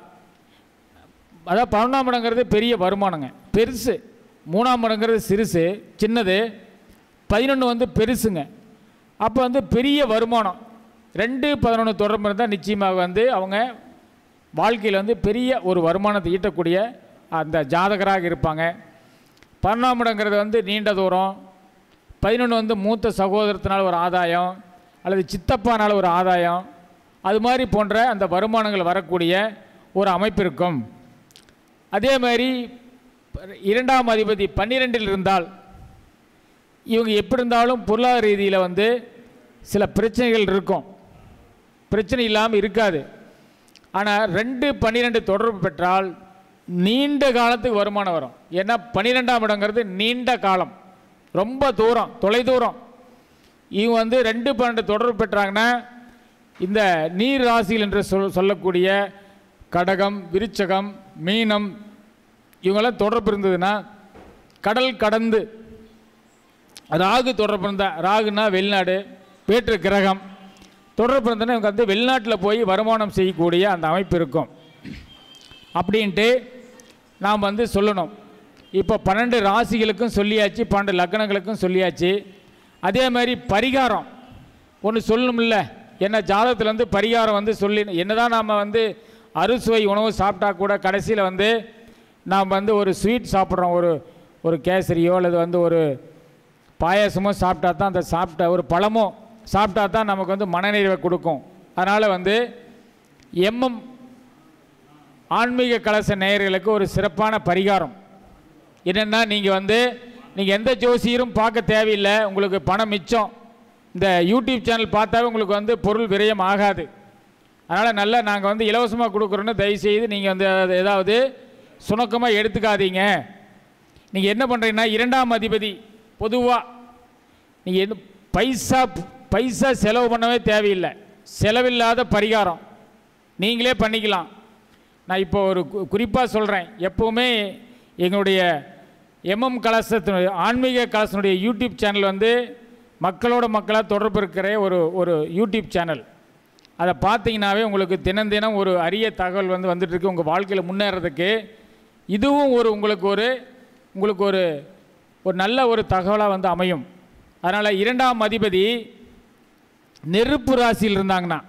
அதாவது பன்னெண்டாம் இடங்கிறது பெரிய வருமானங்க பெருசு மூணாம் இடங்கிறது சிறுசு சின்னது பதினொன்று வந்து பெருசுங்க அப்போ வந்து பெரிய வருமானம் ரெண்டு பதினொன்று தொடர்பு இருந்தால் நிச்சயமாக வந்து அவங்க வாழ்க்கையில் வந்து பெரிய ஒரு வருமானத்தை ஈட்டக்கூடிய அந்த ஜாதகராக இருப்பாங்க பன்னெண்டாம் இடங்கிறது வந்து நீண்ட தூரம் பதினொன்று வந்து மூத்த சகோதரத்தினால் ஒரு ஆதாயம் அல்லது சித்தப்பானால் ஒரு ஆதாயம் அது மாதிரி போன்ற அந்த வருமானங்கள் வரக்கூடிய ஒரு அமைப்பு இருக்கும் அதே மாதிரி இரண்டாம் அதிபதி பன்னிரெண்டில் இருந்தால் இவங்க எப்படி இருந்தாலும் பொருளாதார ரீதியில் வந்து சில பிரச்சனைகள் இருக்கும் பிரச்சனை இல்லாமல் இருக்காது ஆனால் ரெண்டு பன்னிரெண்டு தொடர்பு பெற்றால் நீண்ட காலத்துக்கு வருமானம் வரும் ஏன்னா பன்னிரெண்டாம் இடங்கிறது நீண்ட காலம் ரொம்ப தூரம் தொலைதூரம் இவங்க வந்து ரெண்டு பன்னெண்டு தொடர்பு பெற்றாங்கன்னா இந்த நீர் ராசிகள் என்று சொல் சொல்லக்கூடிய கடகம் விருச்சகம் மீனம் இவங்கெல்லாம் தொடர்பு இருந்ததுன்னா கடல் கடந்து ராகு தொடர்பு இருந்தால் ராகுனா வெளிநாடு வேற்று கிரகம் தொடர்பு இருந்ததுன்னா இவங்க வந்து வெளிநாட்டில் போய் வருமானம் செய்யக்கூடிய அந்த அமைப்பு இருக்கும் அப்படின்ட்டு நாம் வந்து சொல்லணும் இப்போ பன்னெண்டு ராசிகளுக்கும் சொல்லியாச்சு பன்னெண்டு லக்னங்களுக்கும் சொல்லியாச்சு அதே மாதிரி பரிகாரம் ஒன்று சொல்லணும்ல என்ன ஜாதகத்தில் வந்து பரிகாரம் வந்து சொல்லி என்னதான் நாம் வந்து அறுசுவை உணவு சாப்பிட்டா கூட கடைசியில் வந்து நாம் வந்து ஒரு ஸ்வீட் சாப்பிட்றோம் ஒரு ஒரு கேசரியோ அல்லது வந்து ஒரு பாயாசமோ சாப்பிட்டா தான் அந்த சாப்பிட்ட ஒரு பழமோ சாப்பிட்டா தான் நமக்கு வந்து மனநிறைவை கொடுக்கும் அதனால் வந்து எம்எம் ஆன்மீக கலச நேயர்களுக்கு ஒரு சிறப்பான பரிகாரம் என்னென்னா நீங்கள் வந்து நீங்கள் எந்த ஜோசியரும் பார்க்க தேவையில்லை உங்களுக்கு பணம் மிச்சம் இந்த யூடியூப் சேனல் பார்த்தாவே உங்களுக்கு வந்து பொருள் விரயம் ஆகாது அதனால் நல்லா நாங்கள் வந்து இலவசமாக கொடுக்குறோன்னு தயவுசெய்து நீங்கள் வந்து அது ஏதாவது சுணக்கமாக எடுத்துக்காதீங்க நீங்கள் என்ன பண்ணுறீங்கன்னா இரண்டாம் அதிபதி பொதுவாக நீங்கள் என்ன பைசா பைசா செலவு பண்ணவே தேவையில்லை செலவில்லாத பரிகாரம் நீங்களே பண்ணிக்கலாம் நான் இப்போ ஒரு குறிப்பாக சொல்கிறேன் எப்போவுமே எங்களுடைய எம்எம் கலசத்தினுடைய ஆன்மீக கலசனுடைய யூடியூப் சேனல் வந்து மக்களோட மக்களாக தொடர்பு இருக்கிற ஒரு ஒரு யூடியூப் சேனல் அதை பார்த்தீங்கன்னாவே உங்களுக்கு தினம் தினம் ஒரு அரிய தகவல் வந்து வந்துட்டுருக்கு உங்கள் வாழ்க்கையில் முன்னேறதுக்கு இதுவும் ஒரு உங்களுக்கு ஒரு உங்களுக்கு ஒரு ஒரு நல்ல ஒரு தகவலாக வந்து அமையும் அதனால் இரண்டாம் அதிபதி நெருப்பு ராசியில் இருந்தாங்கன்னா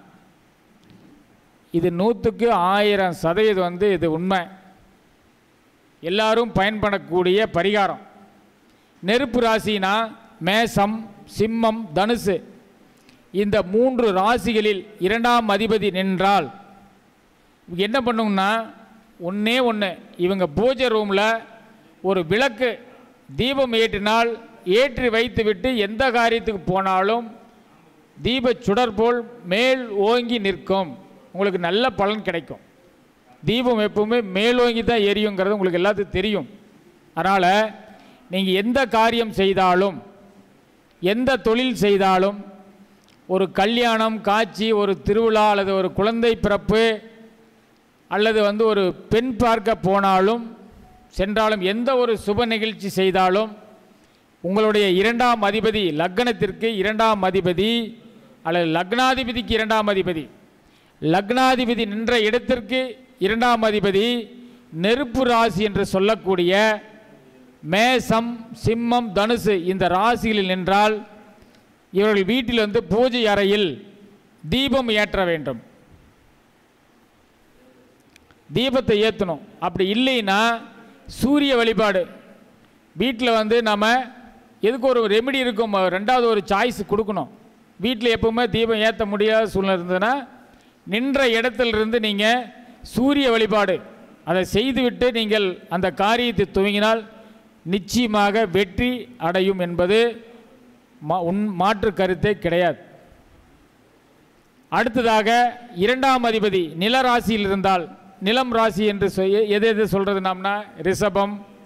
இது நூற்றுக்கு ஆயிரம் சதவீதம் வந்து இது உண்மை எல்லாரும் பயன்படக்கூடிய பரிகாரம் நெருப்பு ராசினா மேசம் சிம்மம் தனுசு இந்த மூன்று ராசிகளில் இரண்டாம் அதிபதி நின்றால் இவங்க என்ன பண்ணுங்கன்னா ஒன்றே ஒன்று இவங்க பூஜை ரூமில் ஒரு விளக்கு தீபம் ஏற்றினால் ஏற்றி வைத்துவிட்டு எந்த காரியத்துக்கு போனாலும் தீப சுடர் போல் மேல் ஓங்கி நிற்கும் உங்களுக்கு நல்ல பலன் கிடைக்கும் தீபம் எப்பவுமே மேலோங்கி தான் எரியுங்கிறது உங்களுக்கு எல்லாத்துக்கும் தெரியும் அதனால் நீங்கள் எந்த காரியம் செய்தாலும் எந்த தொழில் செய்தாலும் ஒரு கல்யாணம் காட்சி ஒரு திருவிழா அல்லது ஒரு குழந்தை பிறப்பு அல்லது வந்து ஒரு பெண் பார்க்க போனாலும் சென்றாலும் எந்த ஒரு சுப நிகழ்ச்சி செய்தாலும் உங்களுடைய இரண்டாம் அதிபதி லக்னத்திற்கு இரண்டாம் அதிபதி அல்லது லக்னாதிபதிக்கு இரண்டாம் அதிபதி லக்னாதிபதி நின்ற இடத்திற்கு இரண்டாம் அதிபதி நெருப்பு ராசி என்று சொல்லக்கூடிய மேசம் சிம்மம் தனுசு இந்த ராசிகளில் நின்றால் இவர்கள் வீட்டில் வந்து பூஜை அறையில் தீபம் ஏற்ற வேண்டும் தீபத்தை ஏற்றணும் அப்படி இல்லைன்னா சூரிய வழிபாடு வீட்டில் வந்து நம்ம எதுக்கு ஒரு ரெமெடி இருக்கும் ரெண்டாவது ஒரு சாய்ஸ் கொடுக்கணும் வீட்டில் எப்பவுமே தீபம் ஏற்ற முடியாத சூழ்நிலை இருந்ததுன்னா நின்ற இடத்திலிருந்து நீங்கள் சூரிய வழிபாடு அதை செய்துவிட்டு நீங்கள் அந்த காரியத்தை துவங்கினால் நிச்சயமாக வெற்றி அடையும் என்பது மா உன் மாற்று கருத்தே கிடையாது அடுத்ததாக இரண்டாம் அதிபதி நில ராசியில் இருந்தால் நிலம் ராசி என்று சொ- எது எது சொல்கிறது நாம்னா ரிஷபம்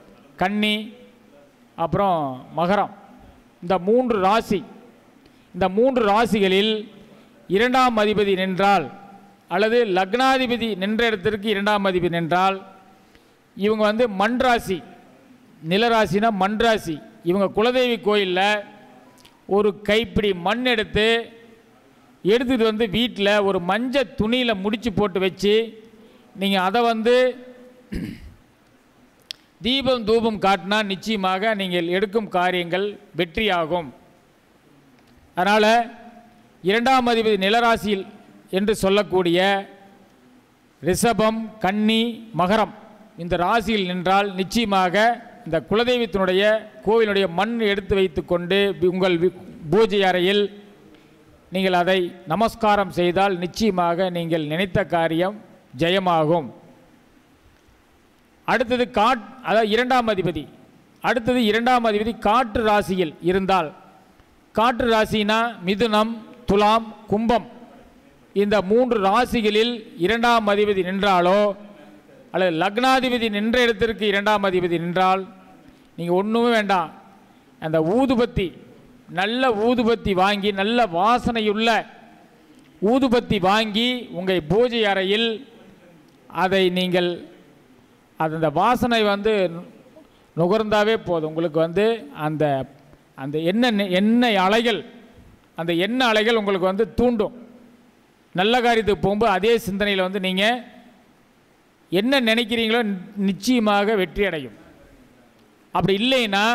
கன்னி அப்புறம் மகரம் இந்த மூன்று ராசி இந்த மூன்று ராசிகளில் இரண்டாம் அதிபதி நின்றால் அல்லது லக்னாதிபதி நின்ற இடத்திற்கு இரண்டாம் அதிபதி நின்றால் இவங்க வந்து மண் ராசி நிலராசினா மண் ராசி இவங்க குலதெய்வி கோயிலில் ஒரு கைப்பிடி மண் எடுத்து எடுத்துகிட்டு வந்து வீட்டில் ஒரு மஞ்சள் துணியில் முடிச்சு போட்டு வச்சு நீங்கள் அதை வந்து தீபம் தூபம் காட்டினா நிச்சயமாக நீங்கள் எடுக்கும் காரியங்கள் வெற்றியாகும் அதனால் இரண்டாம் அதிபதி நிலராசியில் என்று சொல்லக்கூடிய ரிஷபம் கன்னி மகரம் இந்த ராசியில் நின்றால் நிச்சயமாக இந்த குலதெய்வத்தினுடைய கோவிலுடைய மண் எடுத்து வைத்துக்கொண்டு உங்கள் வி- பூஜை அறையில் நீங்கள் அதை நமஸ்காரம் செய்தால் நிச்சயமாக நீங்கள் நினைத்த காரியம் ஜெயமாகும் அடுத்தது காட் அதாவது இரண்டாம் அதிபதி அடுத்தது இரண்டாம் அதிபதி காற்று ராசியில் இருந்தால் காற்று ராசினா மிதுனம் துலாம் கும்பம் இந்த மூன்று ராசிகளில் இரண்டாம் அதிபதி நின்றாலோ அல்லது லக்னாதிபதி நின்ற இடத்திற்கு இரண்டாம் அதிபதி நின்றால் நீங்கள் ஒன்றுமே வேண்டாம் அந்த ஊதுபத்தி நல்ல ஊதுபத்தி வாங்கி நல்ல வாசனையுள்ள ஊதுபத்தி வாங்கி உங்கள் பூஜை அறையில் அதை நீங்கள் அது அந்த வாசனை வந்து நு- நுகர்ந்தாவே போதும் உங்களுக்கு வந்து அந்த அந்த எண்ணெய் எண்ணெய் அலைகள் அந்த எண்ணெய் அலைகள் உங்களுக்கு வந்து தூண்டும் நல்ல காரியத்துக்கு போகும்போது அதே சிந்தனையில் வந்து நீங்கள் என்ன நினைக்கிறீங்களோ நி- நிச்சயமாக வெற்றி அடையும் அப்படி இல்லைன்னா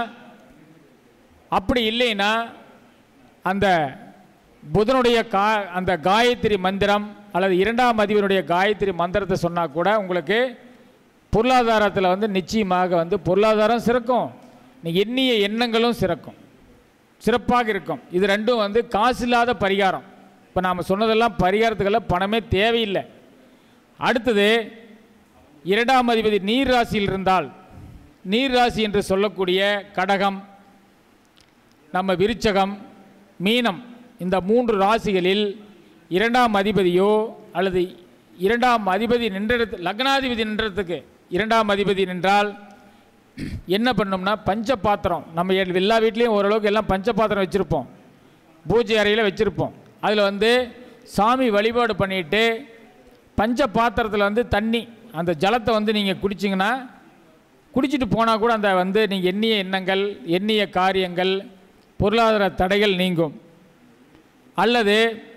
அப்படி இல்லைன்னா அந்த புதனுடைய கா அந்த காயத்ரி மந்திரம் அல்லது இரண்டாம் அதிபனுடைய காயத்ரி மந்திரத்தை சொன்னால் கூட உங்களுக்கு பொருளாதாரத்தில் வந்து நிச்சயமாக வந்து பொருளாதாரம் சிறக்கும் நீ எண்ணிய எண்ணங்களும் சிறக்கும் சிறப்பாக இருக்கும் இது ரெண்டும் வந்து காசு இல்லாத பரிகாரம் இப்போ நாம் சொன்னதெல்லாம் பரிகாரத்துக்கெல்லாம் பணமே தேவையில்லை அடுத்தது இரண்டாம் அதிபதி நீர் ராசியில் இருந்தால் நீர் ராசி என்று சொல்லக்கூடிய கடகம் நம்ம விருச்சகம் மீனம் இந்த மூன்று ராசிகளில் இரண்டாம் அதிபதியோ அல்லது இரண்டாம் அதிபதி நின்றது லக்னாதிபதி நின்றதுக்கு இரண்டாம் அதிபதி நின்றால் என்ன பண்ணோம்னா பஞ்ச பாத்திரம் நம்ம எல்- எல்லா வீட்லேயும் ஓரளவுக்கு எல்லாம் பஞ்ச பாத்திரம் வச்சுருப்போம் பூஜை அறையில் வச்சுருப்போம் அதில் வந்து சாமி வழிபாடு பண்ணிட்டு பஞ்ச பாத்திரத்தில் வந்து தண்ணி அந்த ஜலத்தை வந்து நீங்கள் குடிச்சிங்கன்னா குடிச்சிட்டு போனால் கூட அந்த வந்து நீங்கள் எண்ணிய எண்ணங்கள் எண்ணிய காரியங்கள் பொருளாதார தடைகள் நீங்கும் அல்லது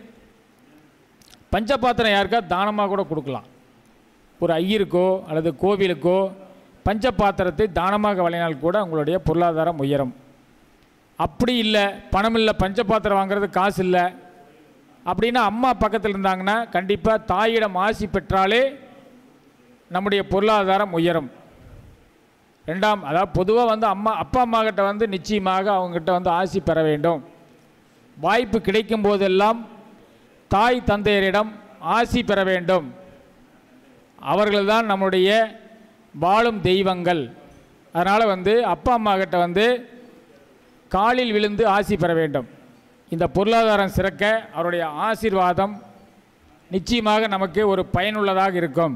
பஞ்சபாத்திரம் யாருக்கா தானமாக கூட கொடுக்கலாம் ஒரு ஐயருக்கோ அல்லது கோவிலுக்கோ பஞ்சபாத்திரத்தை தானமாக வழங்கினால் கூட உங்களுடைய பொருளாதாரம் உயரும் அப்படி இல்லை பணம் இல்லை பஞ்சபாத்திரம் வாங்குறது காசு இல்லை அப்படின்னா அம்மா பக்கத்தில் இருந்தாங்கன்னா கண்டிப்பாக தாயிடம் ஆசி பெற்றாலே நம்முடைய பொருளாதாரம் உயரும் ரெண்டாம் அதாவது பொதுவாக வந்து அம்மா அப்பா அம்மா கிட்ட வந்து நிச்சயமாக அவங்ககிட்ட வந்து ஆசி பெற வேண்டும் வாய்ப்பு கிடைக்கும் போதெல்லாம் தாய் தந்தையரிடம் ஆசி பெற வேண்டும் அவர்கள்தான் நம்முடைய வாழும் தெய்வங்கள் அதனால் வந்து அப்பா அம்மா கிட்ட வந்து காலில் விழுந்து ஆசி பெற வேண்டும் இந்த பொருளாதாரம் சிறக்க அவருடைய ஆசீர்வாதம் நிச்சயமாக நமக்கு ஒரு பயனுள்ளதாக இருக்கும்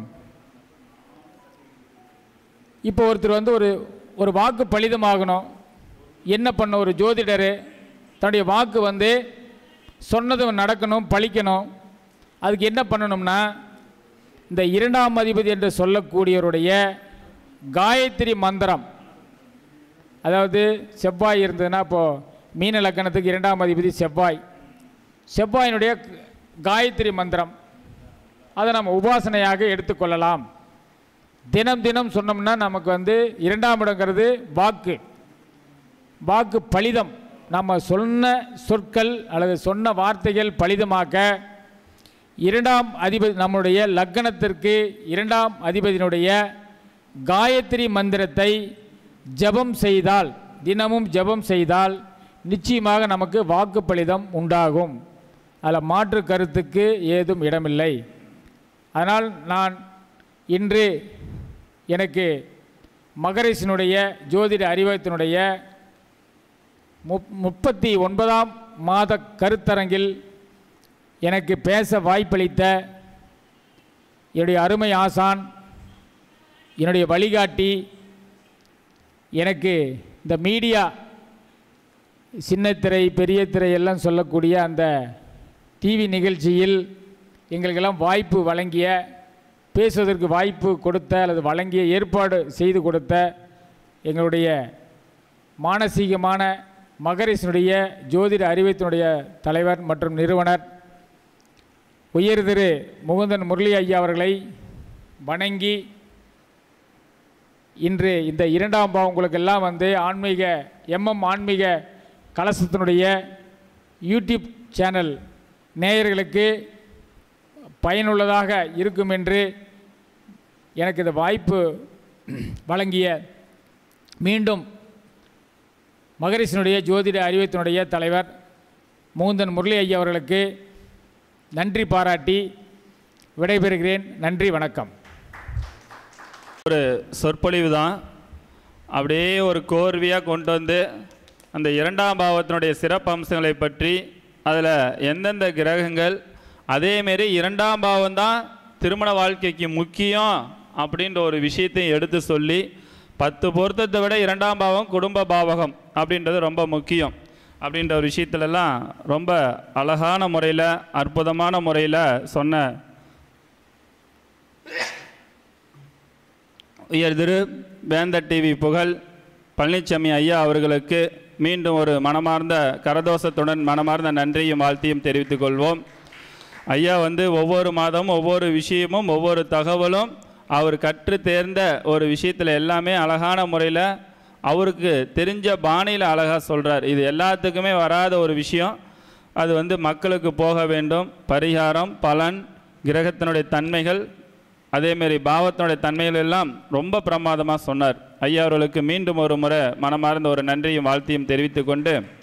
இப்போ ஒருத்தர் வந்து ஒரு ஒரு வாக்கு பலிதமாகணும் என்ன பண்ண ஒரு ஜோதிடர் தன்னுடைய வாக்கு வந்து சொன்னது நடக்கணும் பலிக்கணும் அதுக்கு என்ன பண்ணணும்னா இந்த இரண்டாம் அதிபதி என்று சொல்லக்கூடியவருடைய காயத்ரி மந்திரம் அதாவது செவ்வாய் இருந்ததுன்னா இப்போது மீன லக்கணத்துக்கு இரண்டாம் அதிபதி செவ்வாய் செவ்வாயினுடைய காயத்ரி மந்திரம் அதை நம்ம உபாசனையாக எடுத்துக்கொள்ளலாம் தினம் தினம் சொன்னோம்னா நமக்கு வந்து இரண்டாம் இடங்கிறது வாக்கு வாக்கு பலிதம் நம்ம சொன்ன சொற்கள் அல்லது சொன்ன வார்த்தைகள் பலிதமாக்க இரண்டாம் அதிபதி நம்முடைய லக்கணத்திற்கு இரண்டாம் அதிபதியினுடைய காயத்ரி மந்திரத்தை ஜெபம் செய்தால் தினமும் ஜெபம் செய்தால் நிச்சயமாக நமக்கு வாக்கு பலிதம் உண்டாகும் அதில் மாற்று கருத்துக்கு ஏதும் இடமில்லை அதனால் நான் இன்று எனக்கு மகரிஷினுடைய ஜோதிட அறிவகத்தினுடைய முப் முப்பத்தி ஒன்பதாம் மாத கருத்தரங்கில் எனக்கு பேச வாய்ப்பளித்த என்னுடைய அருமை ஆசான் என்னுடைய வழிகாட்டி எனக்கு இந்த மீடியா சின்ன திரை பெரிய திரை எல்லாம் சொல்லக்கூடிய அந்த டிவி நிகழ்ச்சியில் எங்களுக்கெல்லாம் வாய்ப்பு வழங்கிய பேசுவதற்கு வாய்ப்பு கொடுத்த அல்லது வழங்கிய ஏற்பாடு செய்து கொடுத்த எங்களுடைய மானசீகமான மகரிஷனுடைய ஜோதிட அறிவியத்தினுடைய தலைவர் மற்றும் நிறுவனர் உயர் திரு முகுந்தன் முரளி ஐயா அவர்களை வணங்கி இன்று இந்த இரண்டாம் பாவம் உங்களுக்கெல்லாம் வந்து ஆன்மீக எம்எம் ஆன்மீக கலசத்தினுடைய யூடியூப் சேனல் நேயர்களுக்கு பயனுள்ளதாக இருக்கும் என்று எனக்கு இந்த வாய்ப்பு வழங்கிய மீண்டும் மகரிஷனுடைய ஜோதிட அறிவியத்தினுடைய தலைவர் மூந்தன் முரளி ஐயா அவர்களுக்கு நன்றி பாராட்டி விடைபெறுகிறேன் நன்றி வணக்கம் ஒரு சொற்பொழிவு தான் அப்படியே ஒரு கோர்வையாக கொண்டு வந்து அந்த இரண்டாம் பாவத்தினுடைய சிறப்பு அம்சங்களை பற்றி அதில் எந்தெந்த கிரகங்கள் அதேமாரி இரண்டாம் பாவம் தான் திருமண வாழ்க்கைக்கு முக்கியம் அப்படின்ற ஒரு விஷயத்தையும் எடுத்து சொல்லி பத்து பொருத்தத்தை விட இரண்டாம் பாவம் குடும்ப பாவகம் அப்படின்றது ரொம்ப முக்கியம் அப்படின்ற ஒரு விஷயத்துலலாம் ரொம்ப அழகான முறையில் அற்புதமான முறையில் சொன்ன உயர் திரு வேந்தர் டிவி புகழ் பழனிசாமி ஐயா அவர்களுக்கு மீண்டும் ஒரு மனமார்ந்த கரதோஷத்துடன் மனமார்ந்த நன்றியும் வாழ்த்தியும் தெரிவித்துக் கொள்வோம் ஐயா வந்து ஒவ்வொரு மாதமும் ஒவ்வொரு விஷயமும் ஒவ்வொரு தகவலும் அவர் கற்று தேர்ந்த ஒரு விஷயத்தில் எல்லாமே அழகான முறையில் அவருக்கு தெரிஞ்ச பாணியில் அழகாக சொல்கிறார் இது எல்லாத்துக்குமே வராத ஒரு விஷயம் அது வந்து மக்களுக்கு போக வேண்டும் பரிகாரம் பலன் கிரகத்தினுடைய தன்மைகள் அதேமாரி பாவத்தினுடைய தன்மைகள் எல்லாம் ரொம்ப பிரமாதமாக சொன்னார் ஐயா அவர்களுக்கு மீண்டும் ஒரு முறை மனமார்ந்த ஒரு நன்றியும் வாழ்த்தியும் தெரிவித்துக்கொண்டு